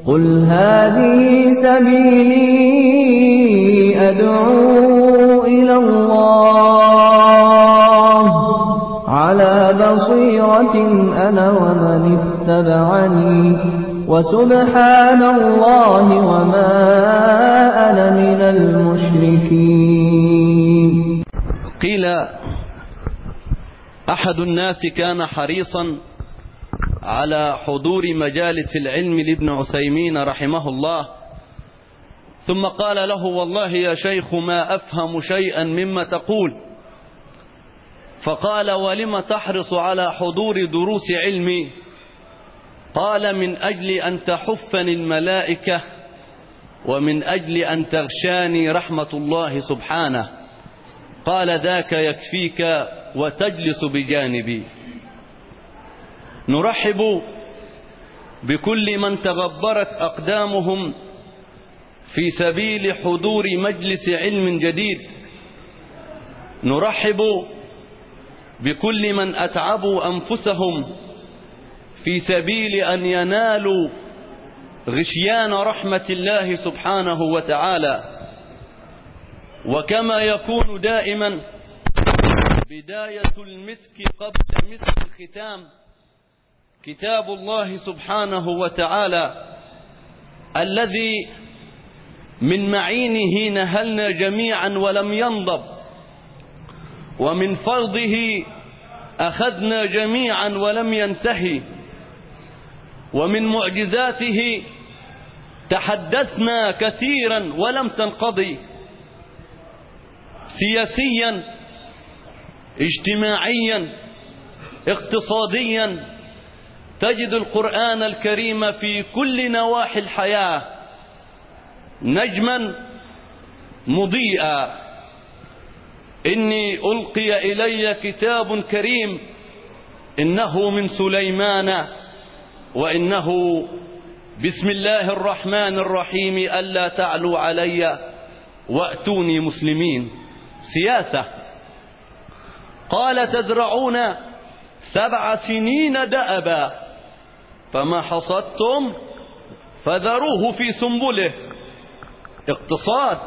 قل هذه سبيلي أدعو إلى الله على بصيرة أنا ومن اتبعني وسبحان الله وما أنا من المشركين قيل أحد الناس كان حريصا على حضور مجالس العلم لابن عثيمين رحمه الله ثم قال له والله يا شيخ ما أفهم شيئا مما تقول فقال ولم تحرص على حضور دروس علمي قال من أجل أن تحفني الملائكة ومن أجل أن تغشاني رحمة الله سبحانه قال ذاك يكفيك وتجلس بجانبي نرحب بكل من تغبرت أقدامهم في سبيل حضور مجلس علم جديد نرحب بكل من أتعبوا أنفسهم في سبيل أن ينالوا غشيان رحمة الله سبحانه وتعالى وكما يكون دائما بداية المسك قبل مسك الختام كتاب الله سبحانه وتعالى الذي من معينه نهلنا جميعا ولم ينضب ومن فرضه أخذنا جميعا ولم ينتهي ومن معجزاته تحدثنا كثيرا ولم تنقضي سياسيا اجتماعيا اقتصاديا تجد القرآن الكريم في كل نواحي الحياة نجما مضيئا إني ألقي إلي كتاب كريم إنه من سليمان وإنه بسم الله الرحمن الرحيم ألا تعلوا علي وأتوني مسلمين سياسة قال تزرعون سبع سنين دأبا فما حصدتم فذروه في سنبله اقتصاد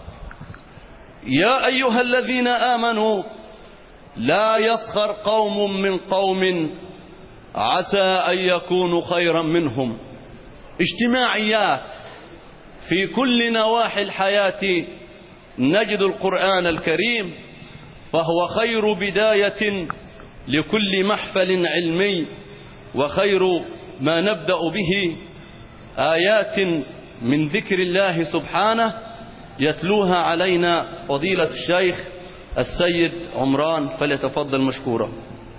يا أيها الذين آمنوا لا يسخر قوم من قوم عسى أن يكونوا خيرا منهم اجتماعيات في كل نواحي الحياة نجد القرآن الكريم فهو خير بداية لكل محفل علمي وخير ما نبدأ به آيات من ذكر الله سبحانه يتلوها علينا فضيلة الشيخ السيد عمران فليتفضل مشكورا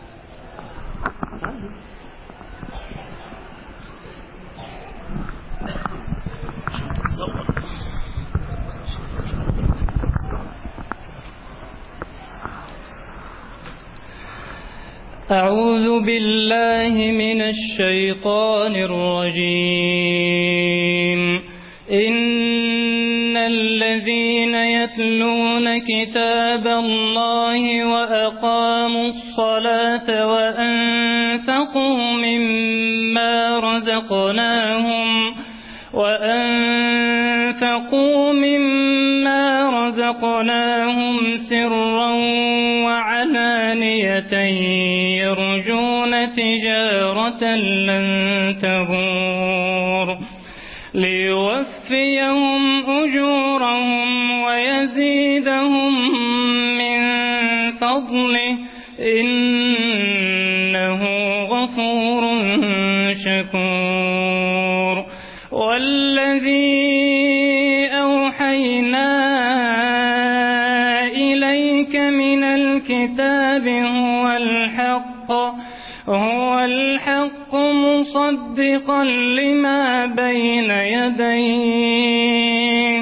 أعوذ بالله من الشيطان الرجيم إن الذين يتلون كتاب الله وأقاموا الصلاة وأنفقوا مما رزقناهم وأنفقوا مما رزقناهم سرا وعلانية يرجون تجارة لن تبور ليوفيهم أجورهم ويزيدهم من فضله إنه غفور شكور والذي أوحينا إليك من الكتاب هو الحق هو الحق مصدقا لما بين يديه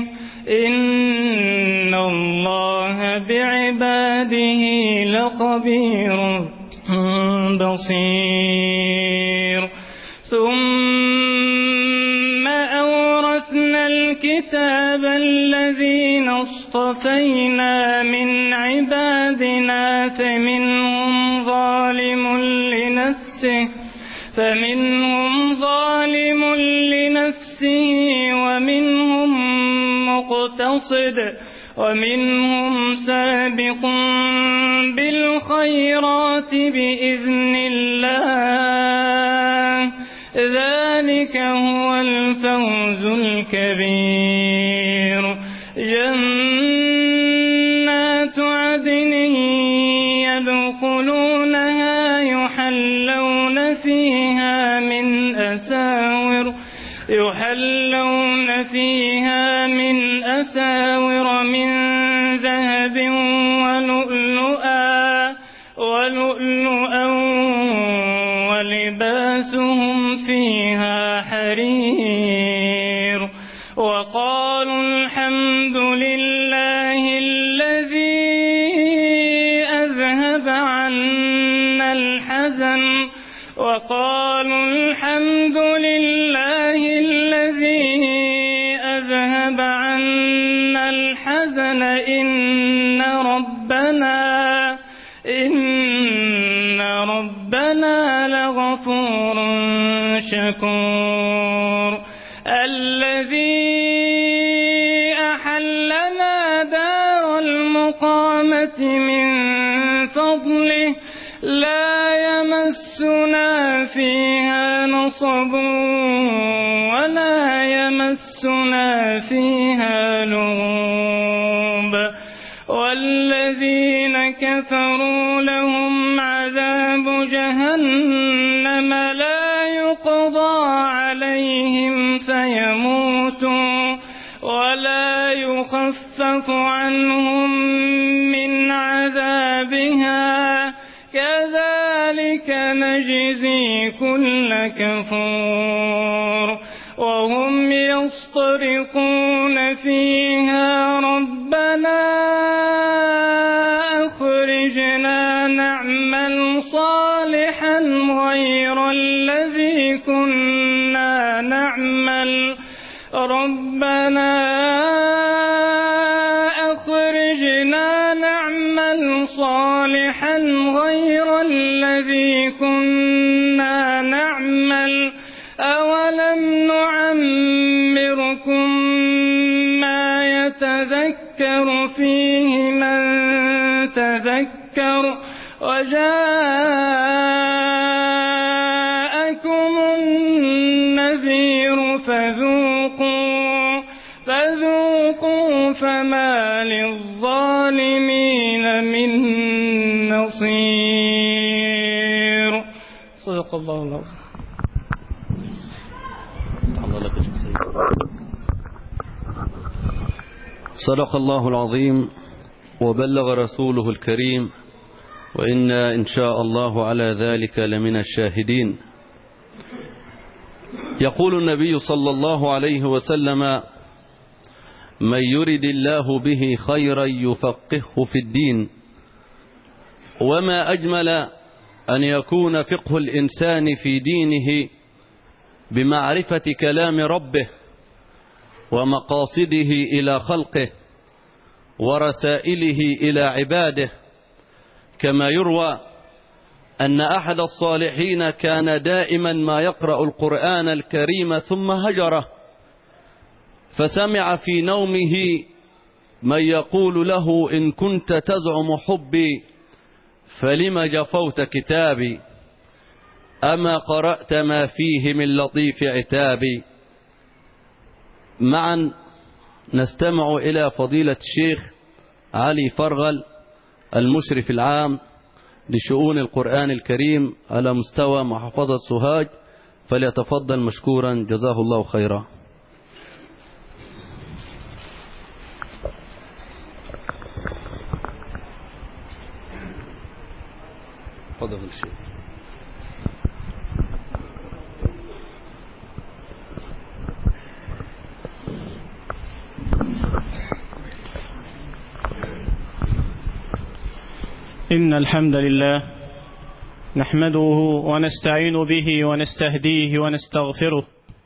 إن الله بعباده لخبير بصير ثم أورثنا الكتاب الذين اصطفينا من عبادنا فمنهم ظالم لنفسه فمنهم ظالم لنفسه ومنهم مقتصد ومنهم سابق بالخيرات بإذن الله ذلك هو الفوز الكبير جنات عدن يدخلونها يحلون فيها من أساور يحلون فيها من أساور من ذهب ولؤلؤا ولؤلؤا ولباسهم فيها حرير وقالوا الحمد لله الذي أذهب عنا الحزن وقالوا الحمد لله الذي أذهب عنا الحزن إن ربنا إن ربنا لغفور شكور الذي أحلنا دار المقامة من فضله لا يمسنا فيها نصب ولا يمسنا فيها لغوب والذين كفروا لهم عذاب جهنم لا يقضى عليهم فيموتوا ولا يخفف عنهم من عذابها كذلك نجزي كل كفور وهم يصطرقون فيها ربنا أخرجنا نعمل صالحا غير الذي كنا نعمل ربنا أخرجنا نعمل صالحا غير الذي كنا نعمل أولم نعمركم ما يتذكر فيه من تذكر وجاءكم النذير فذوقوا فذوقوا فما للظالمين من نصير صدق الله العظيم الله لك شخصيا صدق الله العظيم وبلغ رسوله الكريم وإنا إن شاء الله على ذلك لمن الشاهدين يقول النبي صلى الله عليه وسلم من يرد الله به خيرا يفقهه في الدين وما أجمل أن يكون فقه الإنسان في دينه بمعرفة كلام ربه ومقاصده إلى خلقه ورسائله إلى عباده كما يروى أن أحد الصالحين كان دائما ما يقرأ القرآن الكريم ثم هجره فسمع في نومه من يقول له إن كنت تزعم حبي فلم جفوت كتابي أما قرأت ما فيه من لطيف عتابي معا نستمع إلى فضيلة الشيخ علي فرغل المشرف العام لشؤون القرآن الكريم على مستوى محافظة سوهاج فليتفضل مشكورا جزاه الله خيرا تفضل الشيخ إن الحمد لله نحمده ونستعين به ونستهديه ونستغفره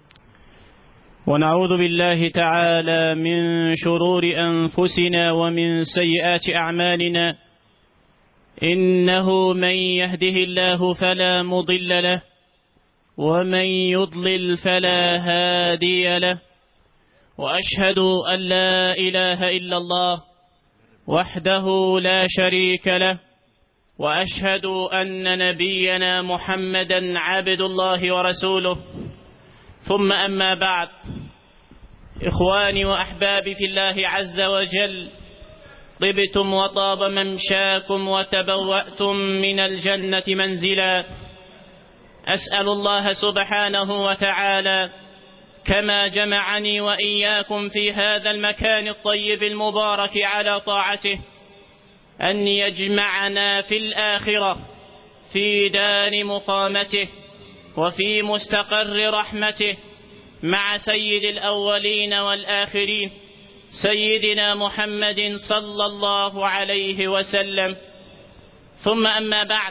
ونعوذ بالله تعالى من شرور أنفسنا ومن سيئات أعمالنا إنه من يهده الله فلا مضل له ومن يضلل فلا هادي له وأشهد أن لا إله إلا الله وحده لا شريك له وأشهد أن نبينا محمدا عبد الله ورسوله ثم أما بعد إخواني وأحبابي في الله عز وجل طبتم وطاب ممشاكم وتبوأتم من الجنة منزلا أسأل الله سبحانه وتعالى كما جمعني وإياكم في هذا المكان الطيب المبارك على طاعته أن يجمعنا في الآخرة في دار مقامته وفي مستقر رحمته مع سيد الأولين والآخرين سيدنا محمد صلى الله عليه وسلم ثم أما بعد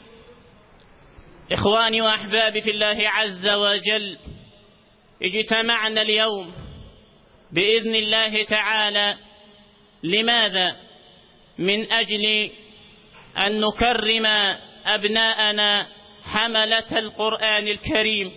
إخواني وأحبابي في الله عز وجل اجتمعنا اليوم بإذن الله تعالى لماذا؟ من أجل أن نكرم أبناءنا حملة القرآن الكريم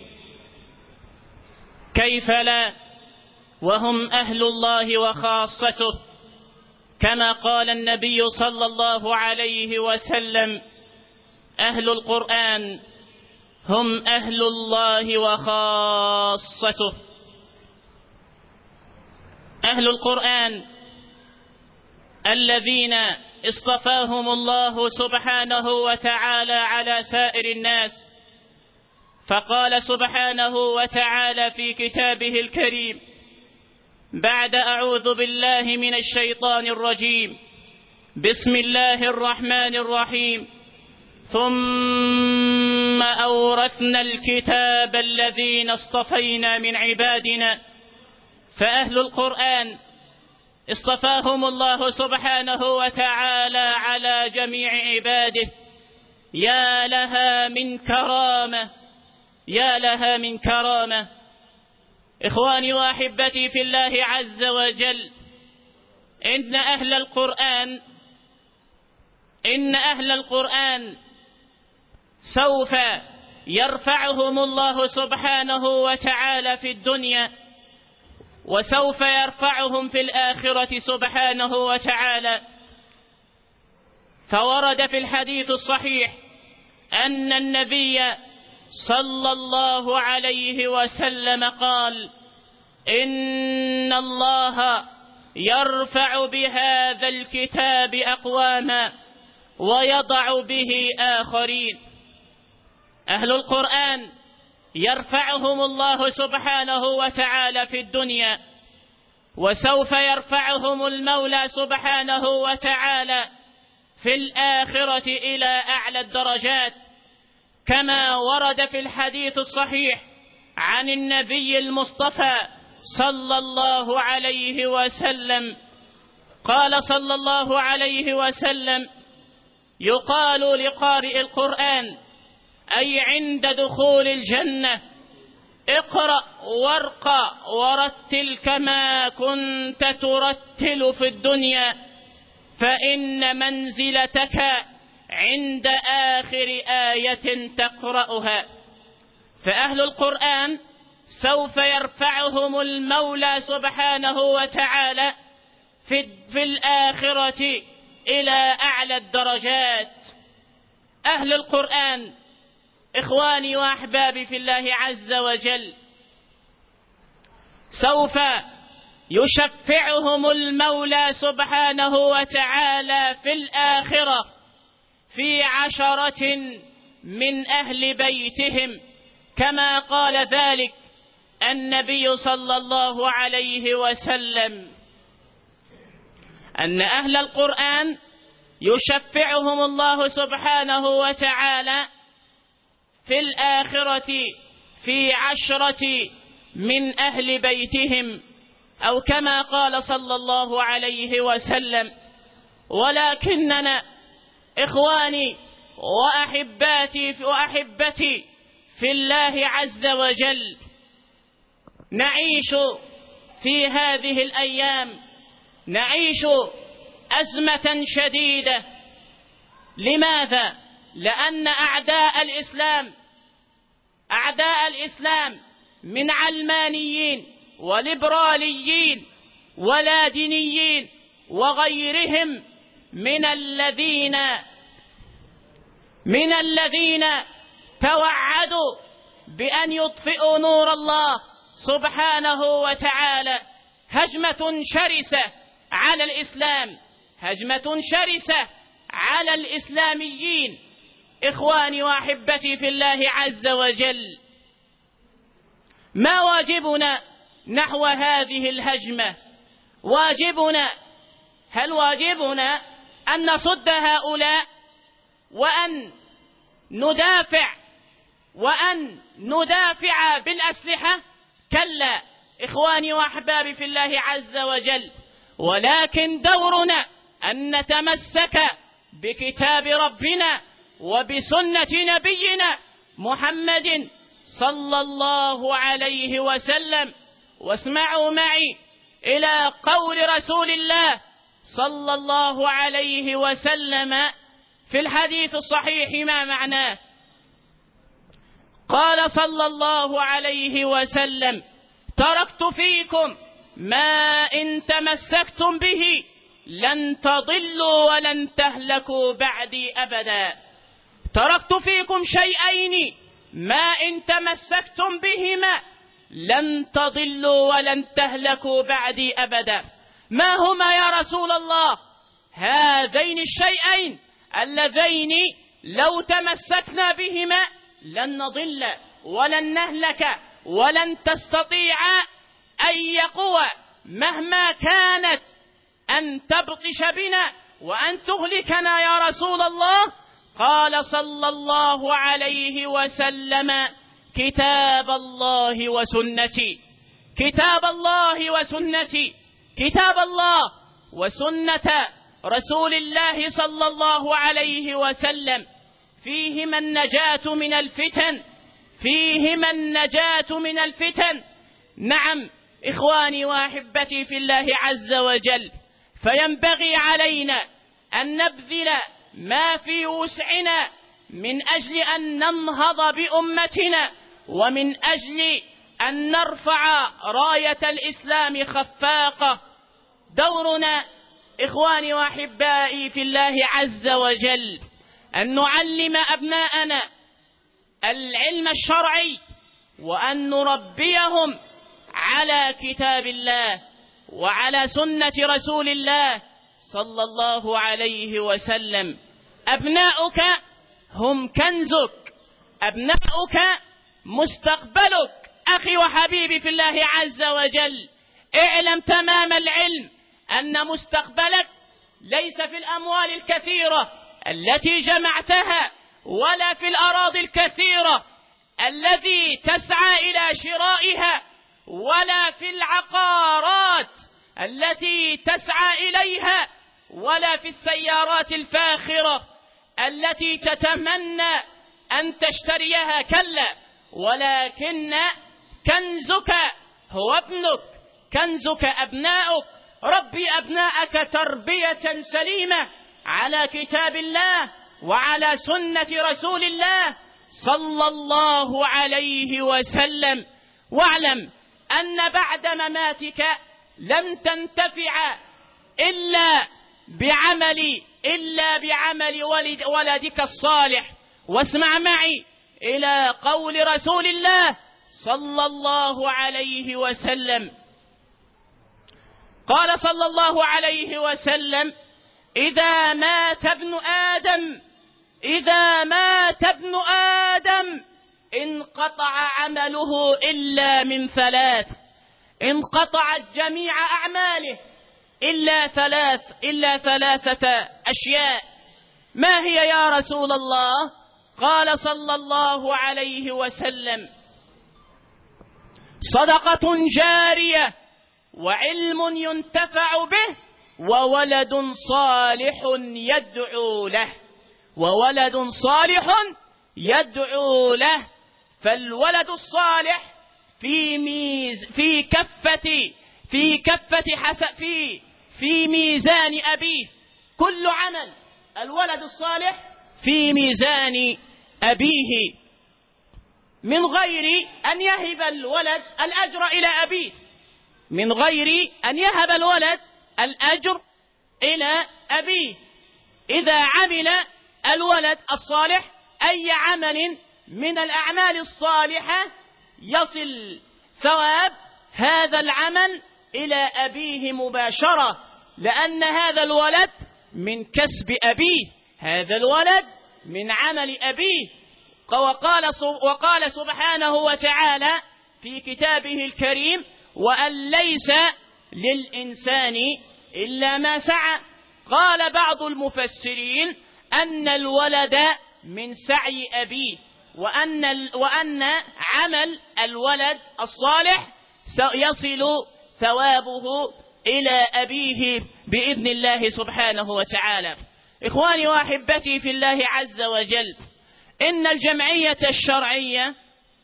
كيف لا وهم أهل الله وخاصته كما قال النبي صلى الله عليه وسلم أهل القرآن هم أهل الله وخاصته أهل القرآن الذين اصطفاهم الله سبحانه وتعالى على سائر الناس فقال سبحانه وتعالى في كتابه الكريم بعد أعوذ بالله من الشيطان الرجيم بسم الله الرحمن الرحيم ثم أورثنا الكتاب الذين اصطفينا من عبادنا فأهل القرآن اصطفاهم الله سبحانه وتعالى على جميع عباده يا لها من كرامة يا لها من كرامة إخواني وأحبتي في الله عز وجل إن أهل القرآن إن أهل القرآن سوف يرفعهم الله سبحانه وتعالى في الدنيا وسوف يرفعهم في الآخرة سبحانه وتعالى فورد في الحديث الصحيح أن النبي صلى الله عليه وسلم قال إن الله يرفع بهذا الكتاب أقواما ويضع به آخرين أهل القرآن يرفعهم الله سبحانه وتعالى في الدنيا وسوف يرفعهم المولى سبحانه وتعالى في الآخرة إلى أعلى الدرجات كما ورد في الحديث الصحيح عن النبي المصطفى صلى الله عليه وسلم قال صلى الله عليه وسلم يقال لقارئ القرآن أي عند دخول الجنة اقرأ وارقى ورتل كما كنت ترتل في الدنيا فإن منزلتك عند آخر آية تقرأها فأهل القرآن سوف يرفعهم المولى سبحانه وتعالى في, في الآخرة إلى أعلى الدرجات أهل القرآن إخواني وأحبابي في الله عز وجل سوف يشفعهم المولى سبحانه وتعالى في الآخرة في عشرة من أهل بيتهم كما قال ذلك النبي صلى الله عليه وسلم أن أهل القرآن يشفعهم الله سبحانه وتعالى في الآخرة في عشرة من أهل بيتهم أو كما قال صلى الله عليه وسلم ولكننا إخواني وأحباتي وأحبتي في الله عز وجل نعيش في هذه الأيام نعيش أزمة شديدة لماذا؟ لأن أعداء الإسلام أعداء الإسلام من علمانيين وليبراليين ولا دينيين وغيرهم من الذين من الذين توعدوا بأن يطفئوا نور الله سبحانه وتعالى هجمة شرسة على الإسلام هجمة شرسة على الإسلاميين إخواني وأحبتي في الله عز وجل ما واجبنا نحو هذه الهجمة واجبنا هل واجبنا أن نصد هؤلاء وأن ندافع وأن ندافع بالأسلحة كلا إخواني وأحبابي في الله عز وجل ولكن دورنا أن نتمسك بكتاب ربنا وبسنة نبينا محمد صلى الله عليه وسلم واسمعوا معي إلى قول رسول الله صلى الله عليه وسلم في الحديث الصحيح ما معناه قال صلى الله عليه وسلم تركت فيكم ما إن تمسكتم به لن تضلوا ولن تهلكوا بعدي أبدا تركت فيكم شيئين ما إن تمسكتم بهما لن تضلوا ولن تهلكوا بعدي أبدا ما هما يا رسول الله هذين الشيئين اللذين لو تمسكنا بهما لن نضل ولن نهلك ولن تستطيع أي قوة مهما كانت أن تبطش بنا وأن تهلكنا يا رسول الله قال صلى الله عليه وسلم كتاب الله وسنتي كتاب الله وسنتي كتاب الله وسنة رسول الله صلى الله عليه وسلم فيهما النجاة من الفتن فيهما النجاة من الفتن نعم إخواني وأحبتي في الله عز وجل فينبغي علينا أن نبذل ما في وسعنا من أجل أن ننهض بأمتنا ومن أجل أن نرفع راية الإسلام خفاقة دورنا إخواني وأحبائي في الله عز وجل أن نعلم أبناءنا العلم الشرعي وأن نربيهم على كتاب الله وعلى سنة رسول الله صلى الله عليه وسلم أبناؤك هم كنزك أبناؤك مستقبلك أخي وحبيبي في الله عز وجل اعلم تمام العلم أن مستقبلك ليس في الأموال الكثيرة التي جمعتها ولا في الأراضي الكثيرة الذي تسعى إلى شرائها ولا في العقارات التي تسعى إليها ولا في السيارات الفاخرة التي تتمنى أن تشتريها كلا ولكن كنزك هو ابنك كنزك أبناؤك ربي أبناءك تربية سليمة على كتاب الله وعلى سنة رسول الله صلى الله عليه وسلم واعلم أن بعد مماتك لن تنتفع إلا بعمل إلا بعمل ولد ولدك الصالح واسمع معي إلى قول رسول الله صلى الله عليه وسلم قال صلى الله عليه وسلم إذا مات ابن آدم إذا مات ابن آدم انقطع عمله إلا من ثلاث انقطعت جميع أعماله إلا ثلاث إلا ثلاثة أشياء ما هي يا رسول الله قال صلى الله عليه وسلم صدقة جارية وعلم ينتفع به وولد صالح يدعو له وولد صالح يدعو له فالولد الصالح في ميز في كفة في كفة حسن في في ميزان أبيه كل عمل الولد الصالح في ميزان أبيه من غير أن يهب الولد الأجر إلى أبيه من غير أن يهب الولد الأجر إلى أبيه إذا عمل الولد الصالح أي عمل من الأعمال الصالحة يصل ثواب هذا العمل إلى أبيه مباشرة لأن هذا الولد من كسب أبيه هذا الولد من عمل أبيه وقال, وقال سبحانه وتعالى في كتابه الكريم وأن ليس للإنسان إلا ما سعى قال بعض المفسرين أن الولد من سعي أبيه وأن, وأن عمل الولد الصالح سيصل ثوابه إلى أبيه بإذن الله سبحانه وتعالى إخواني وأحبتي في الله عز وجل إن الجمعية الشرعية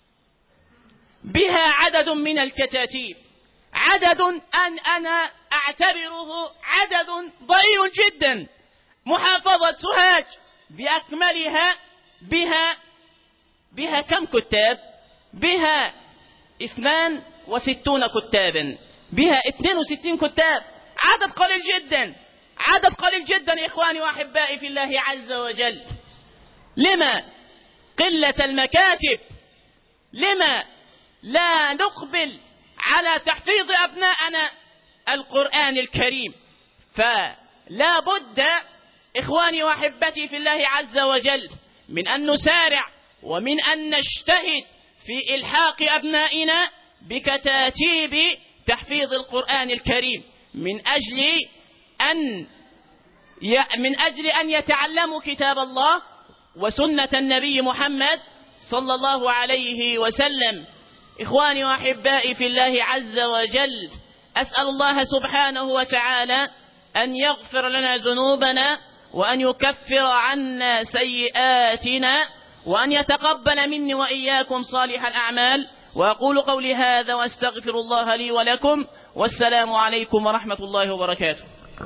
بها عدد من الكتاتيب عدد أن أنا أعتبره عدد ضئيل جدا محافظة سوهاج بأكملها بها بها كم كتاب بها اثنان وستون كتابا بها اثنين وستين كتاب عدد قليل جدا عدد قليل جدا إخواني وأحبائي في الله عز وجل لما قلة المكاتب لما لا نقبل على تحفيظ أبناءنا القرآن الكريم فلا بد إخواني وأحبتي في الله عز وجل من أن نسارع ومن أن نجتهد في إلحاق أبنائنا بكتاتيب تحفيظ القرآن الكريم من أجل أن من أجل أن يتعلموا كتاب الله وسنة النبي محمد صلى الله عليه وسلم إخواني وأحبائي في الله عز وجل أسأل الله سبحانه وتعالى أن يغفر لنا ذنوبنا وأن يكفر عنا سيئاتنا وأن يتقبل مني وإياكم صالح الأعمال وأقول قولي هذا وأستغفر الله لي ولكم والسلام عليكم ورحمة الله وبركاته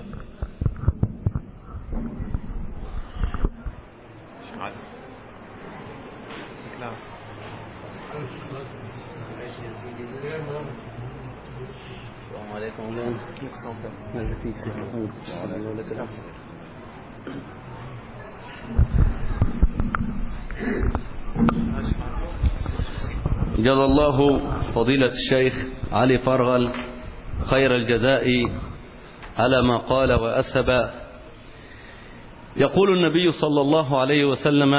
السلام عليكم جزا الله فضيلة الشيخ علي فرغل خير الجزاء على ما قال وأسهب يقول النبي صلى الله عليه وسلم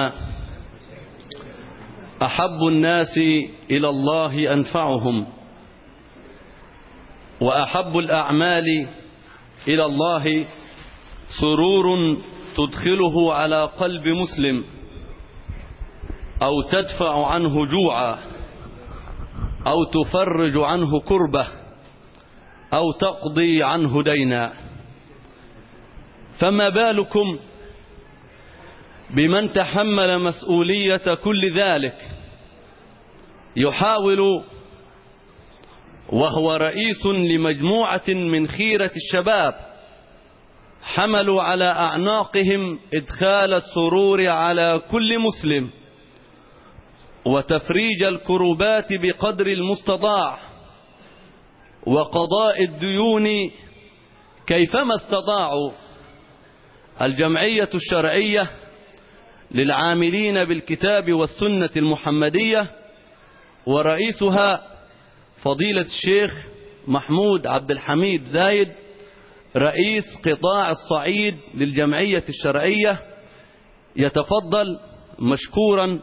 أحب الناس إلى الله أنفعهم وأحب الأعمال إلى الله سرور تدخله على قلب مسلم أو تدفع عنه جوعا أو تفرج عنه كربة أو تقضي عنه دينا فما بالكم بمن تحمل مسؤولية كل ذلك يحاول وهو رئيس لمجموعة من خيرة الشباب حملوا على أعناقهم إدخال السرور على كل مسلم وتفريج الكروبات بقدر المستطاع وقضاء الديون كيفما استطاعوا الجمعية الشرعية للعاملين بالكتاب والسنة المحمدية ورئيسها فضيلة الشيخ محمود عبد الحميد زايد رئيس قطاع الصعيد للجمعية الشرعية يتفضل مشكورا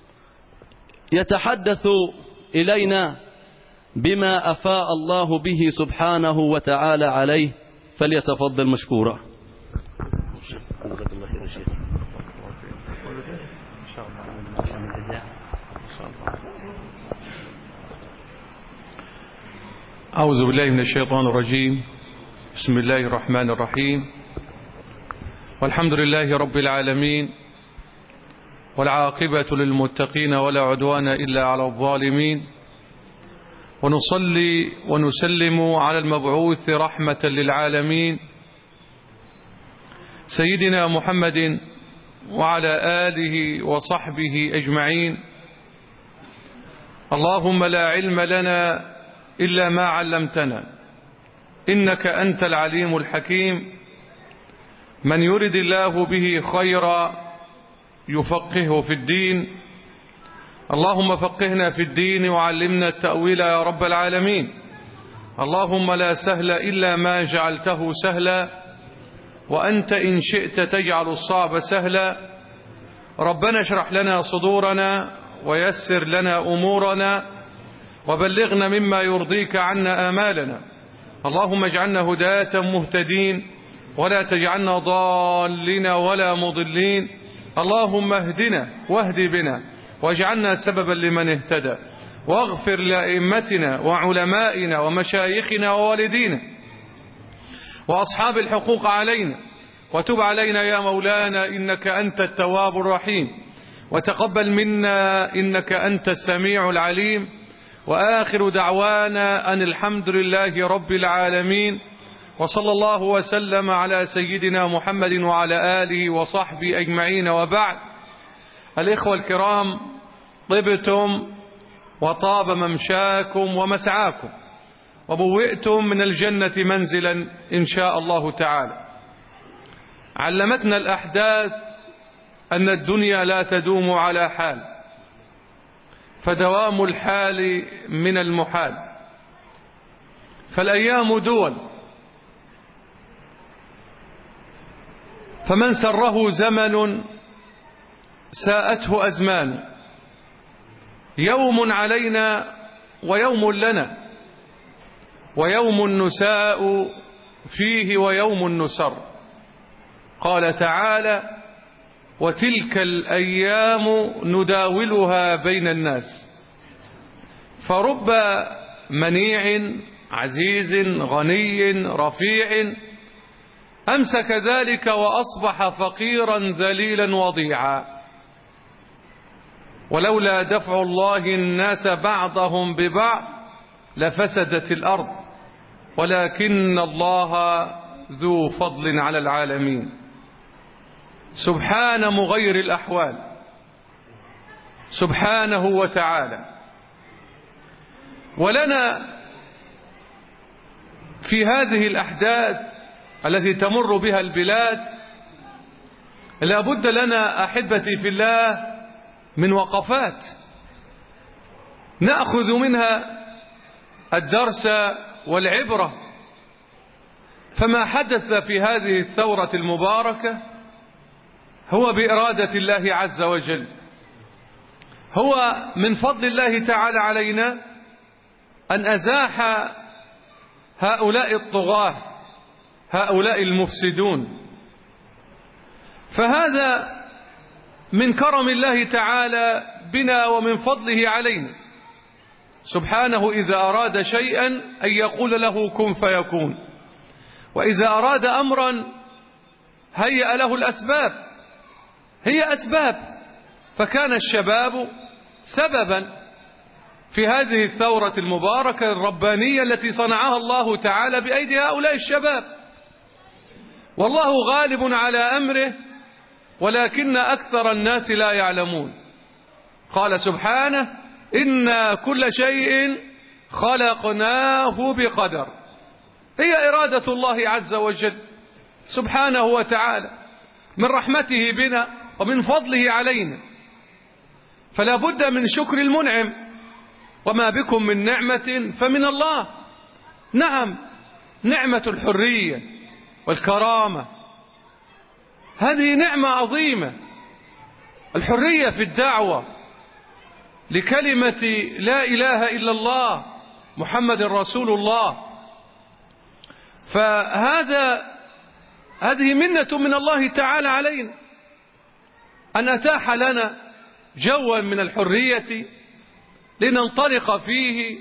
يتحدث إلينا بما أفاء الله به سبحانه وتعالى عليه فليتفضل مشكورا أعوذ بالله من الشيطان الرجيم بسم الله الرحمن الرحيم والحمد لله رب العالمين والعاقبة للمتقين ولا عدوان إلا على الظالمين ونصلي ونسلم على المبعوث رحمة للعالمين سيدنا محمد وعلى آله وصحبه أجمعين اللهم لا علم لنا إلا ما علمتنا إنك أنت العليم الحكيم من يرد الله به خيرا يفقهه في الدين اللهم فقهنا في الدين وعلمنا التأويل يا رب العالمين اللهم لا سهل إلا ما جعلته سهلا وأنت إن شئت تجعل الصعب سهلا ربنا اشرح لنا صدورنا ويسر لنا أمورنا وبلغنا مما يرضيك عنا آمالنا اللهم اجعلنا هداة مهتدين ولا تجعلنا ضالين ولا مضلين اللهم اهدنا واهد بنا واجعلنا سببا لمن اهتدى واغفر لأئمتنا وعلمائنا ومشايخنا ووالدينا وأصحاب الحقوق علينا وتب علينا يا مولانا إنك أنت التواب الرحيم وتقبل منا إنك أنت السميع العليم وآخر دعوانا أن الحمد لله رب العالمين وصلى الله وسلم على سيدنا محمد وعلى آله وصحبه أجمعين وبعد الإخوة الكرام طبتم وطاب ممشاكم ومسعاكم وبوئتم من الجنة منزلا إن شاء الله تعالى علمتنا الأحداث أن الدنيا لا تدوم على حال فدوام الحال من المحال فالأيام دول فمن سره زمن ساءته أزمان يوم علينا ويوم لنا ويوم نساء فيه ويوم نسر قال تعالى وتلك الأيام نداولها بين الناس فرب منيع عزيز غني رفيع أمسك ذلك وأصبح فقيرا ذليلا وضيعا ولولا دفع الله الناس بعضهم ببعض لفسدت الأرض ولكن الله ذو فضل على العالمين سبحان مغير الأحوال سبحانه وتعالى ولنا في هذه الأحداث التي تمر بها البلاد لا بد لنا أحبتي في الله من وقفات نأخذ منها الدرس والعبرة فما حدث في هذه الثورة المباركة هو بإرادة الله عز وجل هو من فضل الله تعالى علينا أن أزاح هؤلاء الطغاة هؤلاء المفسدون فهذا من كرم الله تعالى بنا ومن فضله علينا سبحانه إذا أراد شيئا أن يقول له كن فيكون وإذا أراد أمرا هيأ له الأسباب هي أسباب فكان الشباب سببا في هذه الثورة المباركة الربانية التي صنعها الله تعالى بأيدي هؤلاء الشباب والله غالب على أمره ولكن أكثر الناس لا يعلمون قال سبحانه إنا كل شيء خلقناه بقدر هي إرادة الله عز وجل سبحانه وتعالى من رحمته بنا ومن فضله علينا فلا بد من شكر المنعم وما بكم من نعمة فمن الله نعم نعمة الحرية والكرامة هذه نعمة عظيمة الحرية في الدعوة لكلمة لا إله إلا الله محمد رسول الله فهذا هذه منة من الله تعالى علينا أن أتاح لنا جوا من الحرية لننطلق فيه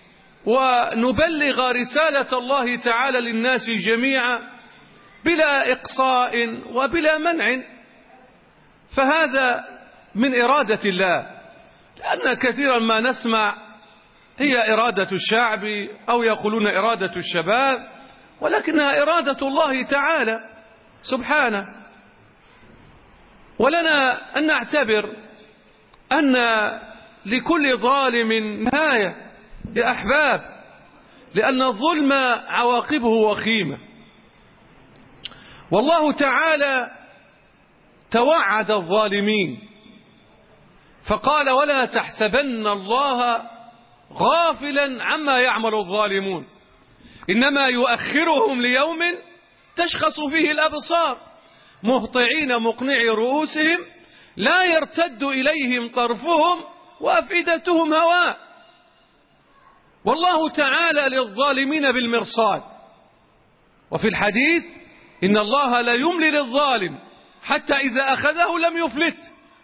ونبلغ رسالة الله تعالى للناس جميعا بلا إقصاء وبلا منع فهذا من إرادة الله لأن كثيرا ما نسمع هي إرادة الشعب أو يقولون إرادة الشباب ولكنها إرادة الله تعالى سبحانه ولنا أن نعتبر أن لكل ظالم نهاية يا أحباب لأن الظلم عواقبه وخيمة والله تعالى توعد الظالمين فقال ولا تحسبن الله غافلا عما يعمل الظالمون إنما يؤخرهم ليوم تشخص فيه الأبصار مهطعين مقنعي رؤوسهم لا يرتد إليهم طرفهم وأفئدتهم هواء والله تعالى للظالمين بالمرصاد وفي الحديث إن الله لا يملي للظالم حتى إذا أخذه لم يفلت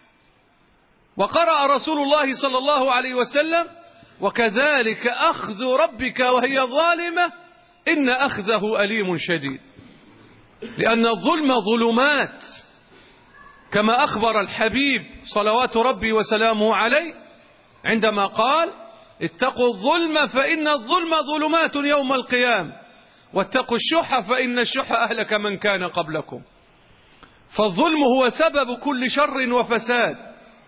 وقرأ رسول الله صلى الله عليه وسلم وكذلك أخذ ربك وهي ظالمة إن أخذه أليم شديد لأن الظلم ظلمات كما أخبر الحبيب صلوات ربي وسلامه عليه عندما قال اتقوا الظلم فإن الظلم ظلمات يوم القيامة واتقوا الشح فإن الشح أهلك من كان قبلكم فالظلم هو سبب كل شر وفساد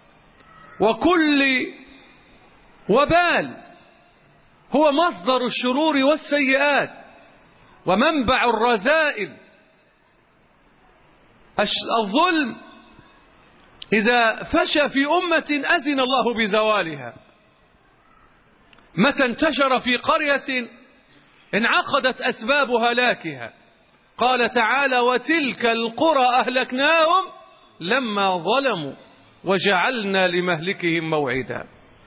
وكل وبال هو مصدر الشرور والسيئات ومنبع الرذائل الظلم إذا فشى في أمة أذن الله بزوالها متى انتشر في قرية انعقدت أسباب هلاكها قال تعالى وتلك القرى أهلكناهم لما ظلموا وجعلنا لمهلكهم موعدا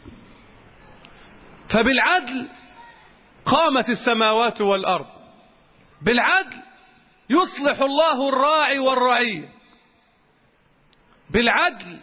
فبالعدل قامت السماوات والأرض بالعدل يصلح الله الراعي والرعية بالعدل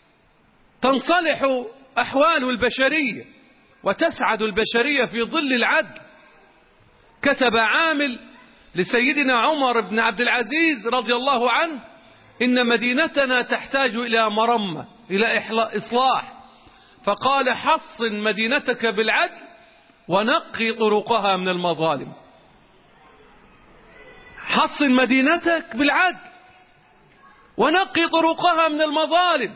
تنصلح أحوال البشرية وتسعد البشرية في ظل العدل كتب عامل لسيدنا عمر بن عبد العزيز رضي الله عنه إن مدينتنا تحتاج إلى مرمة إلى إصلاح فقال حصن مدينتك بالعدل ونقي طرقها من المظالم حصن مدينتك بالعدل ونقي طرقها من المظالم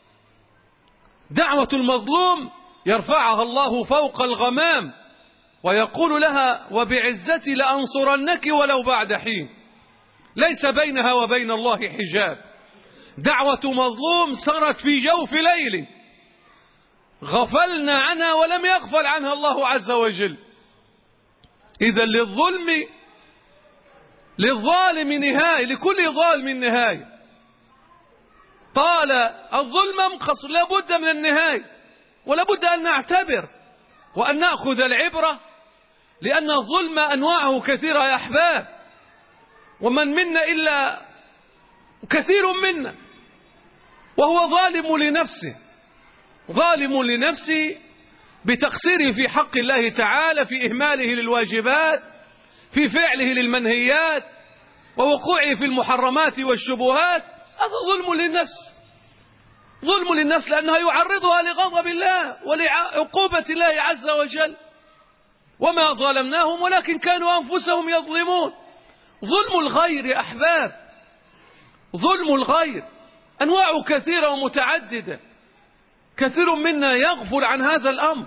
دعوة المظلوم يرفعها الله فوق الغمام ويقول لها وبعزتي لأنصرنك ولو بعد حين ليس بينها وبين الله حجاب دعوة مظلوم سرت في جوف ليل غفلنا عنها ولم يغفل عنها الله عز وجل إذا للظلم للظالم نهاية لكل ظالم نهاية طال الظلم مقص لابد من النهاية ولابد أن نعتبر وأن نأخذ العبرة لأن الظلم أنواعه كثيرة يا أحباب ومن منا إلا كثير منا وهو ظالم لنفسه ظالم لنفسه بتقصيره في حق الله تعالى في إهماله للواجبات في فعله للمنهيات ووقوعه في المحرمات والشبهات هذا ظلم للنفس ظلم للنفس لأنها يعرضها لغضب الله ولعقوبة الله عز وجل وما ظلمناهم ولكن كانوا أنفسهم يظلمون ظلم الغير يا أحباب ظلم الغير أنواع كثيرة ومتعددة كثير منا يغفل عن هذا الأمر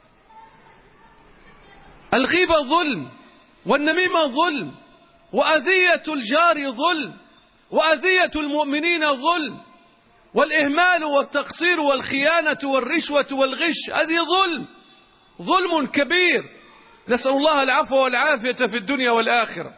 الغيبة ظلم والنميمة ظلم وأذية الجار ظلم وأذية المؤمنين ظلم والإهمال والتقصير والخيانة والرشوة والغش هذه ظلم ظلم كبير نسأل الله العفو والعافية في الدنيا والآخرة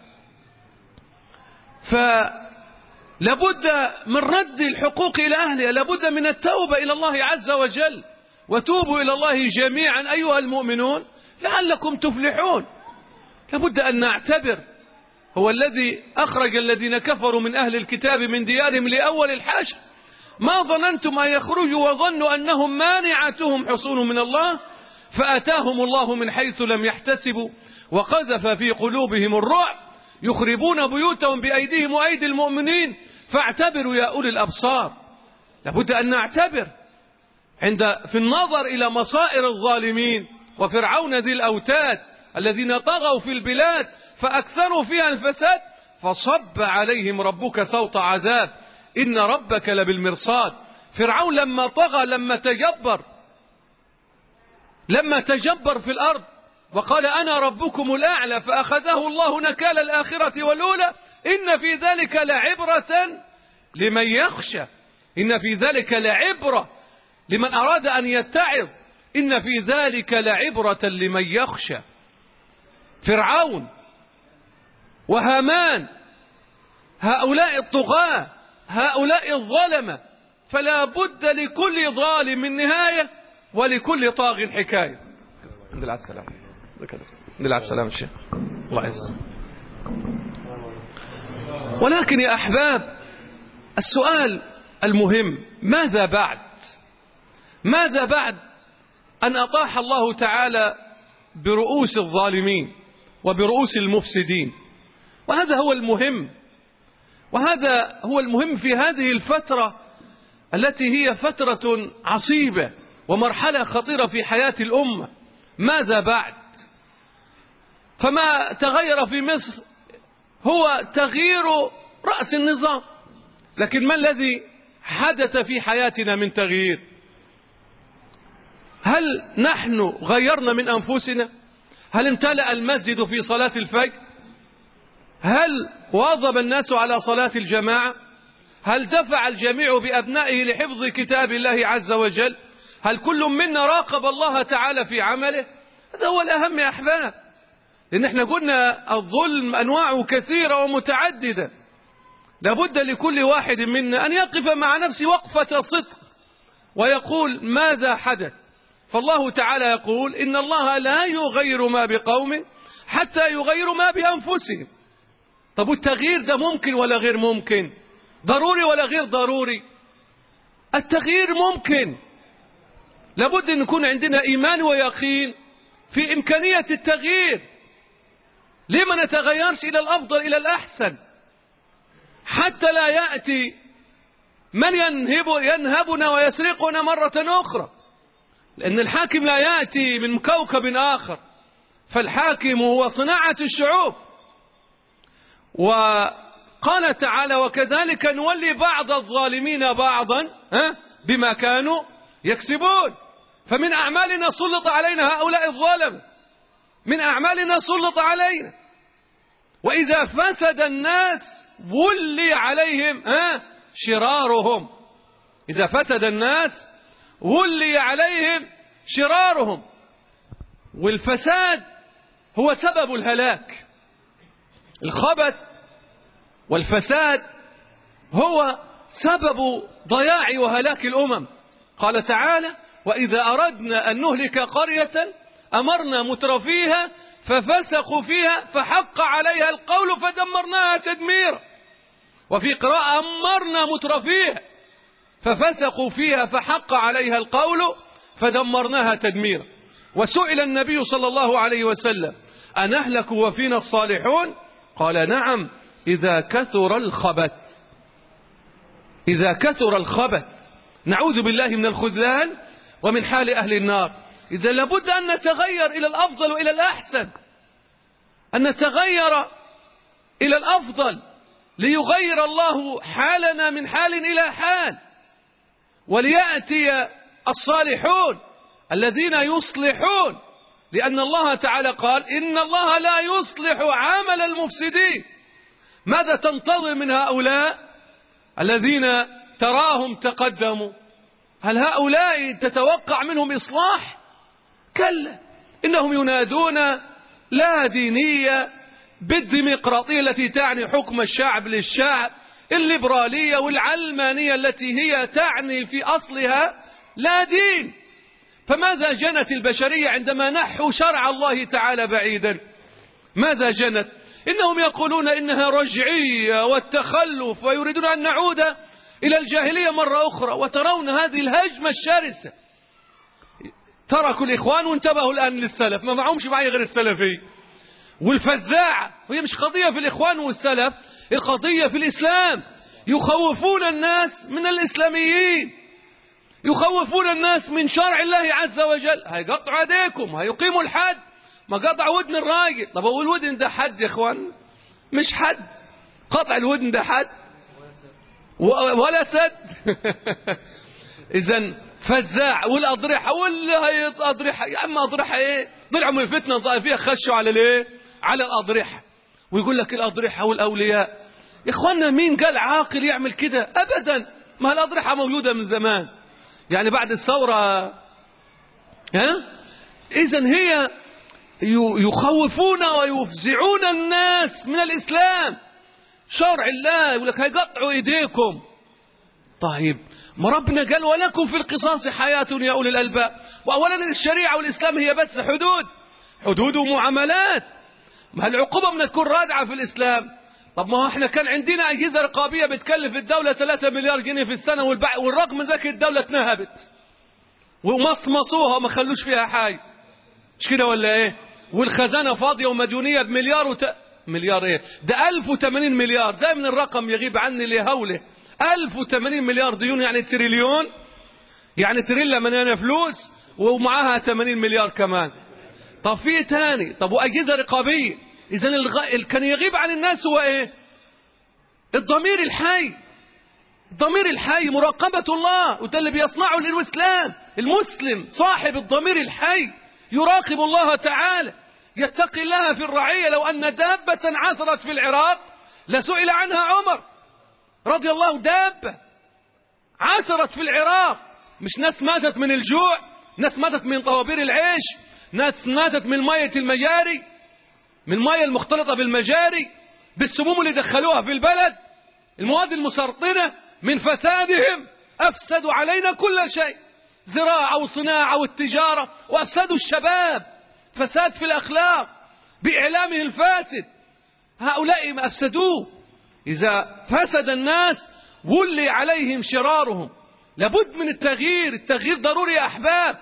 فلابد من رد الحقوق إلى أهلها لابد من التوبة إلى الله عز وجل وتوبوا إلى الله جميعا أيها المؤمنون لعلكم تفلحون لابد أن نعتبر هو الذي أخرج الذين كفروا من أهل الكتاب من ديارهم لأول الحشر ما ظننتم أن يخرجوا وظنوا أنهم مانعتهم حصون من الله فأتاهم الله من حيث لم يحتسبوا وقذف في قلوبهم الرعب يخربون بيوتهم بأيديهم وأيدي المؤمنين فاعتبروا يا أولي الأبصار لابد أن نعتبر عند في النظر إلى مصائر الظالمين وفرعون ذي الأوتاد الذين طغوا في البلاد فأكثروا فيها الفساد فصب عليهم ربك صوت عذاب إن ربك لبالمرصاد فرعون لما طغى لما تجبر لما تجبر في الأرض وقال أنا ربكم الأعلى فأخذه الله نكال الآخرة والأولى إن في ذلك لعبرة لمن يخشى إن في ذلك لعبرة لمن أراد أن يتعظ إن في ذلك لعبرة لمن يخشى فرعون وهامان هؤلاء الطغاة هؤلاء الظلمة فلا بد لكل ظالم من نهاية ولكل طاغ حكاية الحمد لله على السلامة الحمد لله على السلامة الشيخ الله يسلمك ولكن يا أحباب السؤال المهم ماذا بعد ماذا بعد أن أطاح الله تعالى برؤوس الظالمين وبرؤوس المفسدين وهذا هو المهم وهذا هو المهم في هذه الفترة التي هي فترة عصيبة ومرحلة خطيرة في حياة الأمة ماذا بعد فما تغير في مصر هو تغيير رأس النظام لكن ما الذي حدث في حياتنا من تغيير هل نحن غيرنا من أنفسنا هل امتلأ المسجد في صلاة الفجر هل واظب الناس على صلاة الجماعة هل دفع الجميع بأبنائه لحفظ كتاب الله عز وجل هل كل منا راقب الله تعالى في عمله هذا هو الأهم يا أحباب لأن احنا قلنا الظلم أنواعه كثيرة ومتعددة لابد لكل واحد منا أن يقف مع نفسه وقفة صدق ويقول ماذا حدث فالله تعالى يقول إن الله لا يغير ما بقوم حتى يغيروا ما بأنفسهم طب والتغيير ده ممكن ولا غير ممكن ضروري ولا غير ضروري التغيير ممكن لابد أن يكون عندنا إيمان ويقين في إمكانية التغيير ليه ما نتغيرش إلى الأفضل إلى الأحسن حتى لا يأتي من ينهب ينهبنا ويسرقنا مرة أخرى لأن الحاكم لا يأتي من كوكب آخر فالحاكم هو صناعة الشعوب وقال تعالى وكذلك نولي بعض الظالمين بعضا ها بما كانوا يكسبون فمن أعمالنا سلط علينا هؤلاء الظالم من أعمالنا سلط علينا وإذا فسد الناس ولي عليهم ها شرارهم إذا فسد الناس ولي عليهم شرارهم والفساد هو سبب الهلاك الخبث والفساد هو سبب ضياع وهلاك الأمم قال تعالى وإذا أردنا أن نهلك قرية أمرنا مترفيها ففسقوا فيها فحق عليها القول فدمرناها تدميرا وفي قراءة أمرنا مترفيها ففسقوا فيها فحق عليها القول فدمرناها تدميرا وسئل النبي صلى الله عليه وسلم أنهلك وفينا الصالحون قال نعم إذا كثر الخبث إذا كثر الخبث نعوذ بالله من الخذلان ومن حال أهل النار إذا لابد أن نتغير إلى الأفضل وإلى الأحسن أن نتغير إلى الأفضل ليغير الله حالنا من حال إلى حال وليأتي الصالحون الذين يصلحون لأن الله تعالى قال إن الله لا يصلح عمل المفسدين ماذا تنتظر من هؤلاء الذين تراهم تقدموا هل هؤلاء تتوقع منهم إصلاح كلا إنهم ينادون لا دينية بالديمقراطية التي تعني حكم الشعب للشعب الليبرالية والعلمانية التي هي تعني في أصلها لا دين فماذا جنت البشرية عندما نحوا شرع الله تعالى بعيدا ماذا جنت إنهم يقولون إنها رجعية والتخلف ويريدون أن نعود إلى الجاهلية مرة أخرى وترون هذه الهجمة الشرسة تركوا الإخوان وانتبهوا الآن للسلف ما معهمش معي غير السلفي والفزاعة وهي مش قضية في الإخوان والسلف القضية في الإسلام يخوفون الناس من الإسلاميين يخوفون الناس من شرع الله عز وجل هيقطعوا ايديكم هيقيموا الحد ما قطع ودن الراجل طب هو الودن ده حد يا اخوان مش حد قطع الودن ده حد ولا سد اذا فزاع والأضرحة ولا هي أضرحة يا عم أضرحة إيه طلعوا من فتنة طائفية خشوا على الإيه على الأضرحة ويقول لك الأضرحة والأولياء يا إخوانا مين قال عاقل يعمل كده أبدا ما الأضرحة موجودة من زمان يعني بعد الثورة ها إذا هي يخوفون ويفزعون الناس من الإسلام شرع الله يقول لك هيقطعوا إيديكم طيب ما ربنا قال ولكم في القصاص حياة يا أولي الألباب وأولا الشريعة والإسلام هي بس حدود حدود ومعاملات ما العقوبة من تكون رادعة في الإسلام طب ما هو احنا كان عندنا أجهزة رقابية بتكلف الدولة 3 مليار جنيه في السنة والبع... والرغم من ذلك الدولة اتنهبت ومصمصوها وما خلوش فيها حاجة مش كده ولا ايه والخزانة فاضية ومديونية بمليار وت... مليار ايه ده 1080 مليار ده من الرقم يغيب عني لهوله 1080 مليار ديون يعني تريليون يعني تريلا مليانة فلوس ومعاها 80 مليار كمان طب في تاني طب وأجهزة رقابية إذا الغ... كان يغيب عن الناس هو إيه الضمير الحي الضمير الحي مراقبة الله وده اللي بيصنعه الإسلام المسلم صاحب الضمير الحي يراقب الله تعالى يتقي الله في الرعية لو أن دابة عثرت في العراق لسئل عنها عمر رضي الله دابة عثرت في العراق مش ناس ماتت من الجوع ناس ماتت من طوابير العيش ناس ماتت من مية المجاري من المية المختلطة بالمجاري بالسموم اللي دخلوها في البلد المواد المسرطنة من فسادهم أفسدوا علينا كل شيء زراعة وصناعة والتجارة وأفسدوا الشباب فساد في الأخلاق بإعلامه الفاسد هؤلاء ما أفسدوه إذا فسد الناس ولي عليهم شرارهم لابد من التغيير التغيير ضروري يا أحباب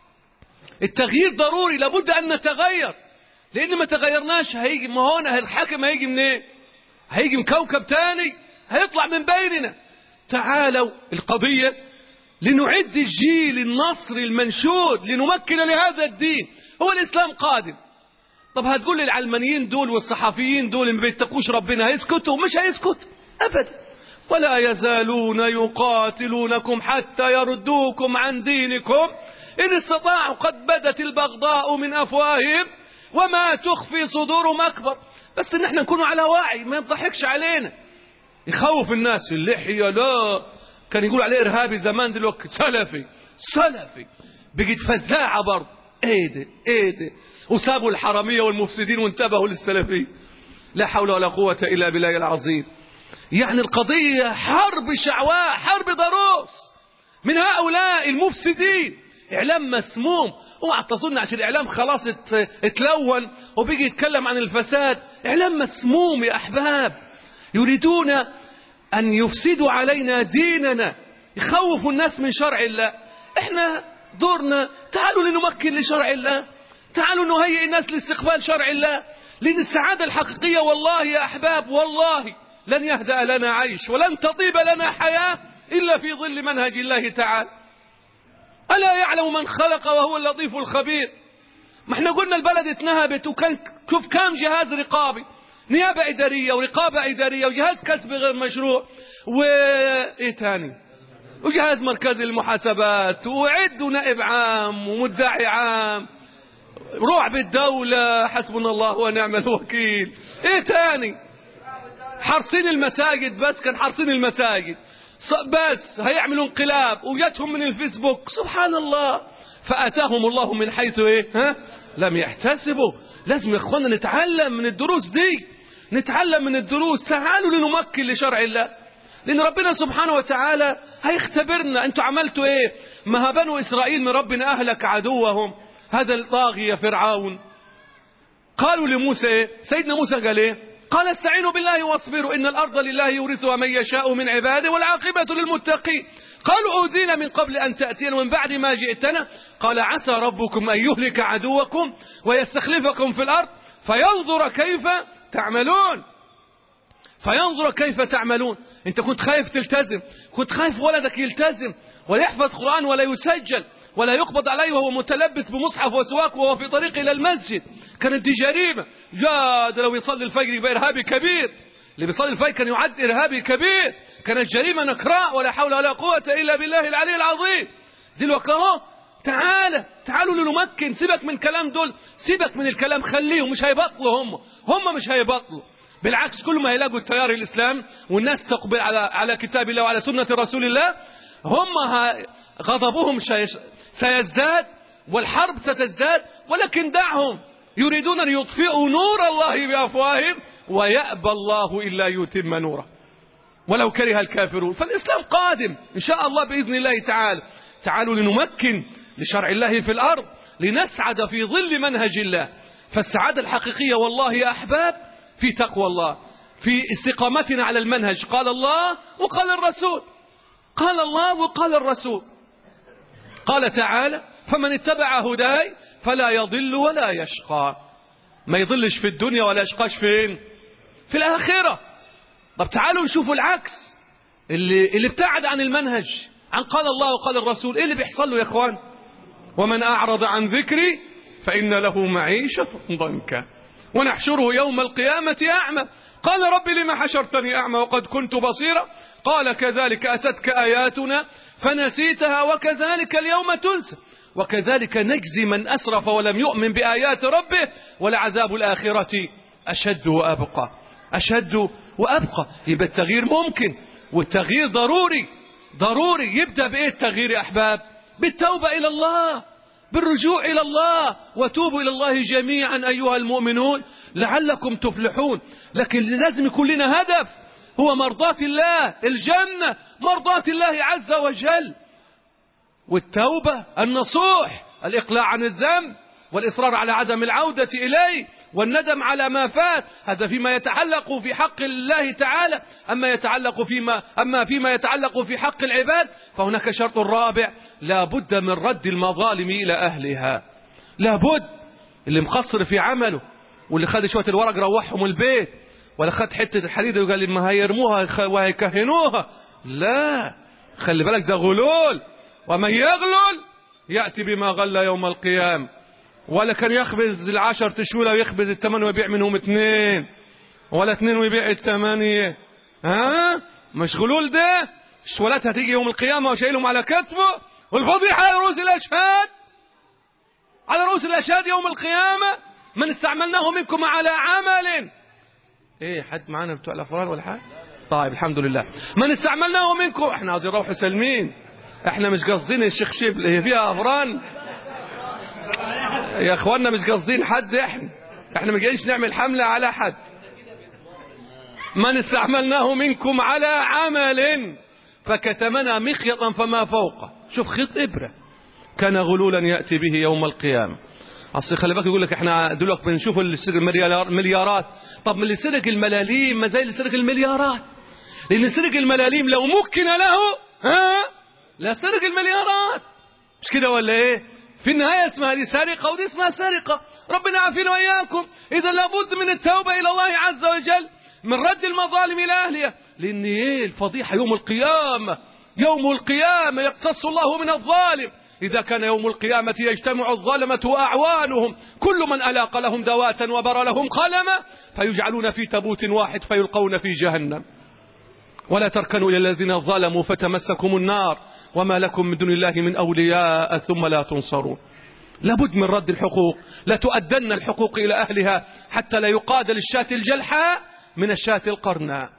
التغيير ضروري لابد أن نتغير لأن ما تغيرناش هيجي ما هو الحاكم هيجي من ايه هيجي من كوكب تاني هيطلع من بيننا تعالوا القضية لنعد الجيل النصري المنشود لنمكن لهذا الدين هو الإسلام قادم طب هتقول لي العلمانيين دول والصحفيين دول اللي ما بيتقوش ربنا هيسكتوا مش هيسكتوا أبدا ولا يزالون يقاتلونكم حتى يردوكم عن دينكم إن استطاعوا قد بدت البغضاء من أفواههم وما تخفي صدورهم أكبر بس إن احنا نكون على وعي ما يضحكش علينا يخوف الناس اللحية لا كان يقول عليه إرهابي زمان دلوقتي سلفي سلفي بقت فزاعة برضه ايه ده ايه ده وسابوا الحرامية والمفسدين وانتبهوا للسلفية لا حول ولا قوة إلا بالله العظيم يعني القضية حرب شعواء حرب ضروس من هؤلاء المفسدين إعلام مسموم اوعى تظن عشان الإعلام خلاص اتلون وبيجي يتكلم عن الفساد إعلام مسموم يا أحباب يريدون أن يفسدوا علينا ديننا يخوفوا الناس من شرع الله احنا دورنا تعالوا لنمكن لشرع الله تعالوا نهيئ الناس لاستقبال شرع الله لأن السعادة الحقيقية والله يا أحباب والله لن يهدأ لنا عيش ولن تطيب لنا حياة إلا في ظل منهج الله تعالى ألا يعلم من خلق وهو اللطيف الخبير ما احنا قلنا البلد اتنهبت وكان شوف كام جهاز رقابي نيابة إدارية ورقابة إدارية وجهاز كسب غير مشروع وإيه تاني وجهاز مركزي للمحاسبات وعد نائب عام ومدعي عام رعب الدولة حسبنا الله ونعم الوكيل ايه تاني حرصين المساجد بس كان حرصين المساجد بس هيعملوا انقلاب وجتهم من الفيسبوك سبحان الله فأتاهم الله من حيث ايه ها لم يحتسبوا لازم يا اخوانا نتعلم من الدروس دي نتعلم من الدروس تعالوا لنمكن لشرع الله لأن ربنا سبحانه وتعالى هيختبرنا أنتوا عملتوا إيه ما بنو إسرائيل من ربنا أهلك عدوهم هذا الطاغية فرعون قالوا لموسى إيه سيدنا موسى قال إيه قال استعينوا بالله واصبروا إن الأرض لله يورثها من يشاء من عباده والعاقبة للمتقين قالوا أوذينا من قبل أن تأتينا ومن بعد ما جئتنا قال عسى ربكم أن يهلك عدوكم ويستخلفكم في الأرض فينظر كيف تعملون فينظر كيف تعملون انت كنت خايف تلتزم كنت خايف ولدك يلتزم ولا يحفظ قرآن ولا يسجل ولا يقبض عليه وهو متلبس بمصحف وسواك وهو في طريق إلى المسجد كانت دي جريمة جاد لو يصلي الفجر يبقى إرهابي كبير اللي بيصلي الفجر كان يعد إرهابي كبير كانت جريمة نكراء ولا حول ولا قوة إلا بالله العلي العظيم دلوقتي اهو تعالى تعالوا لنمكن سيبك من كلام دول سيبك من الكلام خليهم مش هيبطلوا هم هم مش هيبطلوا بالعكس كل ما يلاقوا التيار الاسلام والناس تقبل على على كتاب الله وعلى سنه رسول الله هم ه- غضبهم شي- سيزداد والحرب ستزداد ولكن دعهم يريدون ان يطفئوا نور الله بافواههم ويأبى الله الا يتم نوره ولو كره الكافرون فالإسلام قادم إن شاء الله بإذن الله تعالى تعالوا لنمكن لشرع الله في الأرض لنسعد في ظل منهج الله فالسعادة الحقيقية والله يا أحباب في تقوى الله في استقامتنا على المنهج قال الله وقال الرسول قال الله وقال الرسول قال تعالى فمن اتبع هداي فلا يضل ولا يشقى ما يضلش في الدنيا ولا يشقاش فين في الآخرة طب تعالوا نشوفوا العكس اللي اللي ابتعد عن المنهج عن قال الله وقال الرسول ايه اللي بيحصل له يا اخوان ومن اعرض عن ذكري فان له معيشه ضنكا ونحشره يوم القيامه اعمى قال رب لما حشرتني اعمى وقد كنت بصيرا قال كذلك اتتك اياتنا فنسيتها وكذلك اليوم تنسى وكذلك نجزي من اسرف ولم يؤمن بايات ربه ولعذاب الاخره اشد وابقى أشد وأبقى يبقى التغيير ممكن والتغيير ضروري ضروري يبدأ بإيه التغيير يا أحباب بالتوبة إلى الله بالرجوع إلى الله وتوبوا إلى الله جميعا أيها المؤمنون لعلكم تفلحون لكن لازم يكون لنا هدف هو مرضاة الله الجنة مرضاة الله عز وجل والتوبة النصوح الإقلاع عن الذنب والإصرار على عدم العودة إليه والندم على ما فات هذا فيما يتعلق في حق الله تعالى أما يتعلق فيما أما فيما يتعلق في حق العباد فهناك شرط رابع لا بد من رد المظالم إلى أهلها لا بد اللي مقصر في عمله واللي خد شوية الورق روحهم البيت ولا خد حتة الحديد وقال ما هيرموها وهيكهنوها لا خلي بالك ده غلول ومن يغلل يأتي بما غل يوم القيامة ولا كان يخبز العشر تشولة ويخبز الثمانية ويبيع منهم اثنين ولا اثنين ويبيع الثمانية ها مش غلول ده الشولات هتيجي يوم القيامة وشايلهم على كتفه والفضيحة على رؤوس الأشهاد على رؤوس الأشهاد يوم القيامة من استعملناه منكم على عمل ايه حد معانا بتوع الافراد ولا حاجه طيب الحمد لله من استعملناه منكم احنا عايزين نروح سالمين احنا مش قاصدين الشيخ شبل هي فيها افران يا اخوانا مش قاصدين حد احنا احنا ما جايين نعمل حمله على حد من استعملناه منكم على عمل فكتمنا مخيطا فما فوقه شوف خيط ابره كان غلولا ياتي به يوم القيامه اصل خلي بالك يقول لك احنا دلوقتي بنشوف اللي سرق المليار- مليارات طب من اللي سرق الملاليم ما زي اللي سرق المليارات لان سرق الملاليم لو مكن له ها لا سرق المليارات مش كده ولا ايه في النهايه اسمها دي سرقه ودي اسمها سرقه ربنا يعافينا واياكم اذا لابد من التوبه الى الله عز وجل من رد المظالم الى اهلها لان ايه الفضيحه يوم القيامه يوم القيامه يقتص الله من الظالم إذا كان يوم القيامة يجتمع الظلمة وأعوانهم كل من ألاق لهم دواتا وبر لهم قلما فيجعلون في تابوت واحد فيلقون في جهنم ولا تركنوا إلى الذين ظلموا فتمسكم النار وما لكم من دون الله من أولياء ثم لا تنصرون لابد من رد الحقوق لا تؤدن الحقوق إلى أهلها حتى لا يقاد للشاة الجلحاء من الشاة القرناء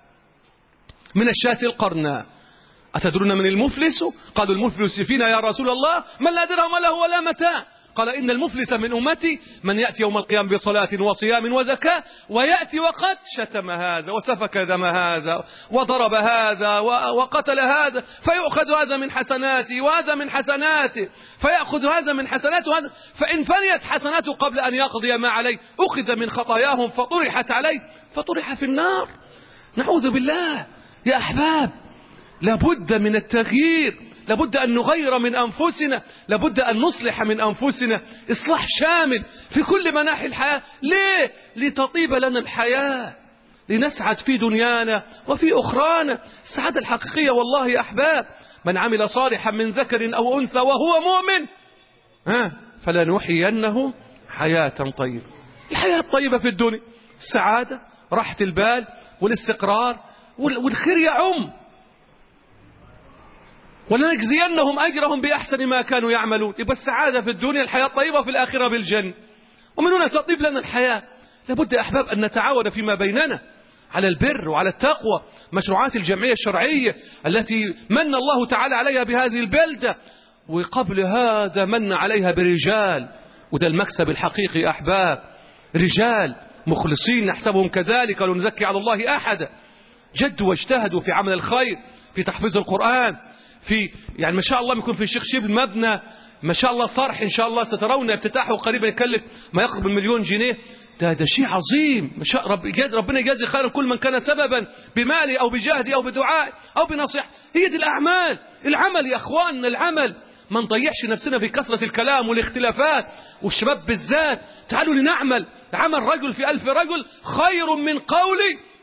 من الشاة القرناء أتدرون من المفلس قالوا المفلس فينا يا رسول الله من لا درهم له ولا متاع قال إن المفلس من أمتي من يأتي يوم القيامة بصلاة وصيام وزكاة ويأتي وقد شتم هذا وسفك دم هذا وضرب هذا و- وقتل هذا فيؤخذ هذا من حسناته وهذا من حسناته فيأخذ هذا من حسناته وهذا فإن فنيت حسناته قبل أن يقضي ما عليه أخذ من خطاياهم فطرحت عليه فطرح في النار نعوذ بالله يا أحباب لابد من التغيير لابد أن نغير من أنفسنا لابد أن نصلح من أنفسنا إصلاح شامل في كل مناحي الحياة ليه؟ لتطيب لنا الحياة لنسعد في دنيانا وفي أخرانا السعادة الحقيقية والله يا أحباب من عمل صالحا من ذكر أو أنثى وهو مؤمن ها فلنحيينه حياة طيبة الحياة الطيبة في الدنيا السعادة راحة البال والاستقرار وال- والخير يعم ولنجزينهم أجرهم بأحسن ما كانوا يعملون يبقى السعادة في الدنيا الحياة طيبة في الآخرة بالجنة ومن هنا تطيب لنا الحياة لابد يا أحباب أن نتعاون فيما بيننا على البر وعلى التقوى مشروعات الجمعية الشرعية التي من الله تعالى عليها بهذه البلدة وقبل هذا من عليها برجال وده المكسب الحقيقي يا أحباب رجال مخلصين نحسبهم كذلك ولا نزكي على الله أحدا جدوا واجتهدوا في عمل الخير في تحفيظ القرآن في يعني ما شاء الله يكون في الشيخ شبل مبنى ما شاء الله صرح إن شاء الله سترون افتتاحه قريبا يكلف ما يقرب من مليون جنيه ده ده شيء عظيم ما شاء رب يجاز ربنا يجازي خيرا كل من كان سببا بمالي أو بجهدي أو بدعاء أو بنصيحة هي دي الأعمال العمل يا أخواننا العمل ما نضيعش نفسنا في كثرة الكلام والاختلافات والشباب بالذات تعالوا لنعمل عمل رجل في ألف رجل خير من قول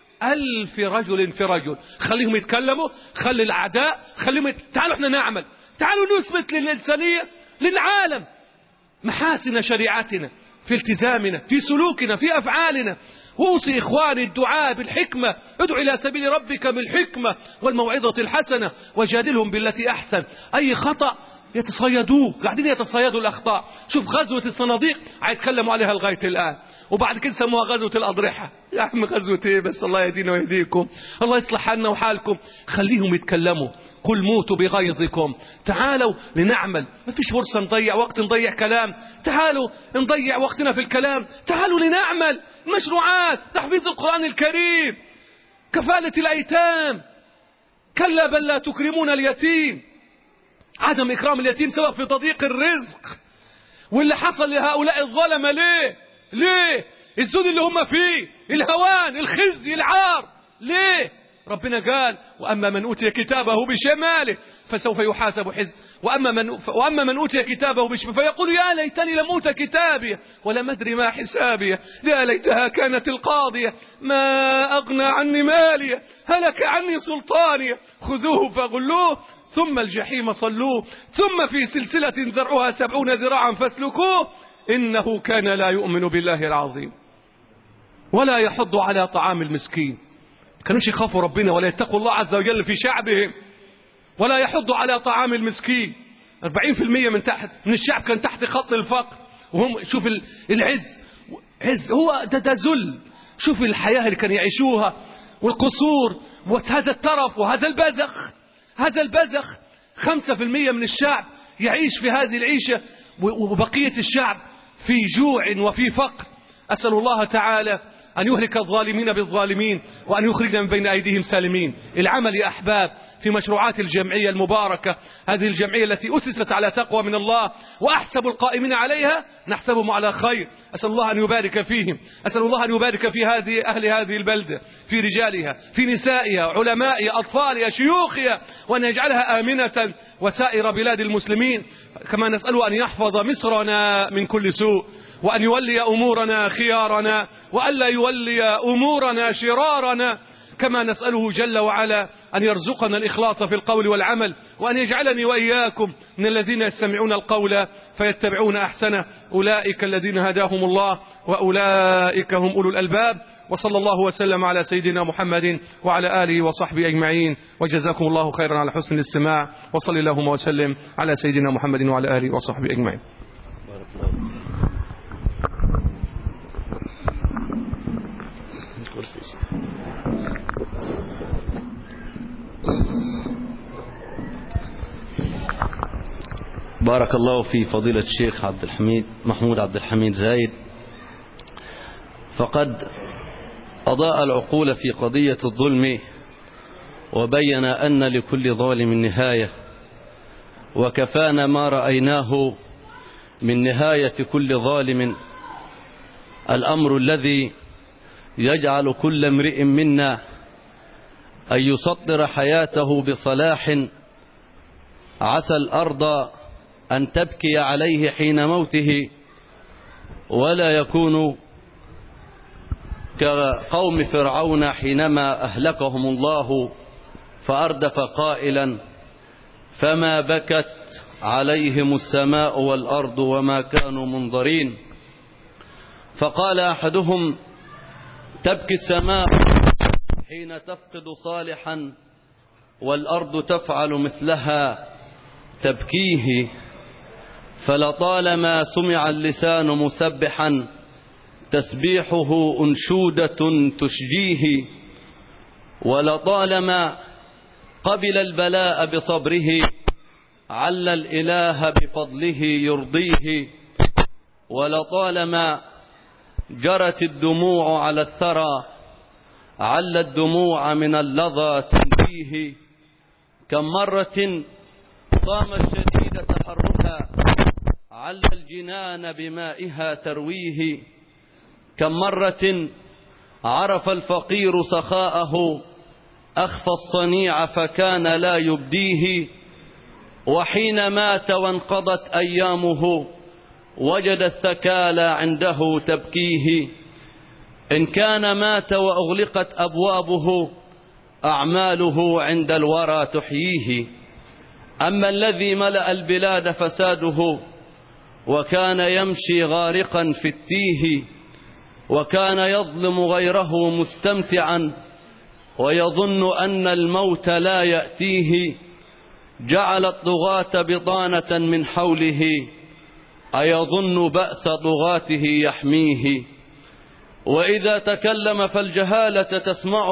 ألف رجل في رجل خليهم يتكلموا خلي الأعداء خليهم يت... تعالوا احنا نعمل تعالوا نثبت للإنسانية للعالم محاسن شريعتنا في التزامنا في سلوكنا في أفعالنا وأوصي إخواني الدعاء بالحكمة ادعو إلى سبيل ربك بالحكمة والموعظة الحسنة وجادلهم بالتي أحسن أي خطأ يتصيدوه قاعدين يتصيدوا الأخطاء شوف غزوة الصناديق هيتكلموا عليها لغاية الآن وبعد كده سموها غزوة الأضرحة يا عم غزوة ايه بس الله يهدينا ويهديكم الله يصلح حالنا وحالكم خليهم يتكلموا قل موتوا بغيظكم تعالوا لنعمل ما فيش فرصة نضيع وقت نضيع كلام تعالوا نضيع وقتنا في الكلام تعالوا لنعمل مشروعات تحفيظ القرآن الكريم كفالة الأيتام كلا بل لا تكرمون اليتيم عدم إكرام اليتيم سبب في تضييق الرزق واللي حصل لهؤلاء الظلمة ليه ليه الذل اللي هم فيه الهوان الخزي العار ليه ربنا قال وأما من أوتي كتابه بشماله فسوف يحاسب حزب وأما من, وأما من أوتي كتابه بشماله فيقول يا ليتني لم أوت كتابي ولم أدري ما حسابي يا ليتها كانت القاضية ما أغنى عني مالي هلك عني سلطاني خذوه فغلوه ثم الجحيم صلوه ثم في سلسلة ذرعها سبعون ذراعا فاسلكوه إنه كان لا يؤمن بالله العظيم ولا يحض على طعام المسكين كانوش يخافوا ربنا ولا يتقوا الله عز وجل في شعبهم ولا يحض على طعام المسكين 40% من تحت من الشعب كان تحت خط الفقر وهم شوف العز عز هو ده ده ذل شوف الحياة اللي كانوا يعيشوها والقصور وهذا الترف وهذا البذخ هذا البذخ 5% من الشعب يعيش في هذه العيشة وبقية الشعب في جوع وفي فقر أسأل الله تعالى أن يهلك الظالمين بالظالمين وأن يخرجنا من بين أيديهم سالمين العمل يا أحباب في مشروعات الجمعية المباركة هذه الجمعية التي أسست على تقوى من الله وأحسب القائمين عليها نحسبهم على خير أسأل الله أن يبارك فيهم أسأل الله أن يبارك في هذه أهل هذه البلدة في رجالها في نسائها علمائها أطفالها شيوخها وأن يجعلها آمنة وسائر بلاد المسلمين كما نسأله أن يحفظ مصرنا من كل سوء وأن يولي أمورنا خيارنا وألا يولي أمورنا شرارنا كما نسأله جل وعلا أن يرزقنا الإخلاص في القول والعمل وأن يجعلني وإياكم من الذين يستمعون القول فيتبعون أحسنه أولئك الذين هداهم الله وأولئك هم أولو الألباب وصلى الله وسلم على سيدنا محمد وعلى آله وصحبه أجمعين وجزاكم الله خيرا على حسن الاستماع وصلى اللهم وسلم على سيدنا محمد وعلى آله وصحبه أجمعين بارك الله في فضيلة الشيخ عبد الحميد محمود عبد الحميد زايد فقد أضاء العقول في قضية الظلم وبين أن لكل ظالم نهاية وكفانا ما رأيناه من نهاية كل ظالم الأمر الذي يجعل كل امرئ منا أن يسطر حياته بصلاح عسى الأرض أن تبكي عليه حين موته ولا يكون كقوم فرعون حينما أهلكهم الله فأردف قائلا فما بكت عليهم السماء والأرض وما كانوا منظرين فقال أحدهم تبكي السماء حين تفقد صالحا والأرض تفعل مثلها تبكيه فلطالما سمع اللسان مسبحا تسبيحه أنشودة تشجيه ولطالما قبل البلاء بصبره عل الإله بفضله يرضيه ولطالما جرت الدموع على الثرى عل الدموع من اللظى تنبيه كم مرة صام الشديد تحرها عل الجنان بمائها ترويه كم مرة عرف الفقير سخاءه أخفى الصنيع فكان لا يبديه وحين مات وانقضت أيامه وجد الثكالى عنده تبكيه إن كان مات وأغلقت أبوابه أعماله عند الورى تحييه أما الذي ملأ البلاد فساده وكان يمشي غارقا في التيه وكان يظلم غيره مستمتعا ويظن أن الموت لا يأتيه جعل الطغاة بطانة من حوله أيظن بأس طغاته يحميه وإذا تكلم فالجهالة تسمع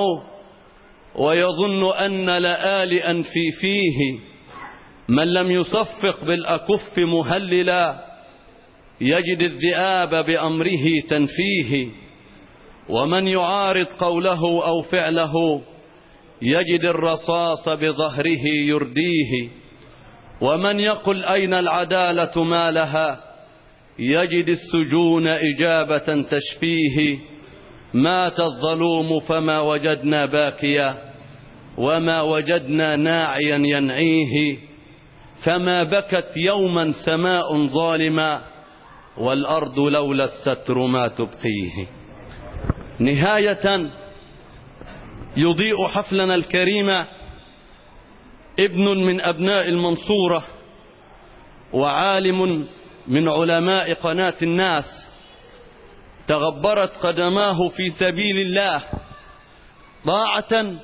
ويظن أن لآلئا في فيه من لم يصفق بالأكف مهللا يجد الذئاب بأمره تنفيه ومن يعارض قوله أو فعله يجد الرصاص بظهره يرديه ومن يقل أين العدالة ما لها يجد السجون إجابة تشفيه مات الظلوم فما وجدنا باكيا وما وجدنا ناعيا ينعيه فما بكت يوما سماء ظالما والأرض لولا الستر ما تبقيه نهاية يضيء حفلنا الكريم ابن من أبناء المنصورة وعالم من علماء قناة الناس تغبرت قدماه في سبيل الله طاعة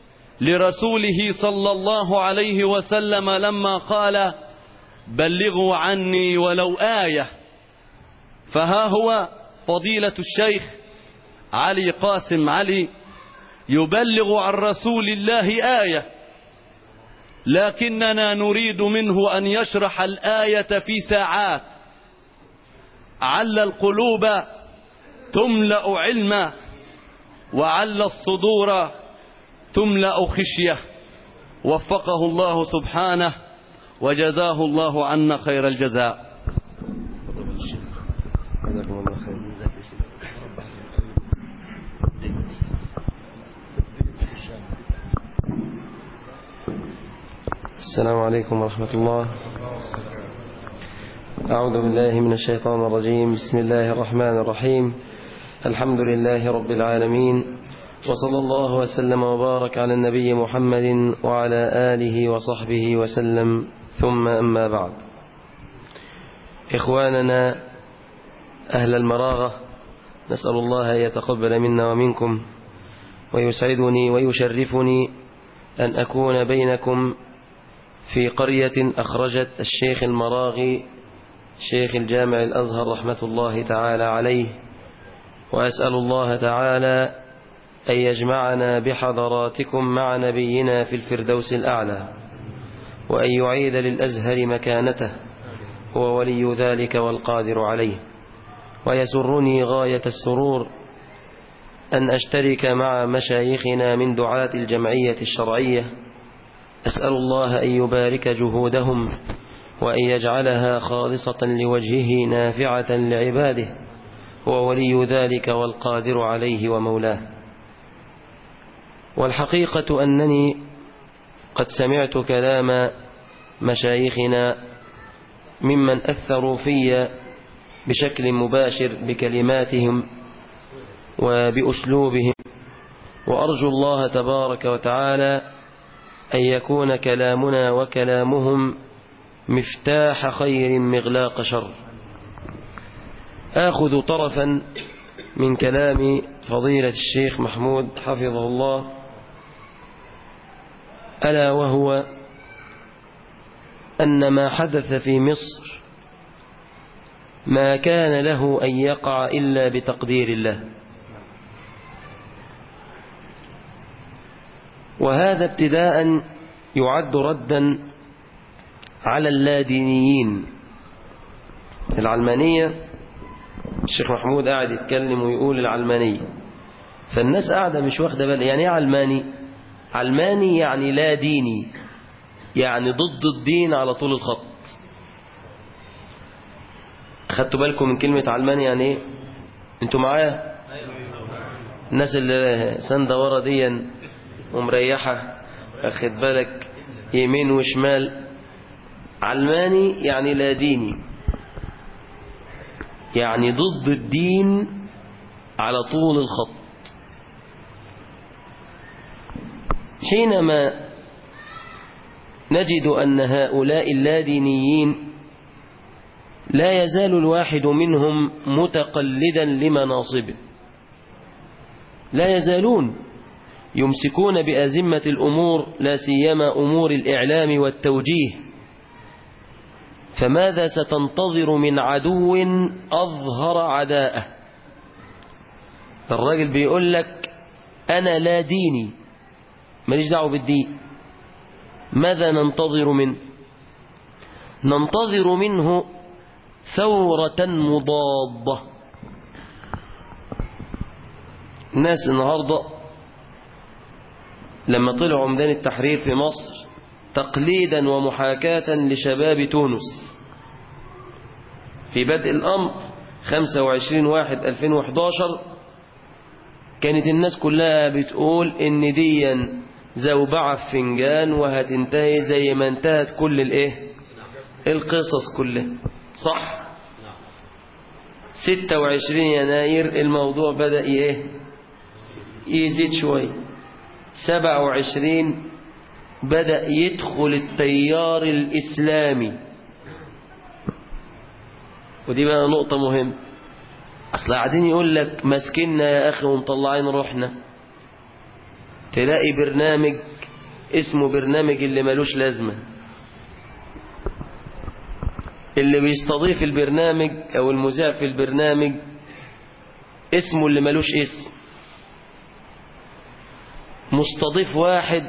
لرسوله صلى الله عليه وسلم لما قال بلغوا عني ولو آية فها هو فضيلة الشيخ علي قاسم علي يبلغ عن رسول الله آية لكننا نريد منه أن يشرح الآية في ساعات عل القلوب تملأ علما وعل الصدور تملأ خشية وفقه الله سبحانه وجزاه الله عنا خير الجزاء السلام عليكم ورحمة الله أعوذ بالله من الشيطان الرجيم بسم الله الرحمن الرحيم الحمد لله رب العالمين وصلى الله وسلم وبارك على النبي محمد وعلى آله وصحبه وسلم ثم أما بعد إخواننا أهل المراغة نسأل الله أن يتقبل منا ومنكم ويسعدني ويشرفني أن أكون بينكم في قرية أخرجت الشيخ المراغي شيخ الجامع الأزهر رحمة الله تعالى عليه وأسأل الله تعالى أن يجمعنا بحضراتكم مع نبينا في الفردوس الأعلى وأن يعيد للأزهر مكانته هو ولي ذلك والقادر عليه ويسرني غاية السرور أن أشترك مع مشايخنا من دعاة الجمعية الشرعية أسأل الله أن يبارك جهودهم وأن يجعلها خالصة لوجهه نافعة لعباده هو ولي ذلك والقادر عليه ومولاه والحقيقة أنني قد سمعت كلام مشايخنا ممن أثروا في بشكل مباشر بكلماتهم وبأسلوبهم وأرجو الله تبارك وتعالى أن يكون كلامنا وكلامهم مفتاح خير مغلاق شر آخذ طرفا من كلام فضيلة الشيخ محمود حفظه الله ألا وهو أن ما حدث في مصر ما كان له أن يقع إلا بتقدير الله وهذا ابتداء يعد ردا على اللادينيين العلمانية الشيخ محمود قاعد يتكلم ويقول العلمانية فالناس قاعدة مش واخدة بالها يعني ايه علماني علماني يعني لا ديني يعني ضد الدين على طول الخط خدتوا بالكم من كلمة علماني يعني ايه انتوا معايا الناس اللي ساندة ورا دي ومريحة اخد بالك يمين وشمال علماني يعني لا ديني يعني ضد الدين على طول الخط حينما نجد أن هؤلاء اللادينيين لا يزال الواحد منهم متقلدا لمناصبه لا يزالون يمسكون بأزمة الأمور لا سيما أمور الإعلام والتوجيه فماذا ستنتظر من عدو أظهر عداءه الراجل بيقول لك أنا لا ديني ماليش دعوه بالدين ماذا ننتظر منه ننتظر منه ثورة مضادة الناس النهاردة لما طلعوا ميدان التحرير في مصر تقليدا ومحاكاة لشباب تونس في بدء الأمر 25 واحد 2011 كانت الناس كلها بتقول ان ديا زوبعة في فنجان وهتنتهي زي ما انتهت كل الايه القصص كلها صح 26 يناير الموضوع بدأ ايه يزيد شوي 27 بدأ يدخل التيار الإسلامي ودي بقى نقطة مهمة أصل قاعدين يقول لك ماسكيننا يا أخي ومطلعين روحنا تلاقي برنامج اسمه برنامج اللي ملوش لازمة اللي بيستضيف البرنامج أو المذيع في البرنامج اسمه اللي ملوش اسم مستضيف واحد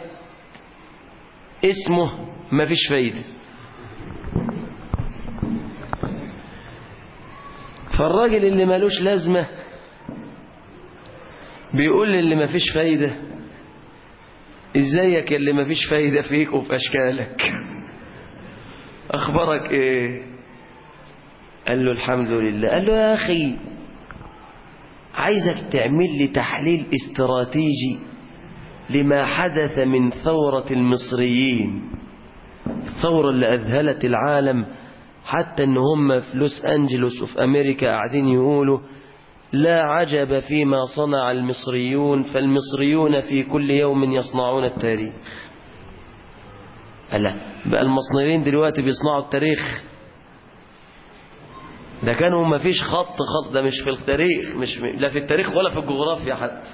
اسمه مفيش فايدة فالراجل اللي ملوش لازمة بيقول للي مفيش فايدة ازيك اللي مفيش فايدة فيك وفي اشكالك اخبارك ايه قال له الحمد لله قال له يا اخي عايزك تعمل لي تحليل استراتيجي لما حدث من ثورة المصريين الثورة اللي أذهلت العالم حتى ان هم في لوس أنجلوس وفي أمريكا قاعدين يقولوا لا عجب فيما صنع المصريون فالمصريون في كل يوم يصنعون التاريخ ألا بقى المصنعين دلوقتي بيصنعوا التاريخ ده كانوا ما فيش خط خط ده مش في التاريخ مش لا في التاريخ ولا في الجغرافيا حتى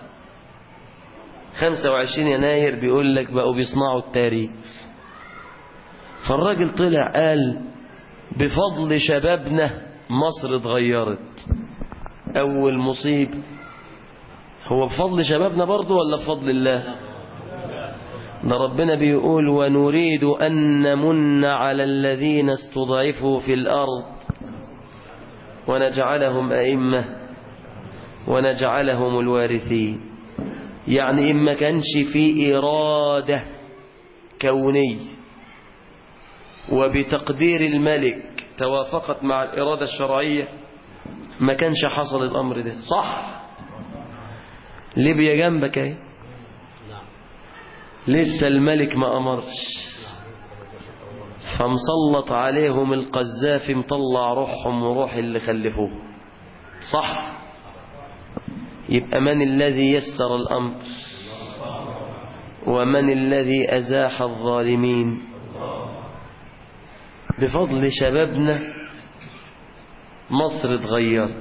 25 يناير بيقول لك بقوا بيصنعوا التاريخ فالراجل طلع قال بفضل شبابنا مصر اتغيرت أول مصيب هو بفضل شبابنا برضه ولا بفضل الله ده ربنا بيقول ونريد أن نمن على الذين استضعفوا في الأرض ونجعلهم أئمة ونجعلهم الوارثين يعني إن ما كانش في إرادة كونية وبتقدير الملك توافقت مع الإرادة الشرعية ما كانش حصل الأمر ده صح ليبيا جنبك اهي لسه الملك ما أمرش فمسلط عليهم القذافي مطلع روحهم وروح اللي خلفوه صح يبقى من الذي يسر الأمر ومن الذي أزاح الظالمين بفضل شبابنا مصر اتغيرت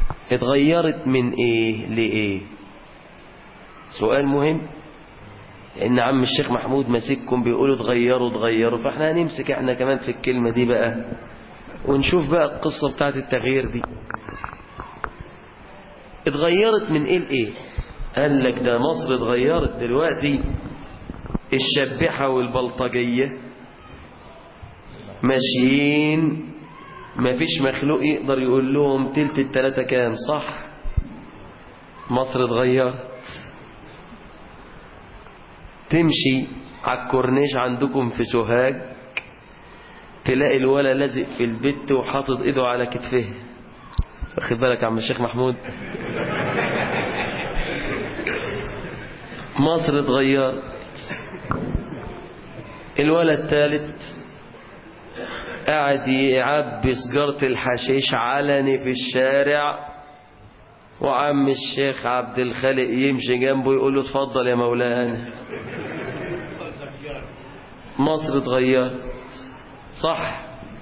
اتغيرت من ايه لإيه سؤال مهم ان عم الشيخ محمود ماسككم بيقولوا اتغيروا اتغيروا فاحنا هنمسك احنا كمان في الكلمة دي بقى ونشوف بقى القصة بتاعت التغيير دي اتغيرت من ايه لايه قال لك ده مصر اتغيرت دلوقتي الشبحة والبلطجية ماشيين مفيش مخلوق يقدر يقول لهم تلت التلاتة كام صح مصر اتغيرت تمشي على الكورنيش عندكم في سوهاج تلاقي الولا لازق في البت وحاطط ايده على كتفه واخد بالك يا عم الشيخ محمود مصر اتغيرت الولد الثالث قاعد يعبي سجارة الحشيش علني في الشارع وعم الشيخ عبد الخالق يمشي جنبه يقول له اتفضل يا مولانا مصر اتغيرت صح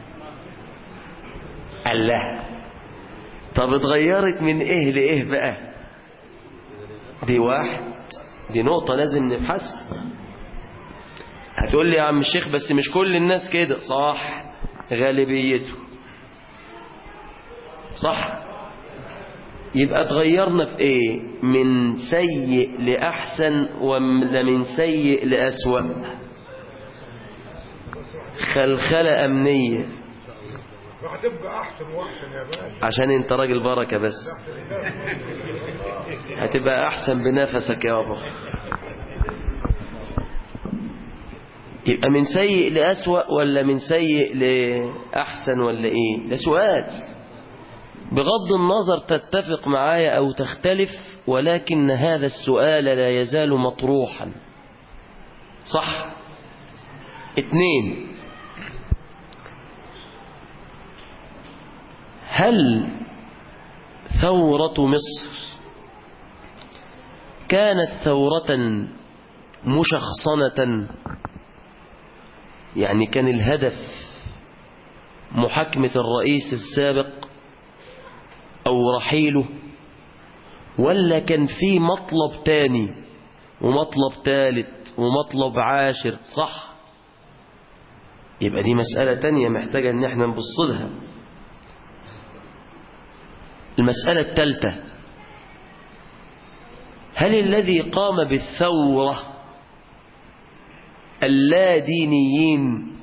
الله طب اتغيرت من ايه لايه بقى دي واحد دي نقطة لازم نبحثها هتقول لي يا عم الشيخ بس مش كل الناس كده صح غالبيته صح يبقى اتغيرنا في ايه من سيء لأحسن ولا من سيء لأسوأ خلخلة أمنية وهتبقى احسن واحسن يا باشا عشان انت راجل بركة بس هتبقى أحسن بنفسك يابا يبقى من سيء لأسوأ ولا من سيء لأحسن ولا إيه ده سؤال بغض النظر تتفق معايا أو تختلف ولكن هذا السؤال لا يزال مطروحا صح اتنين هل ثورة مصر كانت ثورة مشخصنة يعني كان الهدف محاكمة الرئيس السابق أو رحيله ولا كان في مطلب تاني ومطلب تالت ومطلب عاشر صح يبقى دي مسألة تانية محتاجة ان احنا نبص لها المسألة التالتة هل الذي قام بالثورة اللادينيين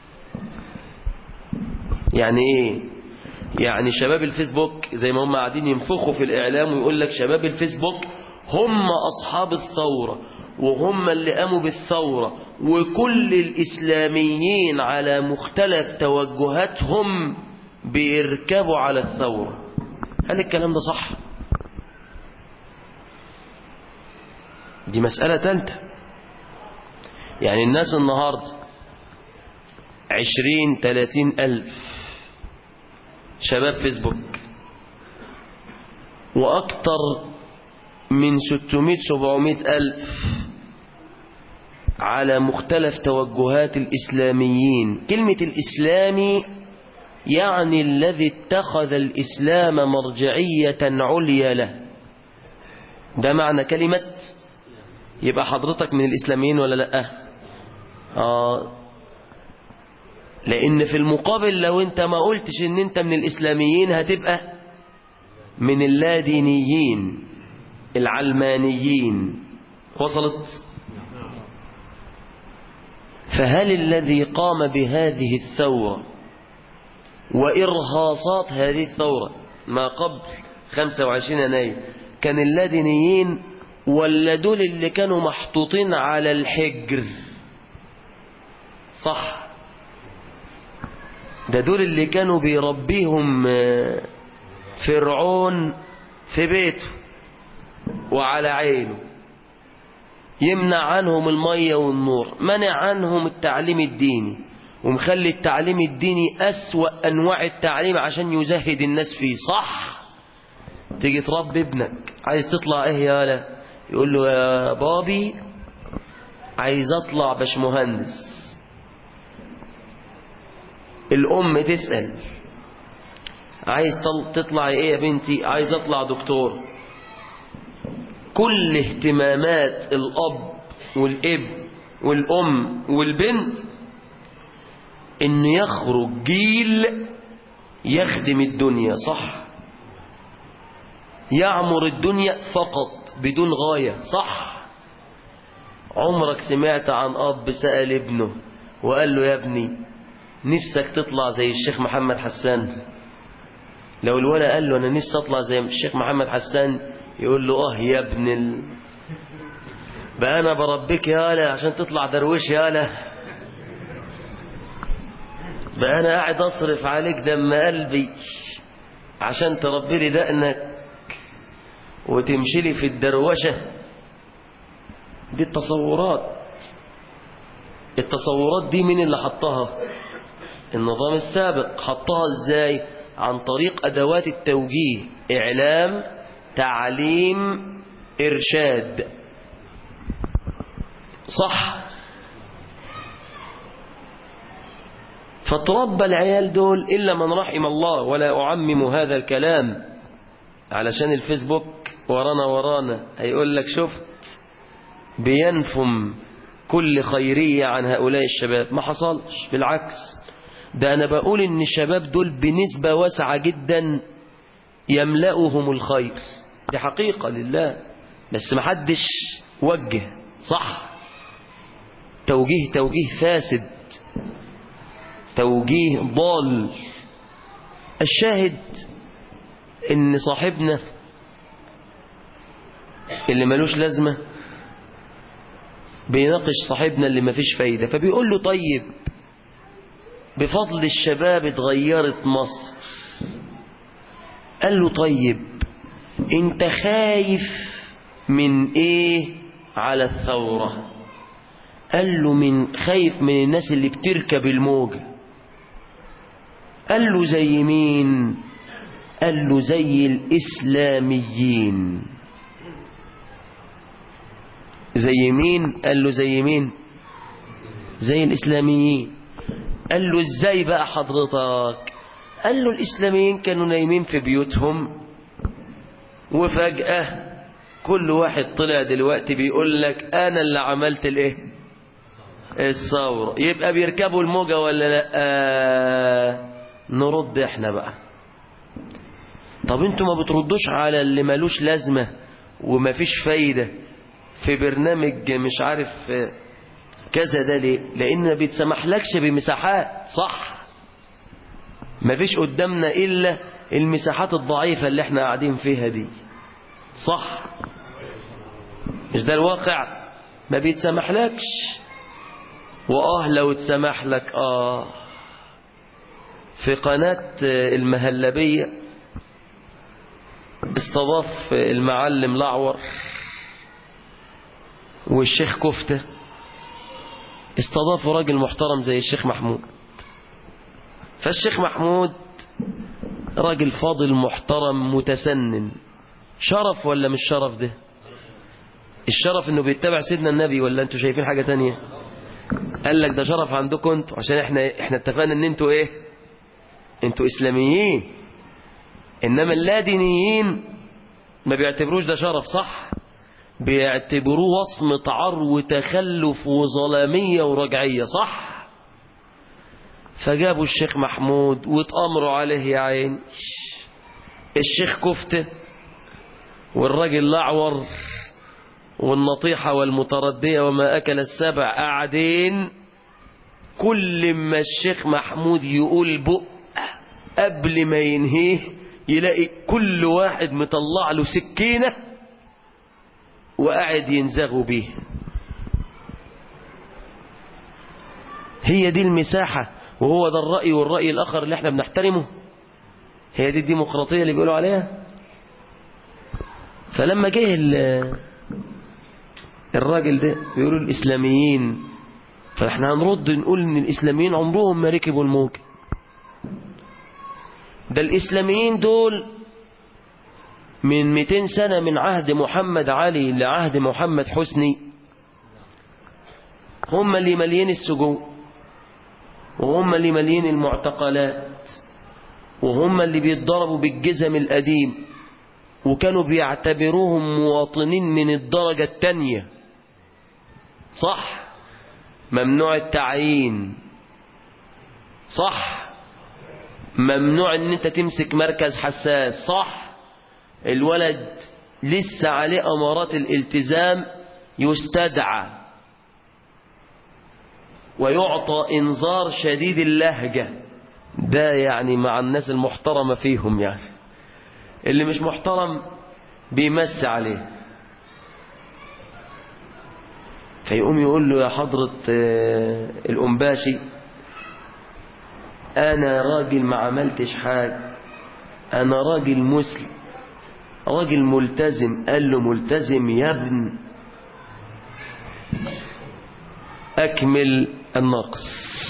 يعني ايه يعني شباب الفيسبوك زي ما هم قاعدين ينفخوا في الاعلام ويقول لك شباب الفيسبوك هم اصحاب الثورة وهم اللي قاموا بالثورة وكل الاسلاميين على مختلف توجهاتهم بيركبوا على الثورة هل الكلام ده صح دي مسألة تالتة يعني الناس النهاردة عشرين تلاتين ألف شباب فيسبوك وأكتر من ستمائة سبعمائة ألف على مختلف توجهات الإسلاميين كلمة الإسلامي يعني الذي اتخذ الإسلام مرجعية عليا له ده معنى كلمة يبقى حضرتك من الإسلاميين ولا لأ آه لأن في المقابل لو أنت ما قلتش أن أنت من الإسلاميين هتبقى من اللادينيين العلمانيين وصلت فهل الذي قام بهذه الثورة وإرهاصات هذه الثورة ما قبل 25 يناير كان اللادينيين ولا دول اللي كانوا محطوطين على الحجر صح ده دول اللي كانوا بيربيهم فرعون في بيته وعلى عينه يمنع عنهم المية والنور منع عنهم التعليم الديني ومخلي التعليم الديني أسوأ أنواع التعليم عشان يزهد الناس فيه صح تيجي تربي ابنك عايز تطلع ايه يا ولا يقول له يا بابي عايز اطلع باش مهندس الام تسأل عايز تطلع ايه يا بنتي عايز اطلع دكتور كل اهتمامات الاب والابن والأم والبنت إن يخرج جيل يخدم الدنيا صح يعمر الدنيا فقط بدون غاية صح عمرك سمعت عن أب سأل ابنه وقال له يا ابني نفسك تطلع زي الشيخ محمد حسان لو الولد قال له أنا نفسي أطلع زي الشيخ محمد حسان يقول له آه يا ابن ال... بقى أنا بربيك يالا عشان تطلع درويش يالا بقى أنا قاعد أصرف عليك دم قلبي عشان تربي لي دقنك وتمشي لي في الدروشة دي التصورات التصورات دي مين اللي حطها النظام السابق حطها ازاي عن طريق ادوات التوجيه اعلام تعليم ارشاد صح فتربى العيال دول إلا من رحم الله ولا أعمم هذا الكلام علشان الفيسبوك ورانا ورانا هيقول لك شفت بينفم كل خيرية عن هؤلاء الشباب ما حصلش بالعكس ده أنا بقول إن الشباب دول بنسبة واسعة جدا يملأهم الخير دي حقيقة لله بس محدش وجه صح توجيه توجيه فاسد توجيه ضال الشاهد ان صاحبنا اللي ملوش لازمة بيناقش صاحبنا اللي مفيش فايدة فبيقول له طيب بفضل الشباب اتغيرت مصر قال له طيب انت خايف من ايه على الثورة قال له من خايف من الناس اللي بتركب الموجة قال له زي مين قال له زي الإسلاميين زي مين قال له زي مين زي الإسلاميين قال له ازاي بقى حضرتك قال له الإسلاميين كانوا نايمين في بيوتهم وفجأة كل واحد طلع دلوقتي بيقول لك أنا اللي عملت الإيه الثورة يبقى بيركبوا الموجة ولا لا آه نرد احنا بقى طب انتوا ما بتردوش على اللي ملوش لازمة وما فيش فايدة في برنامج مش عارف كذا ده ليه لان ما بيتسمحلكش بمساحات صح ما فيش قدامنا الا المساحات الضعيفة اللي احنا قاعدين فيها دي صح مش ده الواقع ما بيتسمحلكش واه لو اتسمح لك اه في قناة المهلبية استضاف المعلم لعور والشيخ كفتة استضافوا راجل محترم زي الشيخ محمود فالشيخ محمود راجل فاضل محترم متسنن شرف ولا مش شرف ده الشرف انه بيتبع سيدنا النبي ولا انتوا شايفين حاجة تانية قال لك ده شرف عندكم انتوا عشان احنا احنا اتفقنا ان انتوا ايه انتوا اسلاميين انما اللادينيين ما بيعتبروش ده شرف صح بيعتبروه وصمة عر وتخلف وظلامية ورجعية صح فجابوا الشيخ محمود واتأمروا عليه يا عين الشيخ كفتة والراجل الأعور والنطيحة والمتردية وما أكل السبع قاعدين كل ما الشيخ محمود يقول بق قبل ما ينهيه يلاقي كل واحد مطلع له سكينة وقاعد ينزغوا بيه هي دي المساحة وهو ده الرأي والرأي الآخر اللي احنا بنحترمه هي دي الديمقراطية اللي بيقولوا عليها فلما جه الراجل ده بيقولوا الإسلاميين فاحنا هنرد نقول ان الإسلاميين عمرهم ما ركبوا الموجة ده الإسلاميين دول من 200 سنة من عهد محمد علي لعهد محمد حسني هم اللي مليين السجون وهم اللي مليين المعتقلات وهم اللي بيتضربوا بالجزم القديم وكانوا بيعتبروهم مواطنين من الدرجة التانية صح ممنوع التعيين صح ممنوع ان انت تمسك مركز حساس صح الولد لسه عليه امارات الالتزام يستدعى ويعطى انذار شديد اللهجة ده يعني مع الناس المحترمة فيهم يعني اللي مش محترم بيمس عليه فيقوم يقول له يا حضرة آه، الأنباشي أنا راجل ما عملتش حاجة أنا راجل مسلم راجل ملتزم قال له ملتزم يا ابن أكمل الناقص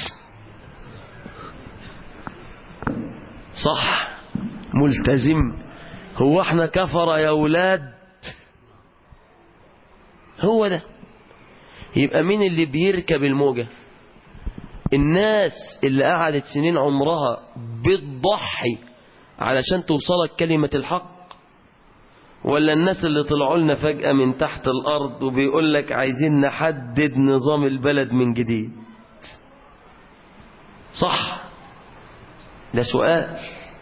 صح ملتزم هو احنا كفر يا ولاد هو ده يبقى مين اللي بيركب الموجة الناس اللي قعدت سنين عمرها بتضحي علشان توصلك كلمة الحق ولا الناس اللي طلعوا لنا فجأة من تحت الأرض وبيقول لك عايزين نحدد نظام البلد من جديد صح ده سؤال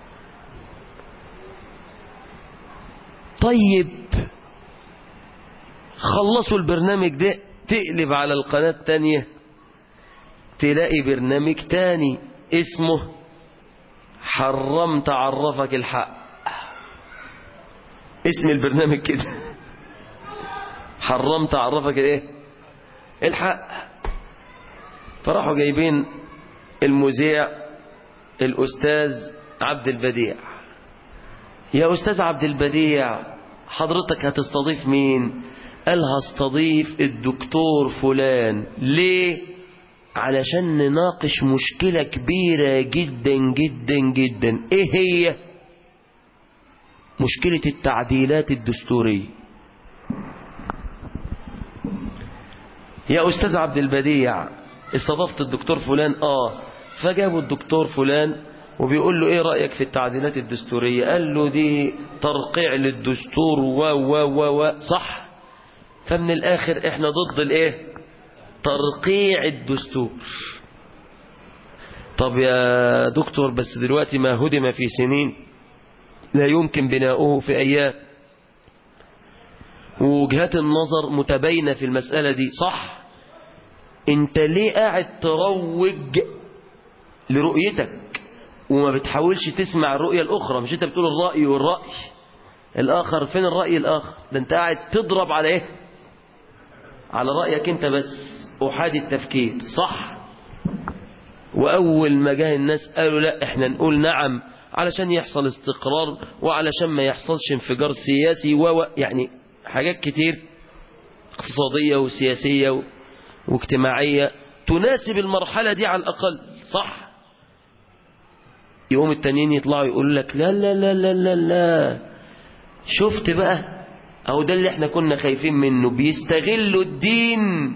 طيب خلصوا البرنامج ده تقلب على القناة التانية تلاقي برنامج تاني اسمه حرمت عرفك الحق اسم البرنامج كده حرمت عرفك الايه الحق فراحوا جايبين المذيع الاستاذ عبد البديع يا استاذ عبد البديع حضرتك هتستضيف مين قال هستضيف الدكتور فلان ليه علشان نناقش مشكلة كبيرة جدا جدا جدا ايه هي مشكلة التعديلات الدستورية يا أستاذ عبد البديع استضفت الدكتور فلان آه فجابوا الدكتور فلان وبيقول له ايه رأيك في التعديلات الدستورية قال له دي ترقيع للدستور و و و و صح فمن الآخر احنا ضد الايه ترقيع الدستور طب يا دكتور بس دلوقتي ما هدم في سنين لا يمكن بناؤه في أيام ووجهات النظر متباينة في المسألة دي صح انت ليه قاعد تروج لرؤيتك وما بتحاولش تسمع الرؤية الأخرى مش انت بتقول الرأي والرأي الآخر فين الرأي الآخر ده انت قاعد تضرب على ايه على رأيك انت بس أحادي التفكير صح وأول ما جاء الناس قالوا لا احنا نقول نعم علشان يحصل استقرار وعلشان ما يحصلش انفجار سياسي و يعني حاجات كتير اقتصادية وسياسية و... واجتماعية تناسب المرحلة دي على الأقل صح يقوم التانيين يطلعوا يقول لك لا لا لا لا لا لا شفت بقى أو ده اللي احنا كنا خايفين منه بيستغلوا الدين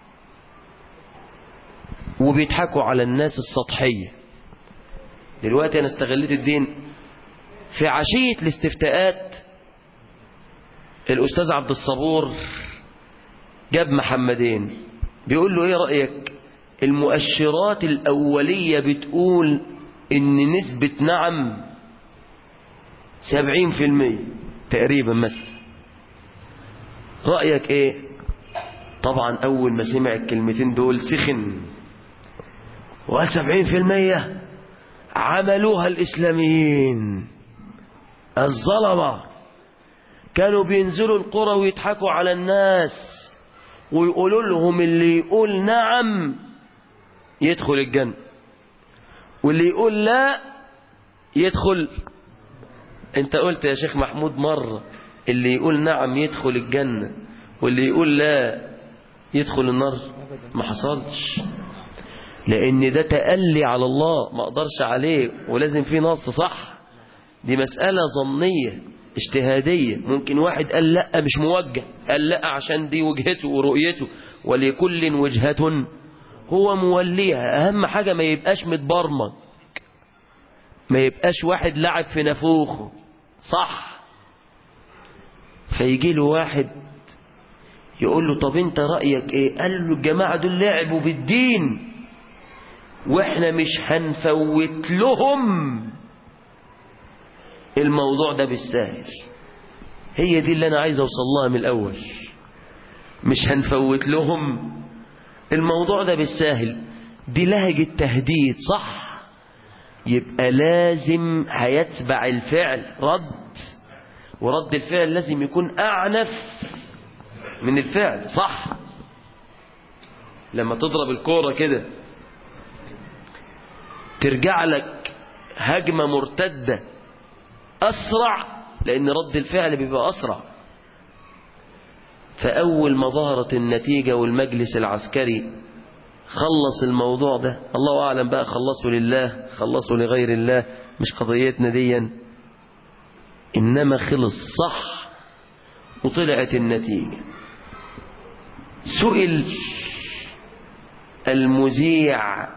وبيضحكوا على الناس السطحية دلوقتي أنا استغليت الدين في عشية الاستفتاءات الأستاذ عبد الصبور جاب محمدين بيقول له ايه رأيك المؤشرات الأولية بتقول ان نسبة نعم سبعين في المية تقريبا مثلا رأيك ايه طبعا أول ما سمع الكلمتين دول سخن وقال سبعين في المية عملوها الإسلاميين الظلمة كانوا بينزلوا القرى ويضحكوا على الناس ويقولوا لهم اللي يقول نعم يدخل الجنة واللي يقول لا يدخل انت قلت يا شيخ محمود مرة اللي يقول نعم يدخل الجنة واللي يقول لا يدخل النار ما حصلش لان ده تألي على الله ما اقدرش عليه ولازم في نص صح دي مسألة ظنية اجتهادية ممكن واحد قال لا مش موجه قال لا عشان دي وجهته ورؤيته ولكل وجهة هو موليها اهم حاجة ما يبقاش متبرمج ما يبقاش واحد لعب في نافوخه صح فيجي له واحد يقول له طب انت رأيك ايه قال له الجماعة دول لعبوا بالدين واحنا مش هنفوت لهم الموضوع ده بالسهل هي دي اللي انا عايز اوصل لها من الاول مش هنفوت لهم الموضوع ده بالسهل دي لهجة تهديد صح يبقى لازم هيتبع الفعل رد ورد الفعل لازم يكون أعنف من الفعل صح لما تضرب الكورة كده ترجع لك هجمة مرتدة أسرع لأن رد الفعل بيبقى أسرع فأول ما ظهرت النتيجة والمجلس العسكري خلص الموضوع ده الله أعلم بقى خلصوا لله خلصوا لغير الله مش قضيتنا ديا إنما خلص صح وطلعت النتيجة سئل المذيع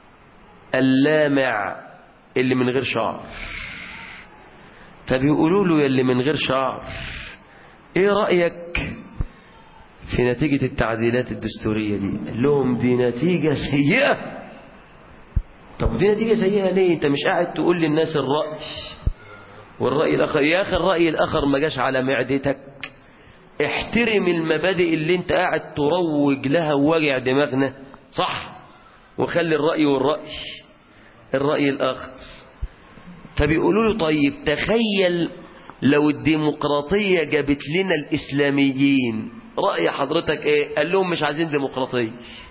اللامع اللي من غير شعر فبيقولوا له يلي من غير شعر ايه رأيك في نتيجة التعديلات الدستورية دي قال لهم دي نتيجة سيئة طب دي نتيجة سيئة ليه انت مش قاعد تقول للناس الرأي والرأي الآخر يا أخي الرأي الآخر ما جاش على معدتك احترم المبادئ اللي انت قاعد تروج لها ووجع دماغنا صح وخلي الرأي والرأي الرأي الآخر فبيقولوا له طيب تخيل لو الديمقراطية جابت لنا الإسلاميين رأي حضرتك ايه قال لهم مش عايزين ديمقراطية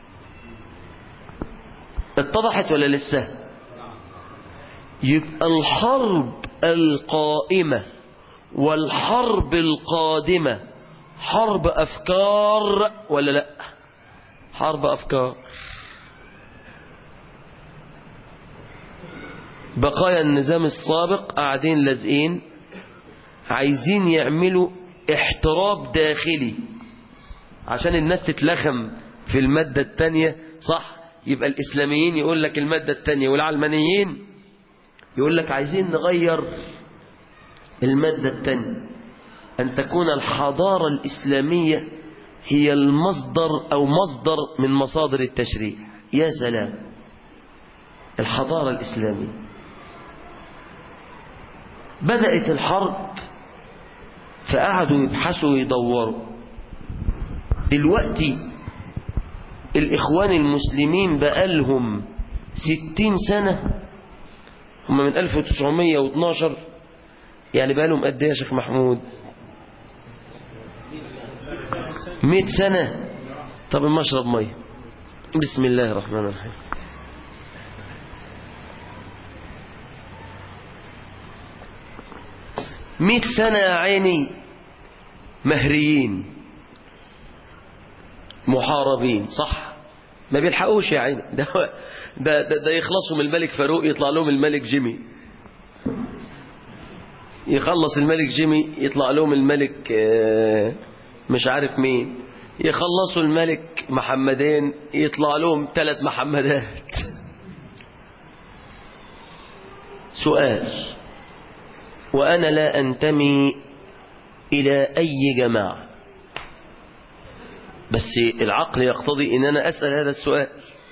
اتضحت ولا لسه يبقى الحرب القائمة والحرب القادمة حرب أفكار ولا لا حرب أفكار بقايا النظام السابق قاعدين لازقين عايزين يعملوا احتراب داخلي عشان الناس تتلخم في المادة التانية صح يبقى الإسلاميين يقول لك المادة التانية والعلمانيين يقول لك عايزين نغير المادة التانية أن تكون الحضارة الإسلامية هي المصدر أو مصدر من مصادر التشريع يا سلام الحضارة الإسلامية بدأت الحرب فقعدوا يبحثوا ويدوروا دلوقتي الإخوان المسلمين بقالهم ستين سنة هم من 1912 يعني بقالهم قد ايه يا شيخ محمود مئة سنة طب ما اشرب مية بسم الله الرحمن الرحيم مئة سنة يا عيني مهريين محاربين صح ما بيلحقوش يا عيني ده, ده, ده, ده يخلصوا من الملك فاروق يطلع لهم الملك جيمي يخلص الملك جيمي يطلع لهم الملك مش عارف مين يخلصوا الملك محمدين يطلع لهم ثلاث محمدات سؤال وأنا لا أنتمي إلى أي جماعة بس العقل يقتضي ان انا اسال هذا السؤال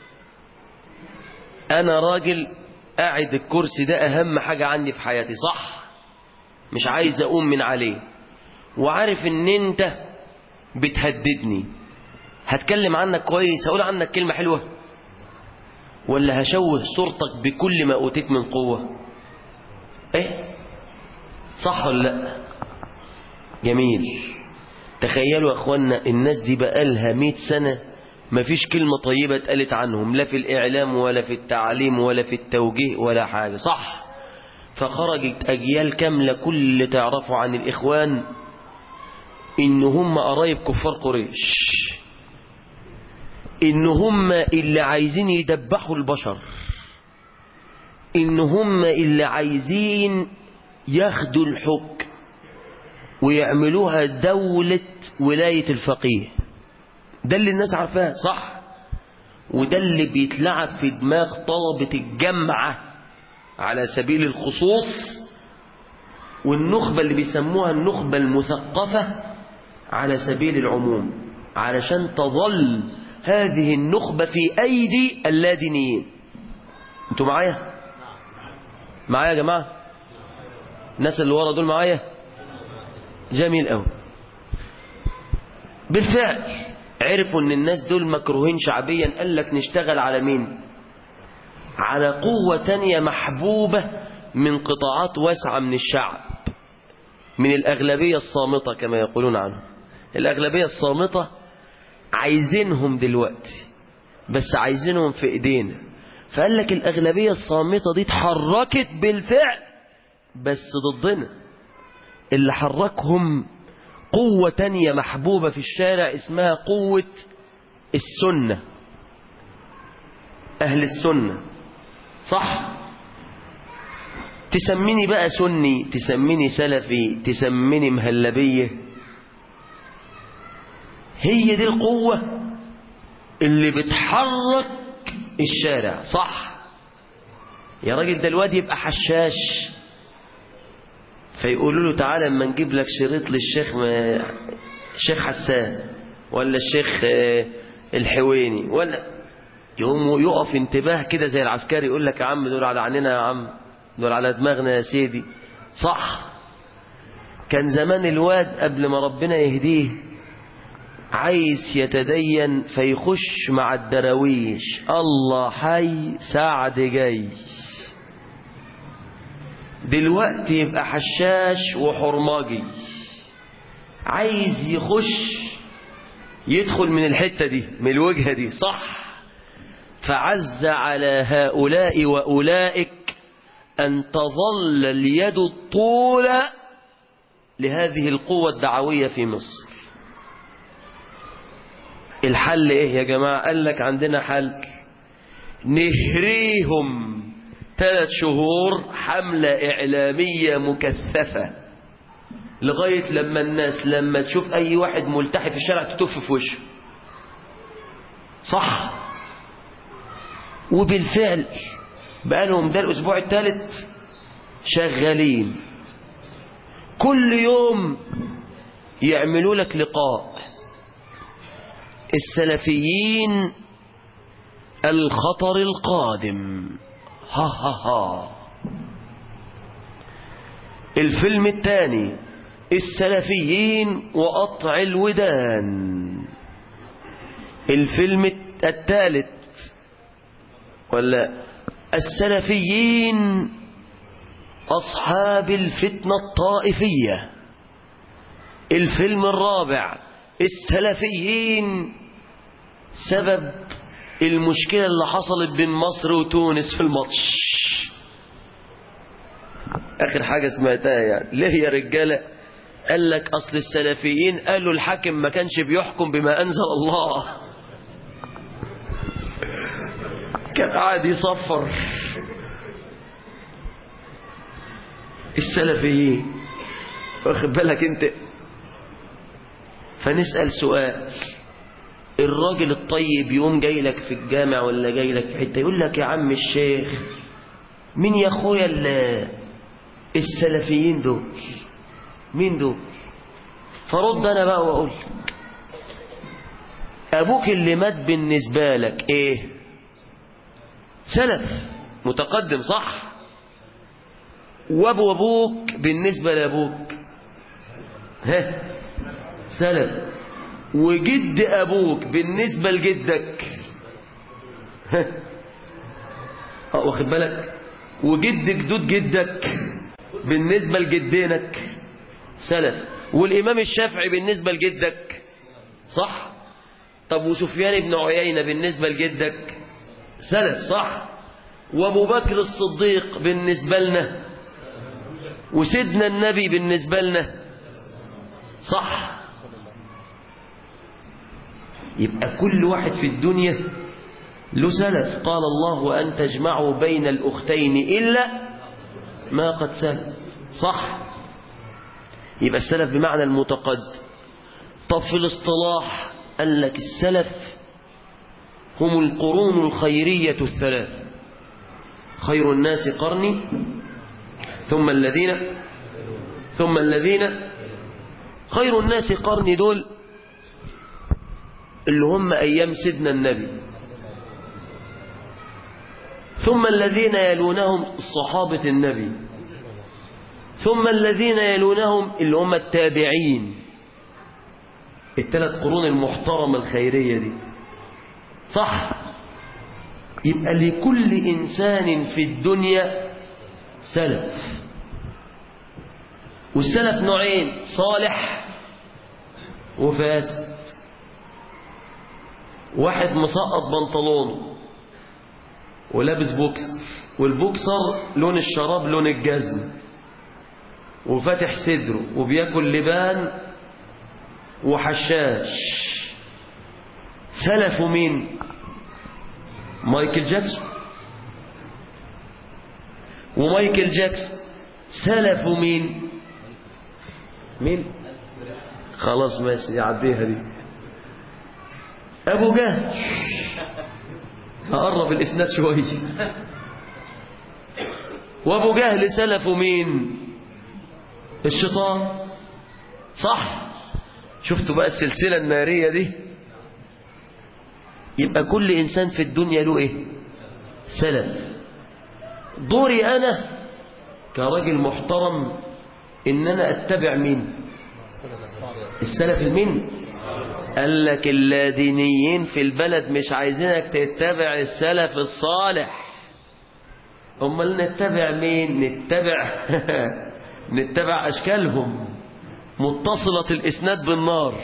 انا راجل قاعد الكرسي ده اهم حاجة عندي في حياتي صح مش عايز اقوم من عليه وعارف ان انت بتهددني هتكلم عنك كويس هقول عنك كلمة حلوة ولا هشوه صورتك بكل ما اوتيت من قوة ايه صح ولا لا جميل تخيلوا يا اخوانا الناس دي بقالها مئة سنة مفيش كلمة طيبة اتقالت عنهم لا في الإعلام ولا في التعليم ولا في التوجيه ولا حاجة صح فخرجت أجيال كاملة كل اللي تعرفوا عن الإخوان إن هم قرايب كفار قريش إن هم اللي عايزين يدبحوا البشر إن هم اللي عايزين ياخدوا الحكم ويعملوها دولة ولاية الفقيه ده اللي الناس عارفاه صح وده اللي بيتلعب في دماغ طلبة الجامعة على سبيل الخصوص والنخبة اللي بيسموها النخبة المثقفة على سبيل العموم علشان تظل هذه النخبة في أيدي اللادينيين انتوا معايا معايا يا جماعة الناس اللي ورا دول معايا جميل قوي بالفعل عرفوا ان الناس دول مكروهين شعبيا قال لك نشتغل على مين على قوة تانية محبوبة من قطاعات واسعة من الشعب من الأغلبية الصامتة كما يقولون عنه الأغلبية الصامتة عايزينهم دلوقتي بس عايزينهم في ايدينا فقال لك الأغلبية الصامتة دي اتحركت بالفعل بس ضدنا اللي حركهم قوة تانية محبوبة في الشارع اسمها قوة السنة أهل السنة صح تسميني بقى سني تسميني سلفي تسميني مهلبية هي دي القوة اللي بتحرك الشارع صح يا راجل ده الواد يبقى حشاش فيقولوا له تعالى اما نجيب لك شريط للشيخ ما الشيخ حسان ولا الشيخ آه، الحويني ولا يقوم يقف انتباه كده زي العسكري يقول لك يا عم دول على عيننا يا عم دول على دماغنا يا سيدي صح كان زمان الواد قبل ما ربنا يهديه عايز يتدين فيخش مع الدراويش الله حي سعد جاي دلوقتي يبقى حشاش وحرماجي عايز يخش يدخل من الحتة دي من الوجهة دي صح فعز على هؤلاء وأولئك أن تظل اليد الطولة لهذه القوة الدعوية في مصر الحل ايه يا جماعة قال لك عندنا حل نهريهم ثلاث شهور حملة إعلامية مكثفة لغاية لما الناس لما تشوف أي واحد ملتحي في الشارع تتف في وشه صح وبالفعل بقالهم ده الأسبوع الثالث شغالين كل يوم يعملوا لك لقاء السلفيين الخطر القادم ها ها ها الفيلم الثاني السلفيين وقطع الودان الفيلم الثالث ولا السلفيين أصحاب الفتنة الطائفية الفيلم الرابع السلفيين سبب المشكلة اللي حصلت بين مصر وتونس في الماتش آخر حاجة سمعتها يعني ليه يا رجالة قال لك أصل السلفيين قالوا الحاكم ما كانش بيحكم بما أنزل الله كان قاعد يصفر السلفيين واخد بالك انت فنسأل سؤال الراجل الطيب يقوم جاي لك في الجامع ولا جاي لك في حته يقول لك يا عم الشيخ مين يا اخويا ال- السلفيين دول مين دول فرد انا بقى واقول لك ابوك اللي مات بالنسبه لك ايه سلف متقدم صح وابو ابوك بالنسبه لابوك ها سلف وجد أبوك بالنسبة لجدك ها اه واخد بالك وجد جدود جدك بالنسبة لجدينك سلف والإمام الشافعي بالنسبة لجدك صح طب وسفيان بن عيينة بالنسبة لجدك سلف صح وابو بكر الصديق بالنسبة لنا وسيدنا النبي بالنسبة لنا صح يبقى كل واحد في الدنيا له سلف قال الله وأن تجمعوا بين الأختين إلا ما قد سلف صح يبقى السلف بمعنى المتقدم طب في الاصطلاح قال لك السلف هم القرون الخيرية الثلاث خير الناس قرني ثم الذين ثم الذين خير الناس قرني دول اللي هم أيام سيدنا النبي ثم الذين يلونهم صحابة النبي ثم الذين يلونهم اللي هم التابعين الثلاث قرون المحترمة الخيرية دي صح يبقى لكل إنسان في الدنيا سلف والسلف نوعين صالح وفاسد واحد مسقط بنطلونه ولابس بوكسر والبوكسر لون الشراب لون الجزم وفاتح صدره وبياكل لبان وحشاش سلفه مين مايكل جاكسون ومايكل جاكسون سلفه مين مين خلاص ماشي يعديها دي ابو جهل هقرب الاسناد شويه وابو جهل سلفه مين الشيطان صح شفتوا بقى السلسله الناريه دي يبقى كل انسان في الدنيا له ايه سلف دوري انا كراجل محترم ان انا اتبع مين السلف المين قال لك اللادينيين في البلد مش عايزينك تتبع السلف الصالح امال نتبع مين نتبع نتبع اشكالهم متصلة الاسناد بالنار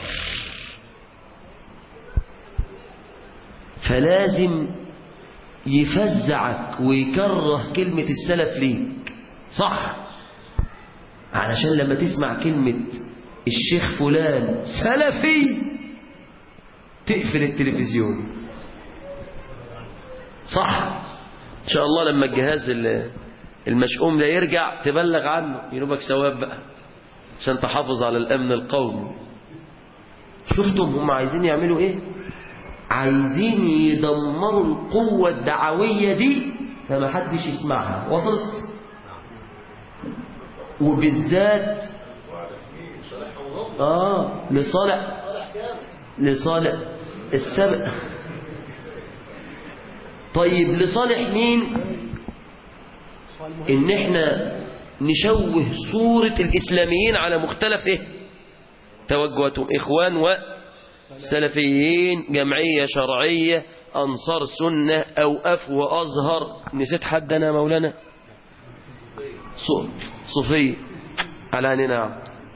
فلازم يفزعك ويكره كلمة السلف ليك صح علشان لما تسمع كلمة الشيخ فلان سلفي تقفل التلفزيون صح ان شاء الله لما الجهاز المشؤوم ده يرجع تبلغ عنه ينوبك ثواب بقى عشان تحافظ على الامن القومي شفتم هم عايزين يعملوا ايه عايزين يدمروا القوة الدعوية دي فما حدش يسمعها وصلت وبالذات آه لصالح لصالح السبق طيب لصالح مين ان احنا نشوه صورة الاسلاميين على مختلف ايه توجهاتهم اخوان وسلفيين جمعية شرعية انصار سنة اوقاف وازهر نسيت حد انا مولانا صوفية على عيننا نعم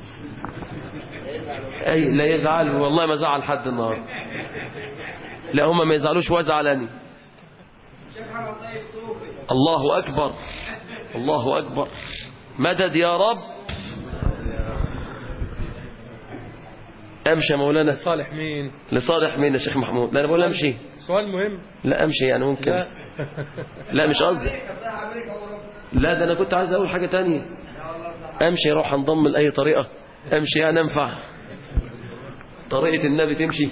أي لا يزعل والله ما زعل حد النهارده لا هم ما يزعلوش وازعلني الله أكبر الله أكبر مدد يا رب أمشي يا مولانا صالح مين لصالح مين يا شيخ محمود لا أنا بقول أمشي سؤال مهم لا أمشي يعني ممكن لا لا مش قصدي لا ده أنا كنت عايز أقول حاجة تانية أمشي أروح أنضم لأي طريقة أمشي يعني أنفع طريقة النبي تمشي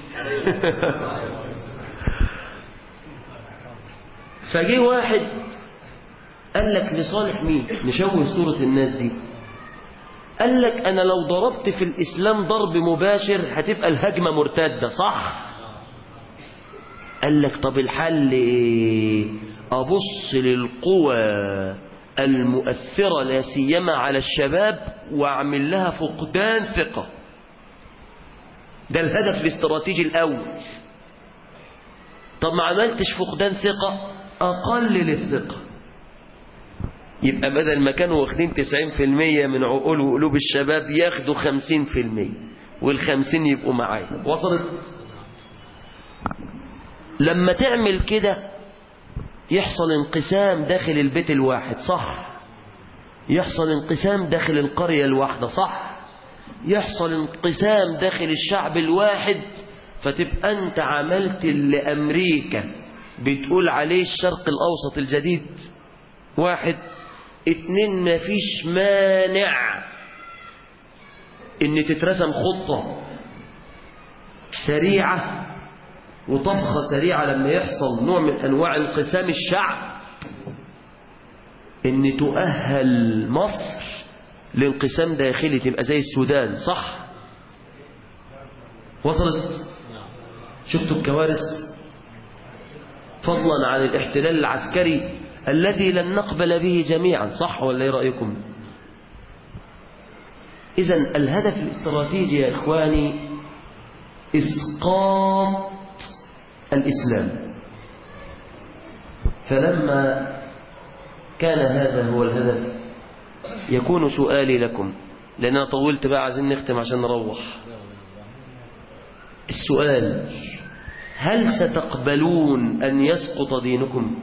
فجي واحد قال لك لصالح مين نشوه صورة الناس دي قال لك أنا لو ضربت في الإسلام ضرب مباشر هتبقى الهجمة مرتدة صح قال لك طب الحل إيه أبص للقوى المؤثرة لا سيما على الشباب وأعمل لها فقدان ثقة ده الهدف الاستراتيجي الأول طب ما عملتش فقدان ثقة أقلل الثقة يبقى بدل ما كانوا واخدين 90% من عقول وقلوب الشباب ياخدوا 50% والخمسين يبقوا معايا وصلت لما تعمل كده يحصل انقسام داخل البيت الواحد صح يحصل انقسام داخل القرية الواحدة صح يحصل انقسام داخل الشعب الواحد فتبقى انت عملت اللي امريكا بتقول عليه الشرق الاوسط الجديد واحد اتنين مفيش مانع ان تترسم خطة سريعة وطبخة سريعة لما يحصل نوع من انواع انقسام الشعب ان تؤهل مصر لانقسام داخلي تبقى زي السودان صح وصلت شفتوا الكوارث فضلا عن الاحتلال العسكري الذي لن نقبل به جميعا صح ولا ايه رأيكم إذا الهدف الاستراتيجي يا إخواني إسقاط الإسلام فلما كان هذا هو الهدف يكون سؤالي لكم لأن أنا طولت بقى عايزين نختم عشان نروح السؤال هل ستقبلون أن يسقط دينكم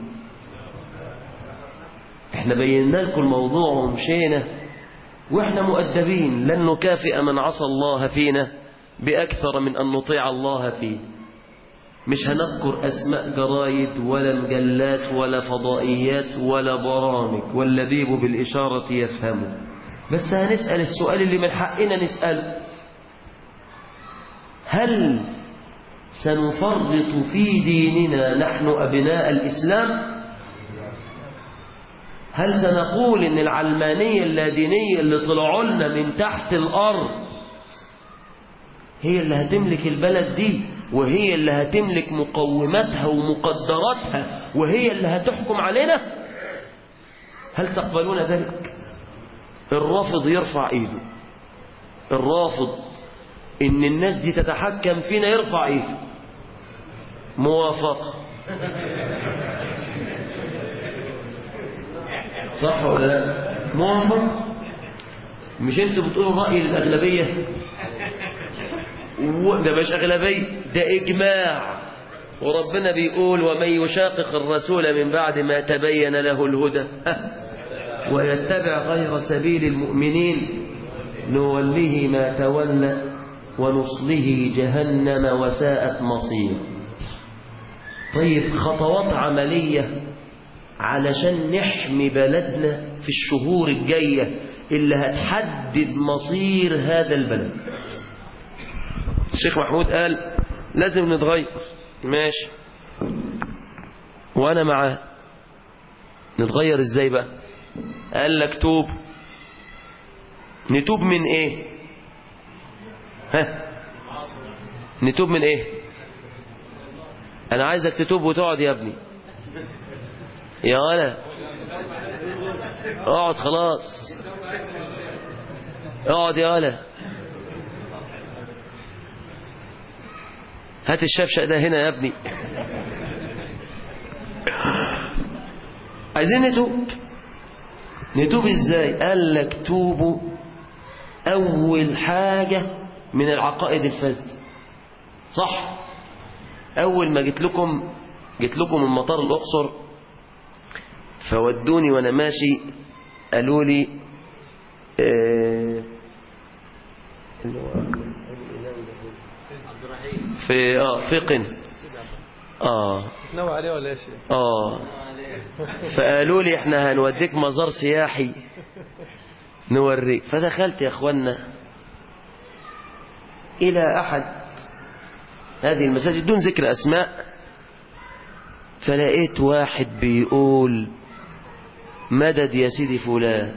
احنا بينا لكم الموضوع ومشينا واحنا مؤدبين لن نكافئ من عصى الله فينا بأكثر من أن نطيع الله فيه مش هنذكر أسماء جرايد ولا مجلات ولا فضائيات ولا برامج واللبيب بالإشارة يفهمه بس هنسأل السؤال اللي من حقنا نسأله هل سنفرط في ديننا نحن أبناء الإسلام هل سنقول إن العلمانية اللادينية اللي طلعوا لنا من تحت الأرض هي اللي هتملك البلد دي وهي اللي هتملك مقوماتها ومقدراتها وهي اللي هتحكم علينا هل تقبلون ذلك الرافض يرفع ايده الرافض ان الناس دي تتحكم فينا يرفع ايده موافقة صح ولا لا موافق مش انتوا بتقولوا رأي للأغلبية ده مش أغلبية ده إجماع وربنا بيقول ومن يشاقق الرسول من بعد ما تبين له الهدى ويتبع غير سبيل المؤمنين نوله ما تولى ونصله جهنم وساءت مصير طيب خطوات عملية علشان نحمي بلدنا في الشهور الجاية اللي هتحدد مصير هذا البلد الشيخ محمود قال لازم نتغير ماشي وانا معاه نتغير ازاي بقى قال لك توب نتوب من ايه ها نتوب من ايه انا عايزك تتوب وتقعد يا ابني يا ولا اقعد خلاص اقعد يا ولا هات الشفشق ده هنا يا ابني عايزين نتوب نتوب ازاي قال لك توبوا اول حاجة من العقائد الفاسدة صح اول ما جيت لكم جيت لكم من مطار الاقصر فودوني وانا ماشي قالوا لي اه في اه في قن اه نوع عليه ولا ايش اه فقالوا لي احنا هنوديك مزار سياحي نوريك فدخلت يا اخوانا الى احد هذه المساجد دون ذكر اسماء فلقيت واحد بيقول مدد يا سيدي فلان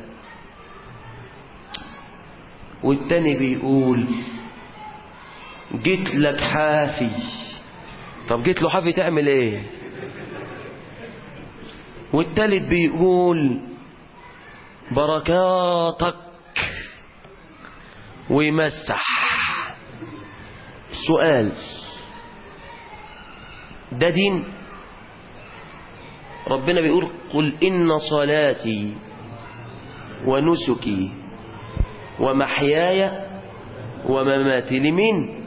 والتاني بيقول جيت لك حافي طب جيت له حافي تعمل ايه والتالت بيقول بركاتك ويمسح سؤال ده دين ربنا بيقول قل إن صلاتي ونسكي ومحياي ومماتي لمين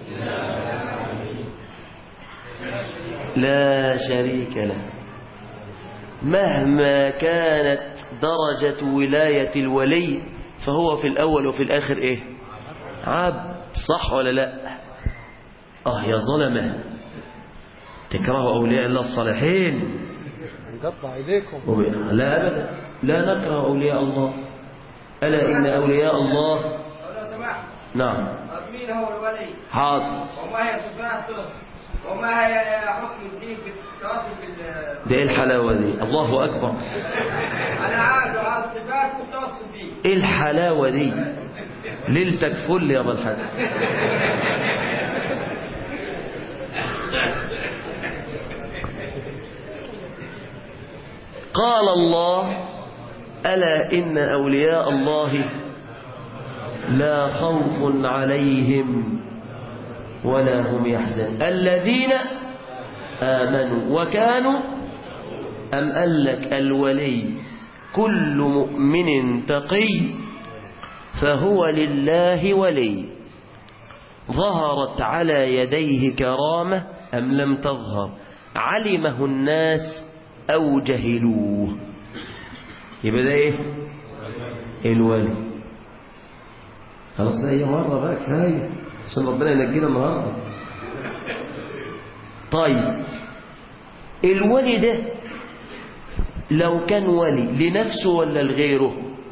لا شريك له مهما كانت درجة ولاية الولي فهو في الأول وفي الآخر إيه عبد صح ولا لا آه يا ظلمة تكرهوا أولياء الله الصالحين نقطع ايديكم وب- لا أبدا لا نكره أولياء الله ألا إن أولياء الله نعم مين هو الولي؟ حاضر وما هي صفاته؟ وما هي حكم الدين في التواصل بال ده إيه الحلاوة دي الله أكبر على عهد وعلى الصفات والتواصل به إيه الحلاوة دي ليلتك فل يا أبا الحاج قال الله ألا إن أولياء الله لا خوف عليهم ولا هم يحزنون الذين آمنوا وكانوا أم قال لك الولي كل مؤمن تقي فهو لله ولي ظهرت على يديه كرامة أم لم تظهر علمه الناس أو جهلوه يبقى ده إيه الولي خلاص ده هي مرة بقى كفاية عشان ربنا ينجينا النهارده طيب الولي ده لو كان ولي لنفسه ولا لغيره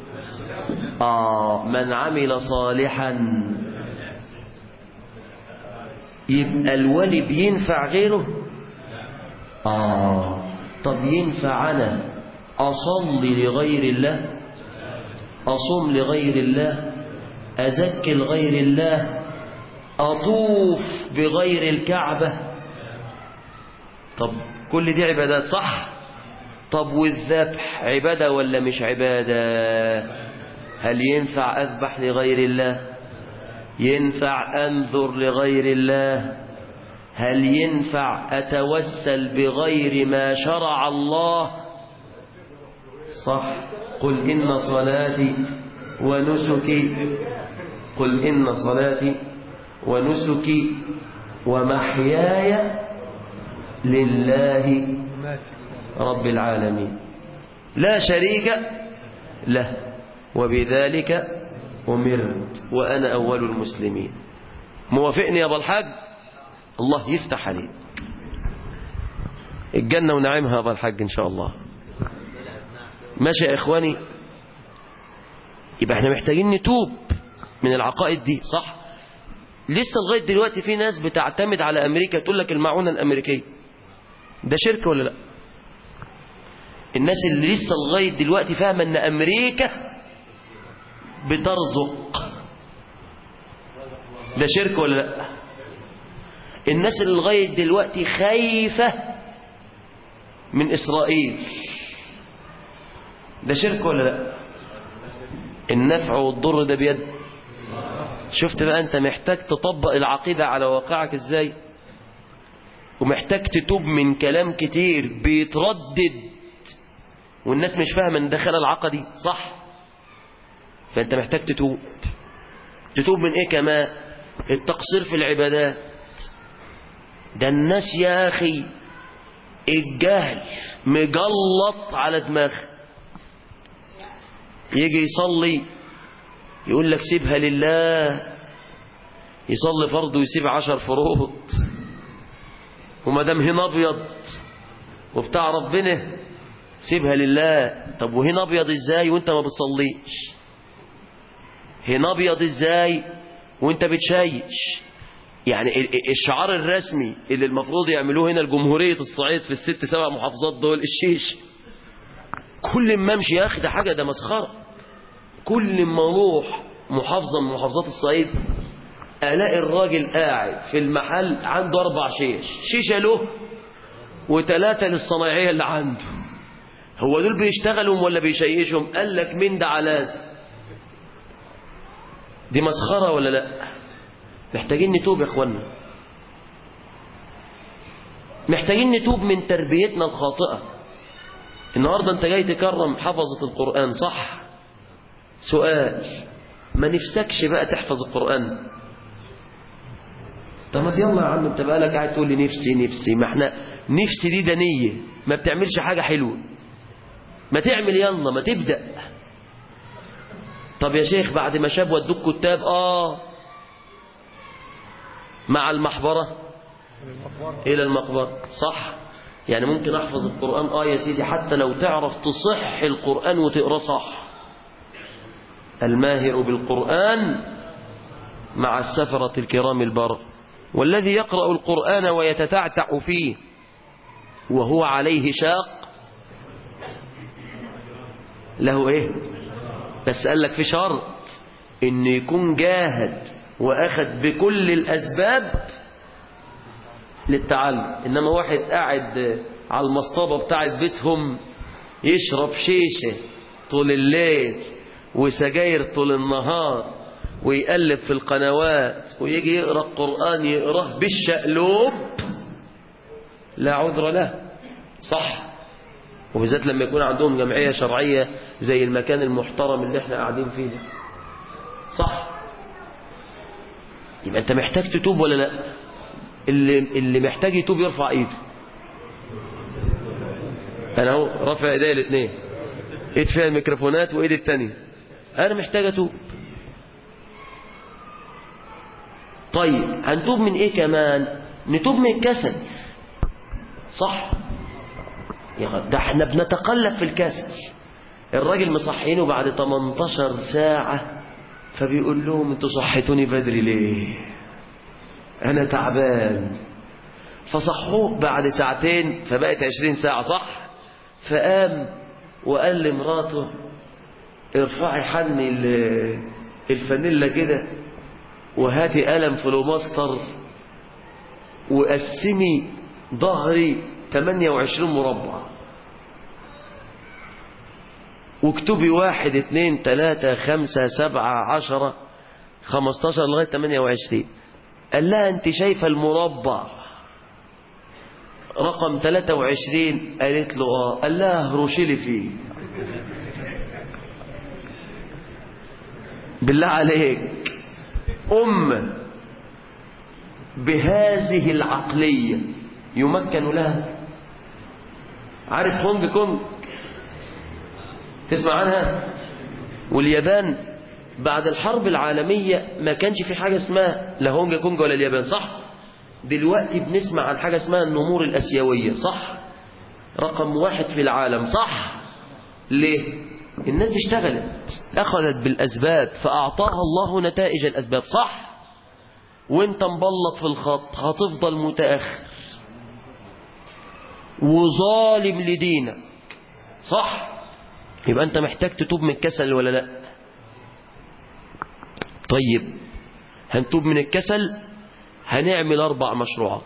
آه من عمل صالحا يبقى الولي بينفع غيره آه طب ينفع أنا أصلي لغير الله أصوم لغير الله أزكي لغير الله أطوف بغير الكعبة طب كل دي عبادات صح طب والذبح عبادة ولا مش عبادة هل ينفع أذبح لغير الله ينفع أنذر لغير الله هل ينفع أتوسل بغير ما شرع الله صح قل إن صلاتي ونسكي قل إن صلاتي ونسكي ومحياي لله رب العالمين لا شريك له وبذلك أمرت وأنا أول المسلمين موافقني يا أبا الحاج الله يفتح عليك الجنة ونعيمها يا أبا الحاج إن شاء الله ماشي يا إخواني يبقى احنا محتاجين نتوب من العقائد دي صح لسه لغاية دلوقتي في ناس بتعتمد على أمريكا تقول لك المعونة الأمريكية ده شرك ولا لا الناس اللي لسه لغاية دلوقتي فاهمة أن أمريكا بترزق ده شرك ولا لا الناس اللي لغاية دلوقتي خايفة من إسرائيل ده شرك ولا لا النفع والضر ده بيد شفت بقى انت محتاج تطبق العقيدة على واقعك ازاي ومحتاج تتوب من كلام كتير بيتردد والناس مش فاهمة ان ده خلل عقدي صح فانت محتاج تتوب تتوب من ايه كمان التقصير في العبادات ده الناس يا اخي الجهل مجلط على دماغه يجي يصلي يقول لك سيبها لله يصلي فرض ويسيب عشر فروض وما دام هنا ابيض وبتاع ربنا سيبها لله طب وهنا ابيض ازاي وانت ما بتصليش هنا ابيض ازاي وانت بتشيش يعني الشعار الرسمي اللي المفروض يعملوه هنا لجمهورية الصعيد في الست سبع محافظات دول الشيش كل ما امشي يا اخي ده حاجة ده مسخرة كل ما اروح محافظة من محافظات الصعيد الاقي الراجل قاعد في المحل عنده اربع شيش شيشة له وثلاثة للصنايعية اللي عنده هو دول بيشتغلوا ولا بيشيشهم قال لك مين ده على دي مسخرة ولا لا محتاجين نتوب يا اخوانا محتاجين نتوب من تربيتنا الخاطئة النهاردة انت جاي تكرم حفظة القرآن صح سؤال ما نفسكش بقى تحفظ القرآن طب ما يلا يا عم انت بقالك قاعد تقول لي نفسي نفسي ما احنا نفسي دي دنية ما بتعملش حاجة حلوة ما تعمل يلا ما تبدأ طب يا شيخ بعد ما شاب ودوك كتاب اه مع المحبرة إلى المقبرة صح يعني ممكن أحفظ القرآن آه يا سيدي حتى لو تعرف تصح القرآن وتقرأ صح الماهر بالقرآن مع السفرة الكرام البر والذي يقرأ القرآن ويتتعتع فيه وهو عليه شاق له ايه بس قال لك في شرط ان يكون جاهد واخد بكل الاسباب للتعلم انما واحد قاعد على المصطبة بتاعت بيتهم يشرب شيشة طول الليل وسجاير طول النهار ويقلب في القنوات ويجي يقرأ القرآن يقراه بالشقلوب لا عذر له صح وبالذات لما يكون عندهم جمعية شرعية زي المكان المحترم اللي احنا قاعدين فيه ده صح يبقى انت محتاج تتوب ولا لا اللي, اللي محتاج يتوب يرفع ايده انا اهو رافع ايديا الاثنين ايد فيها الميكروفونات وايد الثانيه انا محتاج اتوب طيب هنتوب من ايه كمان نتوب من الكسل صح يا غ- ده احنا بنتقلب في الكسل الراجل مصحينه بعد 18 ساعة فبيقول لهم انتوا صحيتوني بدري ليه انا تعبان فصحوه بعد ساعتين فبقت 20 ساعة صح فقام وقال لمراته ارفعي حني ال- الفانيلا كده وهاتي قلم فلوماستر وقسمي ظهري 28 مربع واكتبي واحد اتنين تلاتة خمسة سبعة عشرة خمستاشر لغاية 28 قال لها انت شايفة المربع رقم 23 قالت له اه قال لها هروشي لي فيه بالله عليك أم بهذه العقلية يمكن لها عارف هونج كونج تسمع عنها واليابان بعد الحرب العالمية ما كانش في حاجة اسمها لا هونج كونج ولا اليابان صح دلوقتي بنسمع عن حاجة اسمها النمور الأسيوية صح رقم واحد في العالم صح ليه الناس دي اشتغلت أخذت بالأسباب فأعطاها الله نتائج الأسباب صح وانت مبلط في الخط هتفضل متأخر وظالم لدينك صح يبقى انت محتاج تتوب من الكسل ولا لا طيب هنتوب من الكسل هنعمل أربع مشروعات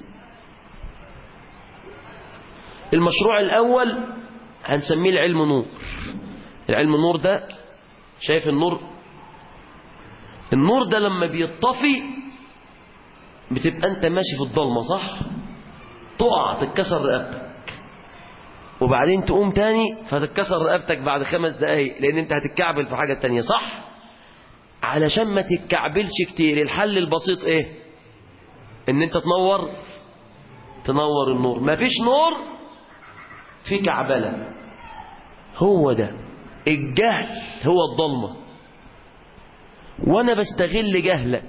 المشروع الأول هنسميه العلم نور العلم النور ده شايف النور النور ده لما بيطفي بتبقى انت ماشي في الضلمة صح تقع تتكسر رقبتك وبعدين تقوم تاني فتتكسر رقبتك بعد خمس دقايق لان انت هتتكعبل في حاجة تانية صح علشان ما تتكعبلش كتير الحل البسيط ايه ان انت تنور تنور النور مفيش نور في كعبلة هو ده الجهل هو الضلمة وانا بستغل جهلك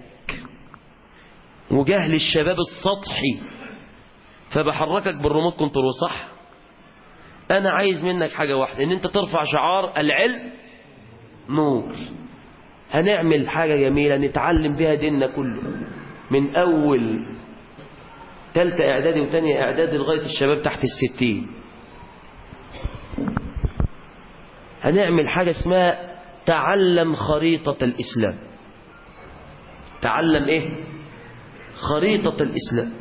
وجهل الشباب السطحي فبحركك بالريموت كنترول صح انا عايز منك حاجة واحدة ان انت ترفع شعار العلم نور هنعمل حاجة جميلة نتعلم بها ديننا كله من اول تالتة اعدادي وتانية اعدادي لغاية الشباب تحت الستين هنعمل حاجة اسمها تعلم خريطة الإسلام تعلم إيه خريطة الإسلام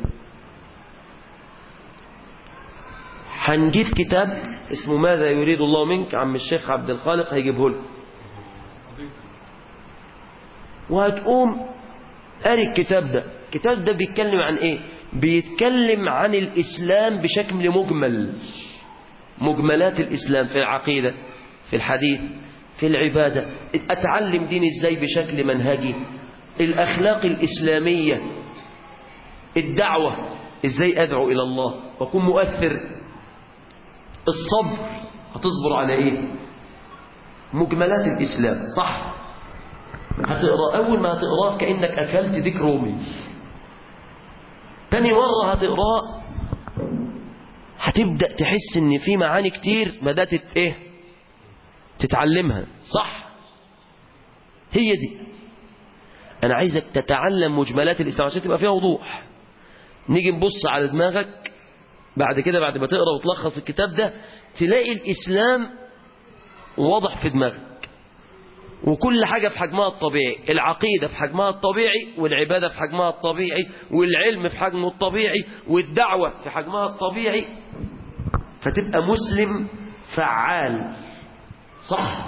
هنجيب كتاب اسمه ماذا يريد الله منك عم الشيخ عبد الخالق هيجيبه لكم وهتقوم قاري الكتاب ده الكتاب ده بيتكلم عن ايه بيتكلم عن الإسلام بشكل مجمل مجملات الإسلام في العقيدة في الحديث في العبادة أتعلم دين إزاي بشكل منهجي الأخلاق الإسلامية الدعوة إزاي أدعو إلى الله وأكون مؤثر الصبر هتصبر على إيه مجملات الإسلام صح هتقرأ أول ما هتقراه كأنك أكلت ديك رومي تاني مرة هتقراه هتبدأ تحس ان في معاني كتير بدأت ايه تتعلمها صح هي دي انا عايزك تتعلم مجملات الاسلام عشان تبقى فيها وضوح نيجي نبص على دماغك بعد كده بعد ما تقرا وتلخص الكتاب ده تلاقي الاسلام واضح في دماغك وكل حاجة في حجمها الطبيعي العقيدة في حجمها الطبيعي والعبادة في حجمها الطبيعي والعلم في حجمه الطبيعي والدعوة في حجمها الطبيعي فتبقى مسلم فعال صح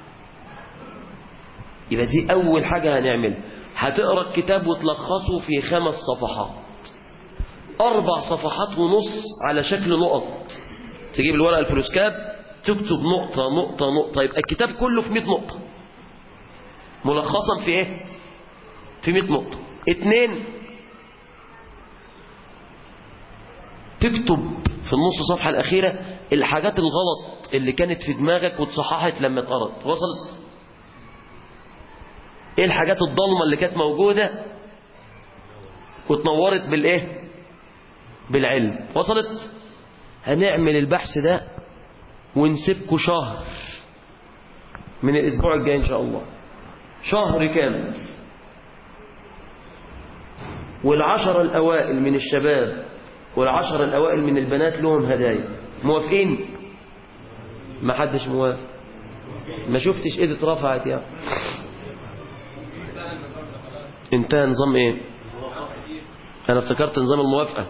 يبقى دي أول حاجة هنعمل هتقرأ الكتاب وتلخصه في خمس صفحات أربع صفحات ونص على شكل نقط تجيب الورقة الفلوسكاب تكتب نقطة نقطة نقطة يبقى الكتاب كله في 100 نقطة ملخصا في ايه في 100 نقطة اتنين تكتب في النص صفحة الأخيرة الحاجات الغلط اللي كانت في دماغك وتصححت لما اتقرت وصلت ايه الحاجات الضلمة اللي كانت موجودة واتنورت بالايه بالعلم وصلت هنعمل البحث ده ونسيبكوا شهر من الاسبوع الجاي ان شاء الله شهر كامل والعشر الاوائل من الشباب والعشر الاوائل من البنات لهم هدايا موافقين ما حدش موافق ما شفتش ايدي اترفعت يعني انتهى نظام ايه انا افتكرت نظام الموافقة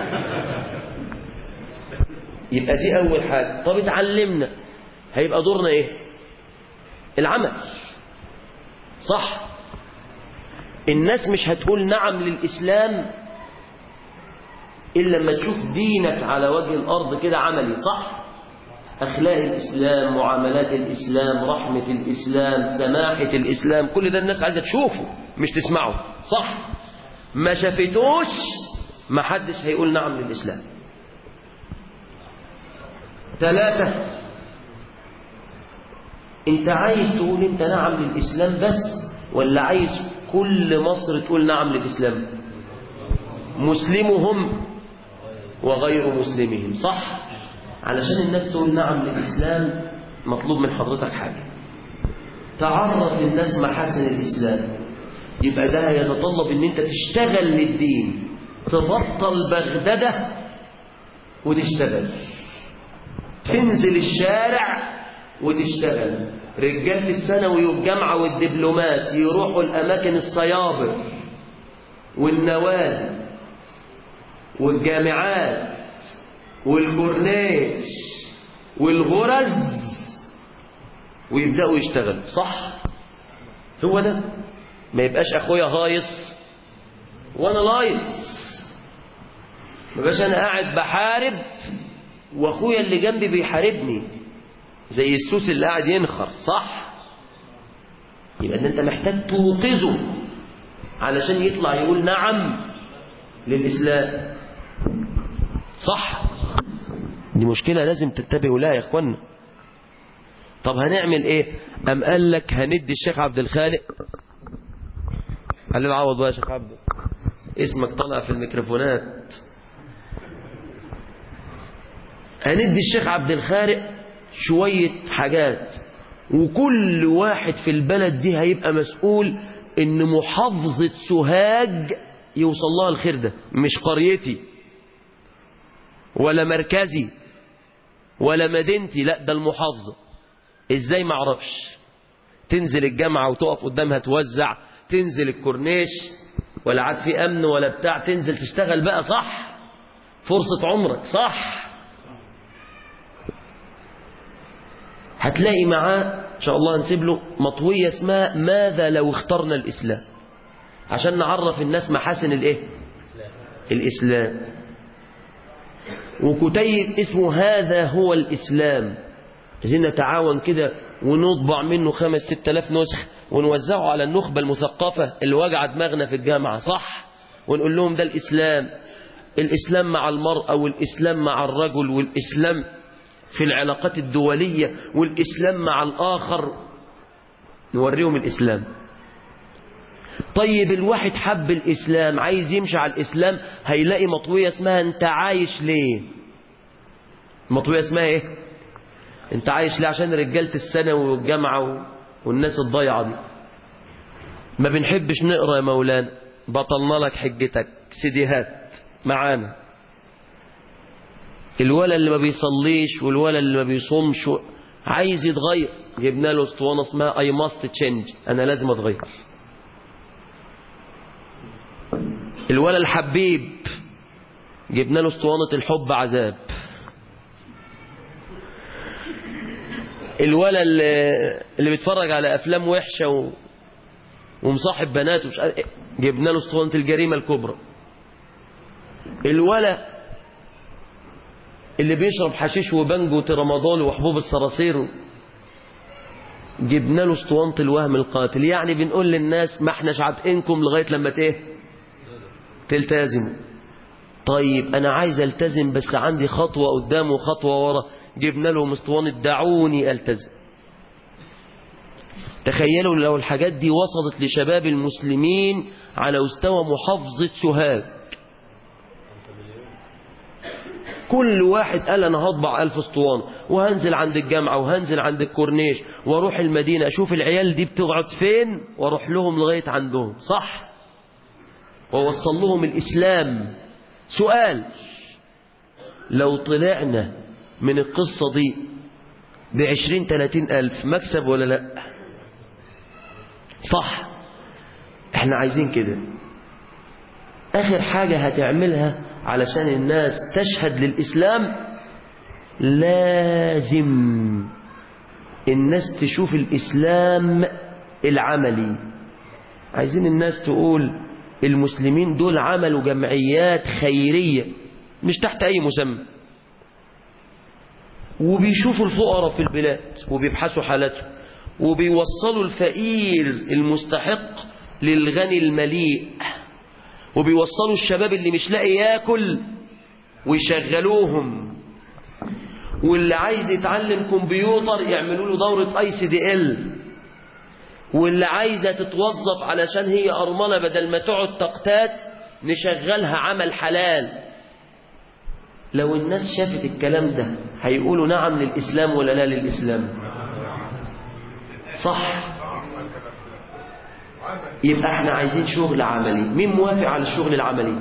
يبقى دي اول حاجة طب اتعلمنا هيبقى دورنا ايه العمل صح الناس مش هتقول نعم للإسلام إلا لما تشوف دينك على وجه الأرض كده عملي صح أخلاق الإسلام معاملات الإسلام رحمة الإسلام سماحة الإسلام كل ده الناس عايزة تشوفه مش تسمعه صح ما شافتوش ما حدش هيقول نعم للإسلام ثلاثة انت عايز تقول انت نعم للإسلام بس ولا عايز كل مصر تقول نعم للإسلام مسلمهم وغير مسلمهم صح علشان الناس تقول نعم للإسلام مطلوب من حضرتك حاجة تعرف للناس محاسن الإسلام يبقى ده يتطلب ان انت تشتغل للدين تبطل بغدده وتشتغل تنزل الشارع وتشتغل رجال الثانوي والجامعة والدبلومات يروحوا الأماكن الصيابر والنوادي والجامعات والكورنيش والغرز ويبدأوا يشتغلوا صح هو ده ما يبقاش أخويا هايص وأنا لايص ما يبقاش أنا قاعد بحارب وأخويا اللي جنبي بيحاربني زي السوس اللي قاعد ينخر صح يبقى ان انت محتاج توقظه علشان يطلع يقول نعم للإسلام صح دي مشكلة لازم تنتبهوا لها يا اخوانا طب هنعمل ايه ام قال لك هندي الشيخ عبد الخالق قال لي العوض بقى يا شيخ عبد اسمك طالع في الميكروفونات هندي الشيخ عبد الخالق شوية حاجات وكل واحد في البلد دي هيبقى مسؤول ان محافظة سوهاج يوصل لها الخير ده مش قريتي ولا مركزي ولا مدينتي لا ده المحافظة ازاي ما اعرفش تنزل الجامعة وتقف قدامها توزع تنزل الكورنيش ولا عاد في امن ولا بتاع تنزل تشتغل بقى صح فرصة عمرك صح هتلاقي معاه ان شاء الله نسيب له مطوية اسمها ماذا لو اخترنا الاسلام عشان نعرف الناس محاسن الايه الاسلام وكتيب اسمه هذا هو الاسلام عايزين نتعاون كده ونطبع منه خمس ست الاف نسخ ونوزعه على النخبة المثقفة اللي وجع دماغنا في الجامعة صح ونقول لهم ده الاسلام الاسلام مع المرأة والاسلام مع الرجل والاسلام في العلاقات الدولية والإسلام مع الآخر نوريهم الإسلام طيب الواحد حب الإسلام عايز يمشي على الإسلام هيلاقي مطوية اسمها أنت عايش ليه مطوية اسمها إيه أنت عايش ليه عشان رجالة الثانوي والجامعة والناس الضيعة دي ما بنحبش نقرأ يا مولانا بطلنا لك حجتك سيديهات معانا الولد اللي ما بيصليش والولد اللي ما بيصومش عايز يتغير جبنا له اسطوانه اسمها I must change انا لازم اتغير الولد الحبيب جبنا له اسطوانه الحب عذاب الولا اللي, اللي بيتفرج على افلام وحشه و... ومصاحب بنات ومش عارف إيه، جبنا له اسطوانه الجريمه الكبرى الولا اللي بيشرب حشيش وبنجو وترامادول وحبوب الصراصير جبنا له اسطوانه الوهم القاتل يعني بنقول للناس ما احناش عاتقينكم لغايه لما ايه تلتزموا طيب انا عايز التزم بس عندي خطوه قدام وخطوه ورا جبنا لهم اسطوانه دعوني التزم تخيلوا لو الحاجات دي وصلت لشباب المسلمين على مستوى محافظة سوهاج كل واحد قال أنا هطبع ألف اسطوانة وهنزل عند الجامعة وهنزل عند الكورنيش واروح المدينة أشوف العيال دي بتقعد فين واروح لهم لغاية عندهم صح ووصل لهم الإسلام سؤال لو طلعنا من القصة دي بعشرين تلاتين ألف مكسب ولا لأ صح احنا عايزين كده اخر حاجة هتعملها علشان الناس تشهد للإسلام لازم الناس تشوف الإسلام العملي عايزين الناس تقول المسلمين دول عملوا جمعيات خيرية مش تحت أي مسمى وبيشوفوا الفقراء في البلاد وبيبحثوا حالاتهم وبيوصلوا الفقير المستحق للغني المليء وبيوصلوا الشباب اللي مش لاقي ياكل ويشغلوهم واللي عايز يتعلم كمبيوتر يعملوا له دورة اي سي دي ال واللي عايزة تتوظف علشان هي أرملة بدل ما تقعد تقتات نشغلها عمل حلال لو الناس شافت الكلام ده هيقولوا نعم للإسلام ولا لا للإسلام صح يبقى احنا عايزين شغل عملي مين موافق على الشغل العملي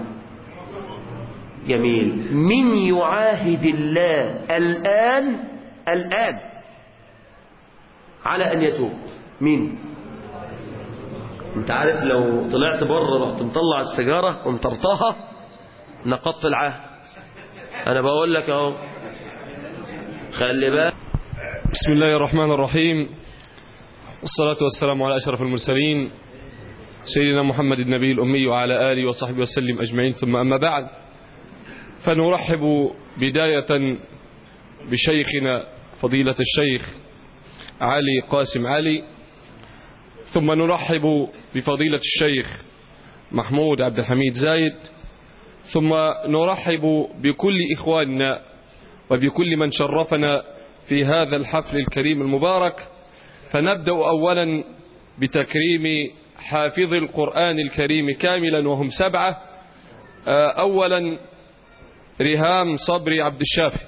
جميل مين يعاهد الله الآن الآن على أن يتوب مين انت عارف لو طلعت بره رحت مطلع السيجارة ومطرطها نقضت العهد انا بقول لك اهو خلي بالك بسم الله الرحمن الرحيم والصلاة والسلام على أشرف المرسلين سيدنا محمد النبي الأمي وعلى آله وصحبه وسلم أجمعين ثم أما بعد فنرحب بداية بشيخنا فضيلة الشيخ علي قاسم علي ثم نرحب بفضيلة الشيخ محمود عبد الحميد زايد ثم نرحب بكل إخواننا وبكل من شرفنا في هذا الحفل الكريم المبارك فنبدأ أولا بتكريم حافظ القرآن الكريم كاملا وهم سبعة أولا رهام صبري عبد الشافي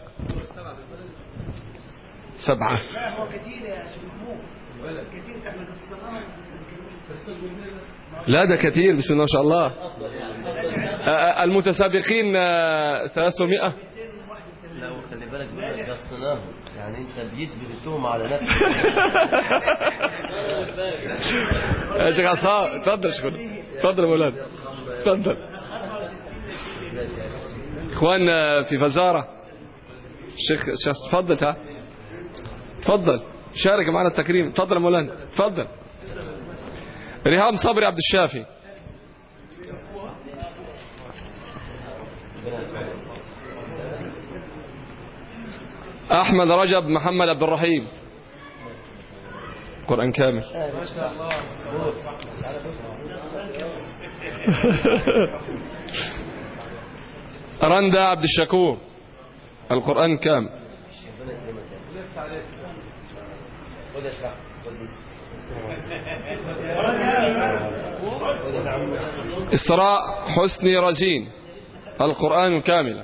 سبعة لا هو كتير يا شيخ محمود كتير احنا قصرناهم لا ده كتير بسم الله ما شاء الله المتسابقين 300 لا خلي بالك بقى قصناهم يعني انت بيثبت التهمة على نفسك يا شيخ عصام اتفضل يا شيخ اتفضل يا مولانا اتفضل اخواننا في فزارة الشيخ الشيخ اتفضل تعال اتفضل شارك معنا التكريم اتفضل يا مولانا اتفضل ريهام صبري عبد الشافي احمد رجب محمد عبد الرحيم قرآن كامل رندا عبد الشكور القرآن كامل إسراء حسني رزين القرآن كامل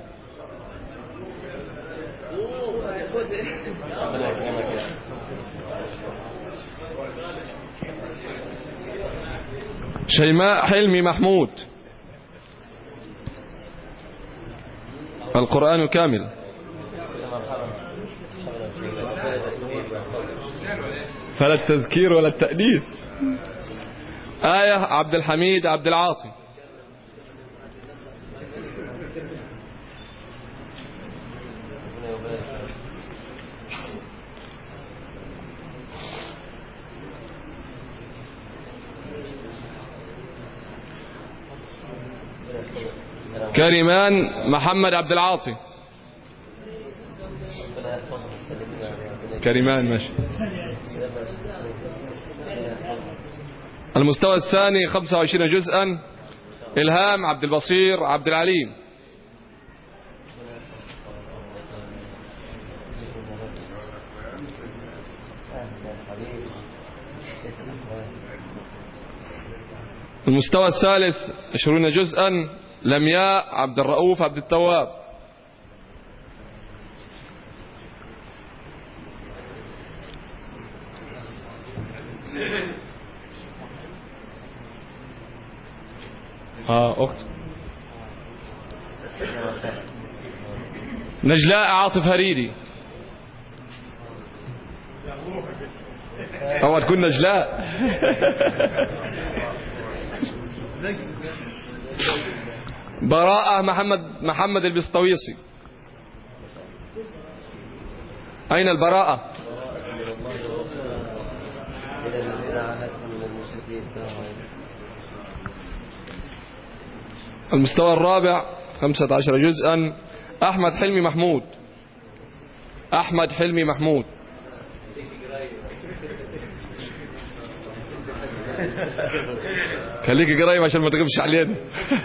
شيماء حلمي محمود القرآن كامل فلا التذكير ولا التأنيث آية عبد الحميد عبد العاطي كريمان محمد عبد العاطي كريمان ماشي المستوى الثاني 25 جزءا إلهام عبد البصير عبد العليم المستوى الثالث 20 جزءا لمياء عبد الرؤوف عبد التواب اه اخت نجلاء عاطف هريدي اوعى تكون نجلاء براءة محمد محمد البسطويسي أين البراءة المستوى الرابع خمسة عشر جزءا أحمد حلمي محمود أحمد حلمي محمود خليك قريب عشان ما تغيبش علينا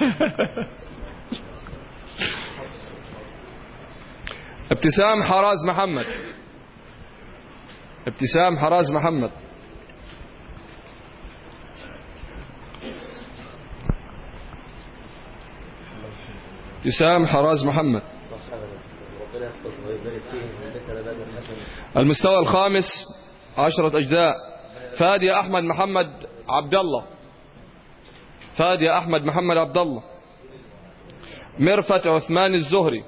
ابتسام حراز محمد ابتسام حراز محمد ابتسام حراز محمد المستوى الخامس عشرة أجزاء فادي أحمد محمد عبد الله فادي أحمد محمد عبد الله مرفت عثمان الزهري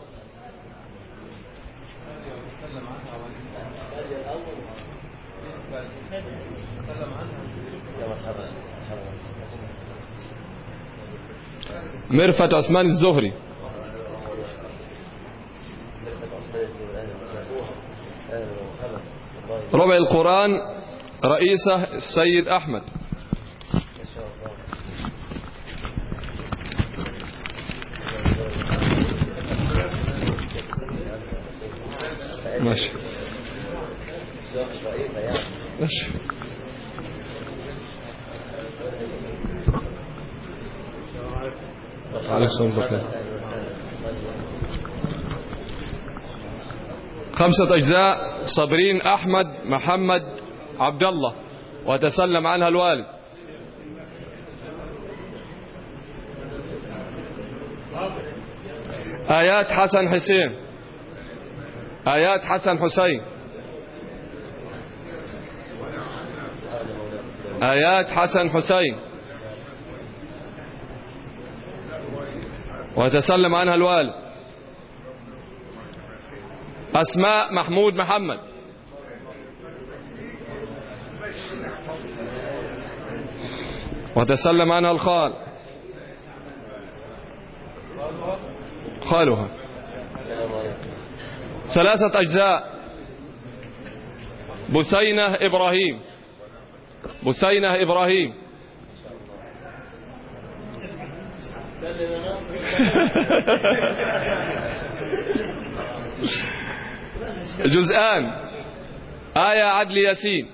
مرفت عثمان الزهري ربع القرآن رئيسه السيد أحمد ماشي ماشي عليك السلام عليكم خمسة أجزاء صابرين أحمد محمد عبد الله وتسلم عنها الوالد آيات حسن حسين آيات حسن حسين آيات حسن حسين وتسلم عنها الوالد أسماء محمود محمد وتسلم عنها الخال خالها ثلاثة أجزاء بسينة إبراهيم بسينة إبراهيم جزءان آية عدل ياسين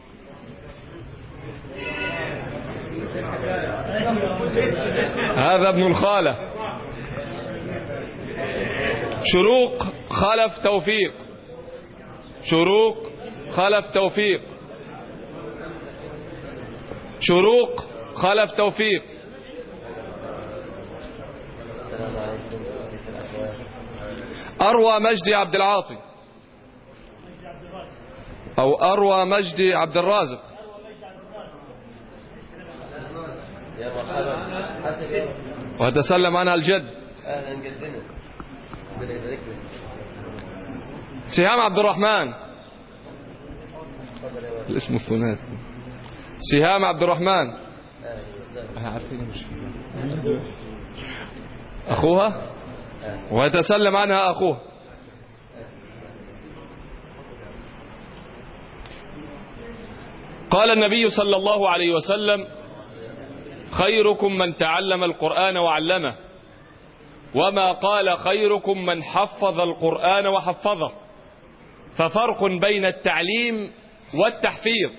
هذا ابن الخالة شروق خلف توفيق شروق خلف توفيق شروق خلف توفيق أروى مجدي عبد العاطي أو أروى مجدي عبد الرازق وتسلم عنها الجد اهلا جدنا ربنا يبارك لك سهام عبد الرحمن الاسم الثلاثي سهام عبد الرحمن عارفين مش أخوها ويتسلم عنها أخوها قال النبي صلى الله عليه وسلم خيركم من تعلم القرآن وعلمه وما قال خيركم من حفظ القرآن وحفظه ففرق بين التعليم والتحفيظ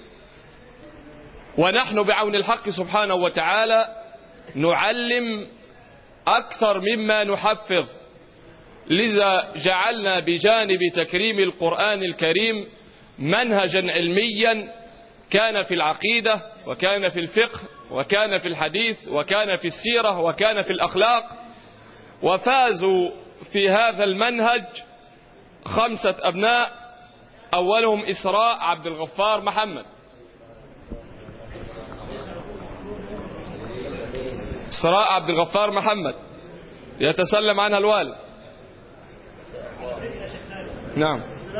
ونحن بعون الحق سبحانه وتعالى نعلم أكثر مما نحفظ لذا جعلنا بجانب تكريم القرآن الكريم منهجا علميا كان في العقيدة وكان في الفقه وكان في الحديث وكان في السيرة وكان في الأخلاق وفازوا في هذا المنهج خمسة أبناء أولهم إسراء عبد الغفار محمد إسراء عبد الغفار محمد يتسلم عنها الوالد نعم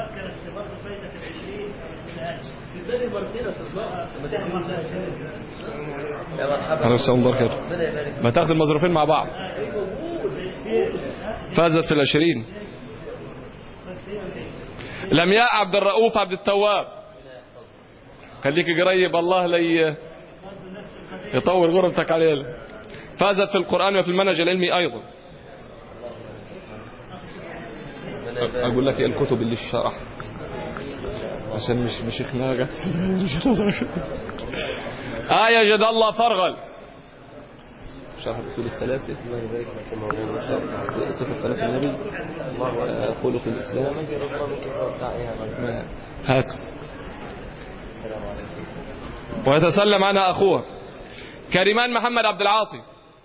أهلا وسهلا وبركاته ما تاخد المظروفين مع بعض فازت في العشرين لمياء عبد الرؤوف عبد التواب خليك قريب الله لي يطور غرفتك عليه فازت في القرآن وفي المنهج العلمي أيضا أقول لك إيه الكتب اللي الشرح عشان مش مش خناقة آية جد الله فرغل شرح الأصول الثلاثة صفة ثلاثة النبي خلق الإسلام هات ويتسلم عنها أخوها كريمان محمد عبد العاصي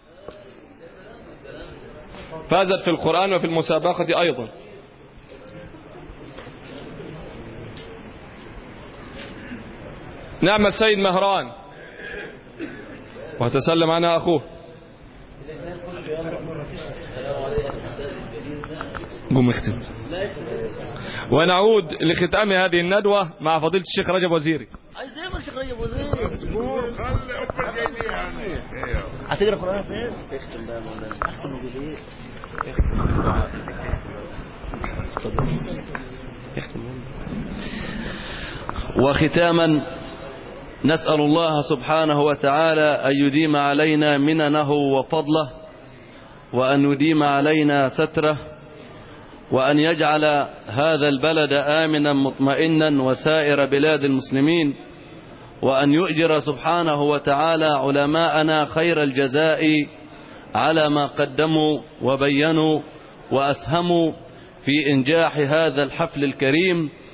فازت في القرآن وفي المسابقة أيضا نعم السيد مهران وتسلم عنها أخوه قم اختم ونعود لختام هذه الندوة مع فضيلة الشيخ رجب وزيري عايز ايه يا شيخ رجب وزير خلي أبقى جاي يعني هتقرا قران فين؟ اختم بقى يا مولانا اختم وجديد وختاما نسأل الله سبحانه وتعالى أن يديم علينا مننه وفضله وأن يديم علينا ستره وأن يجعل هذا البلد آمنا مطمئنا وسائر بلاد المسلمين وأن يؤجر سبحانه وتعالى علماءنا خير الجزاء على ما قدموا وبينوا وأسهموا في إنجاح هذا الحفل الكريم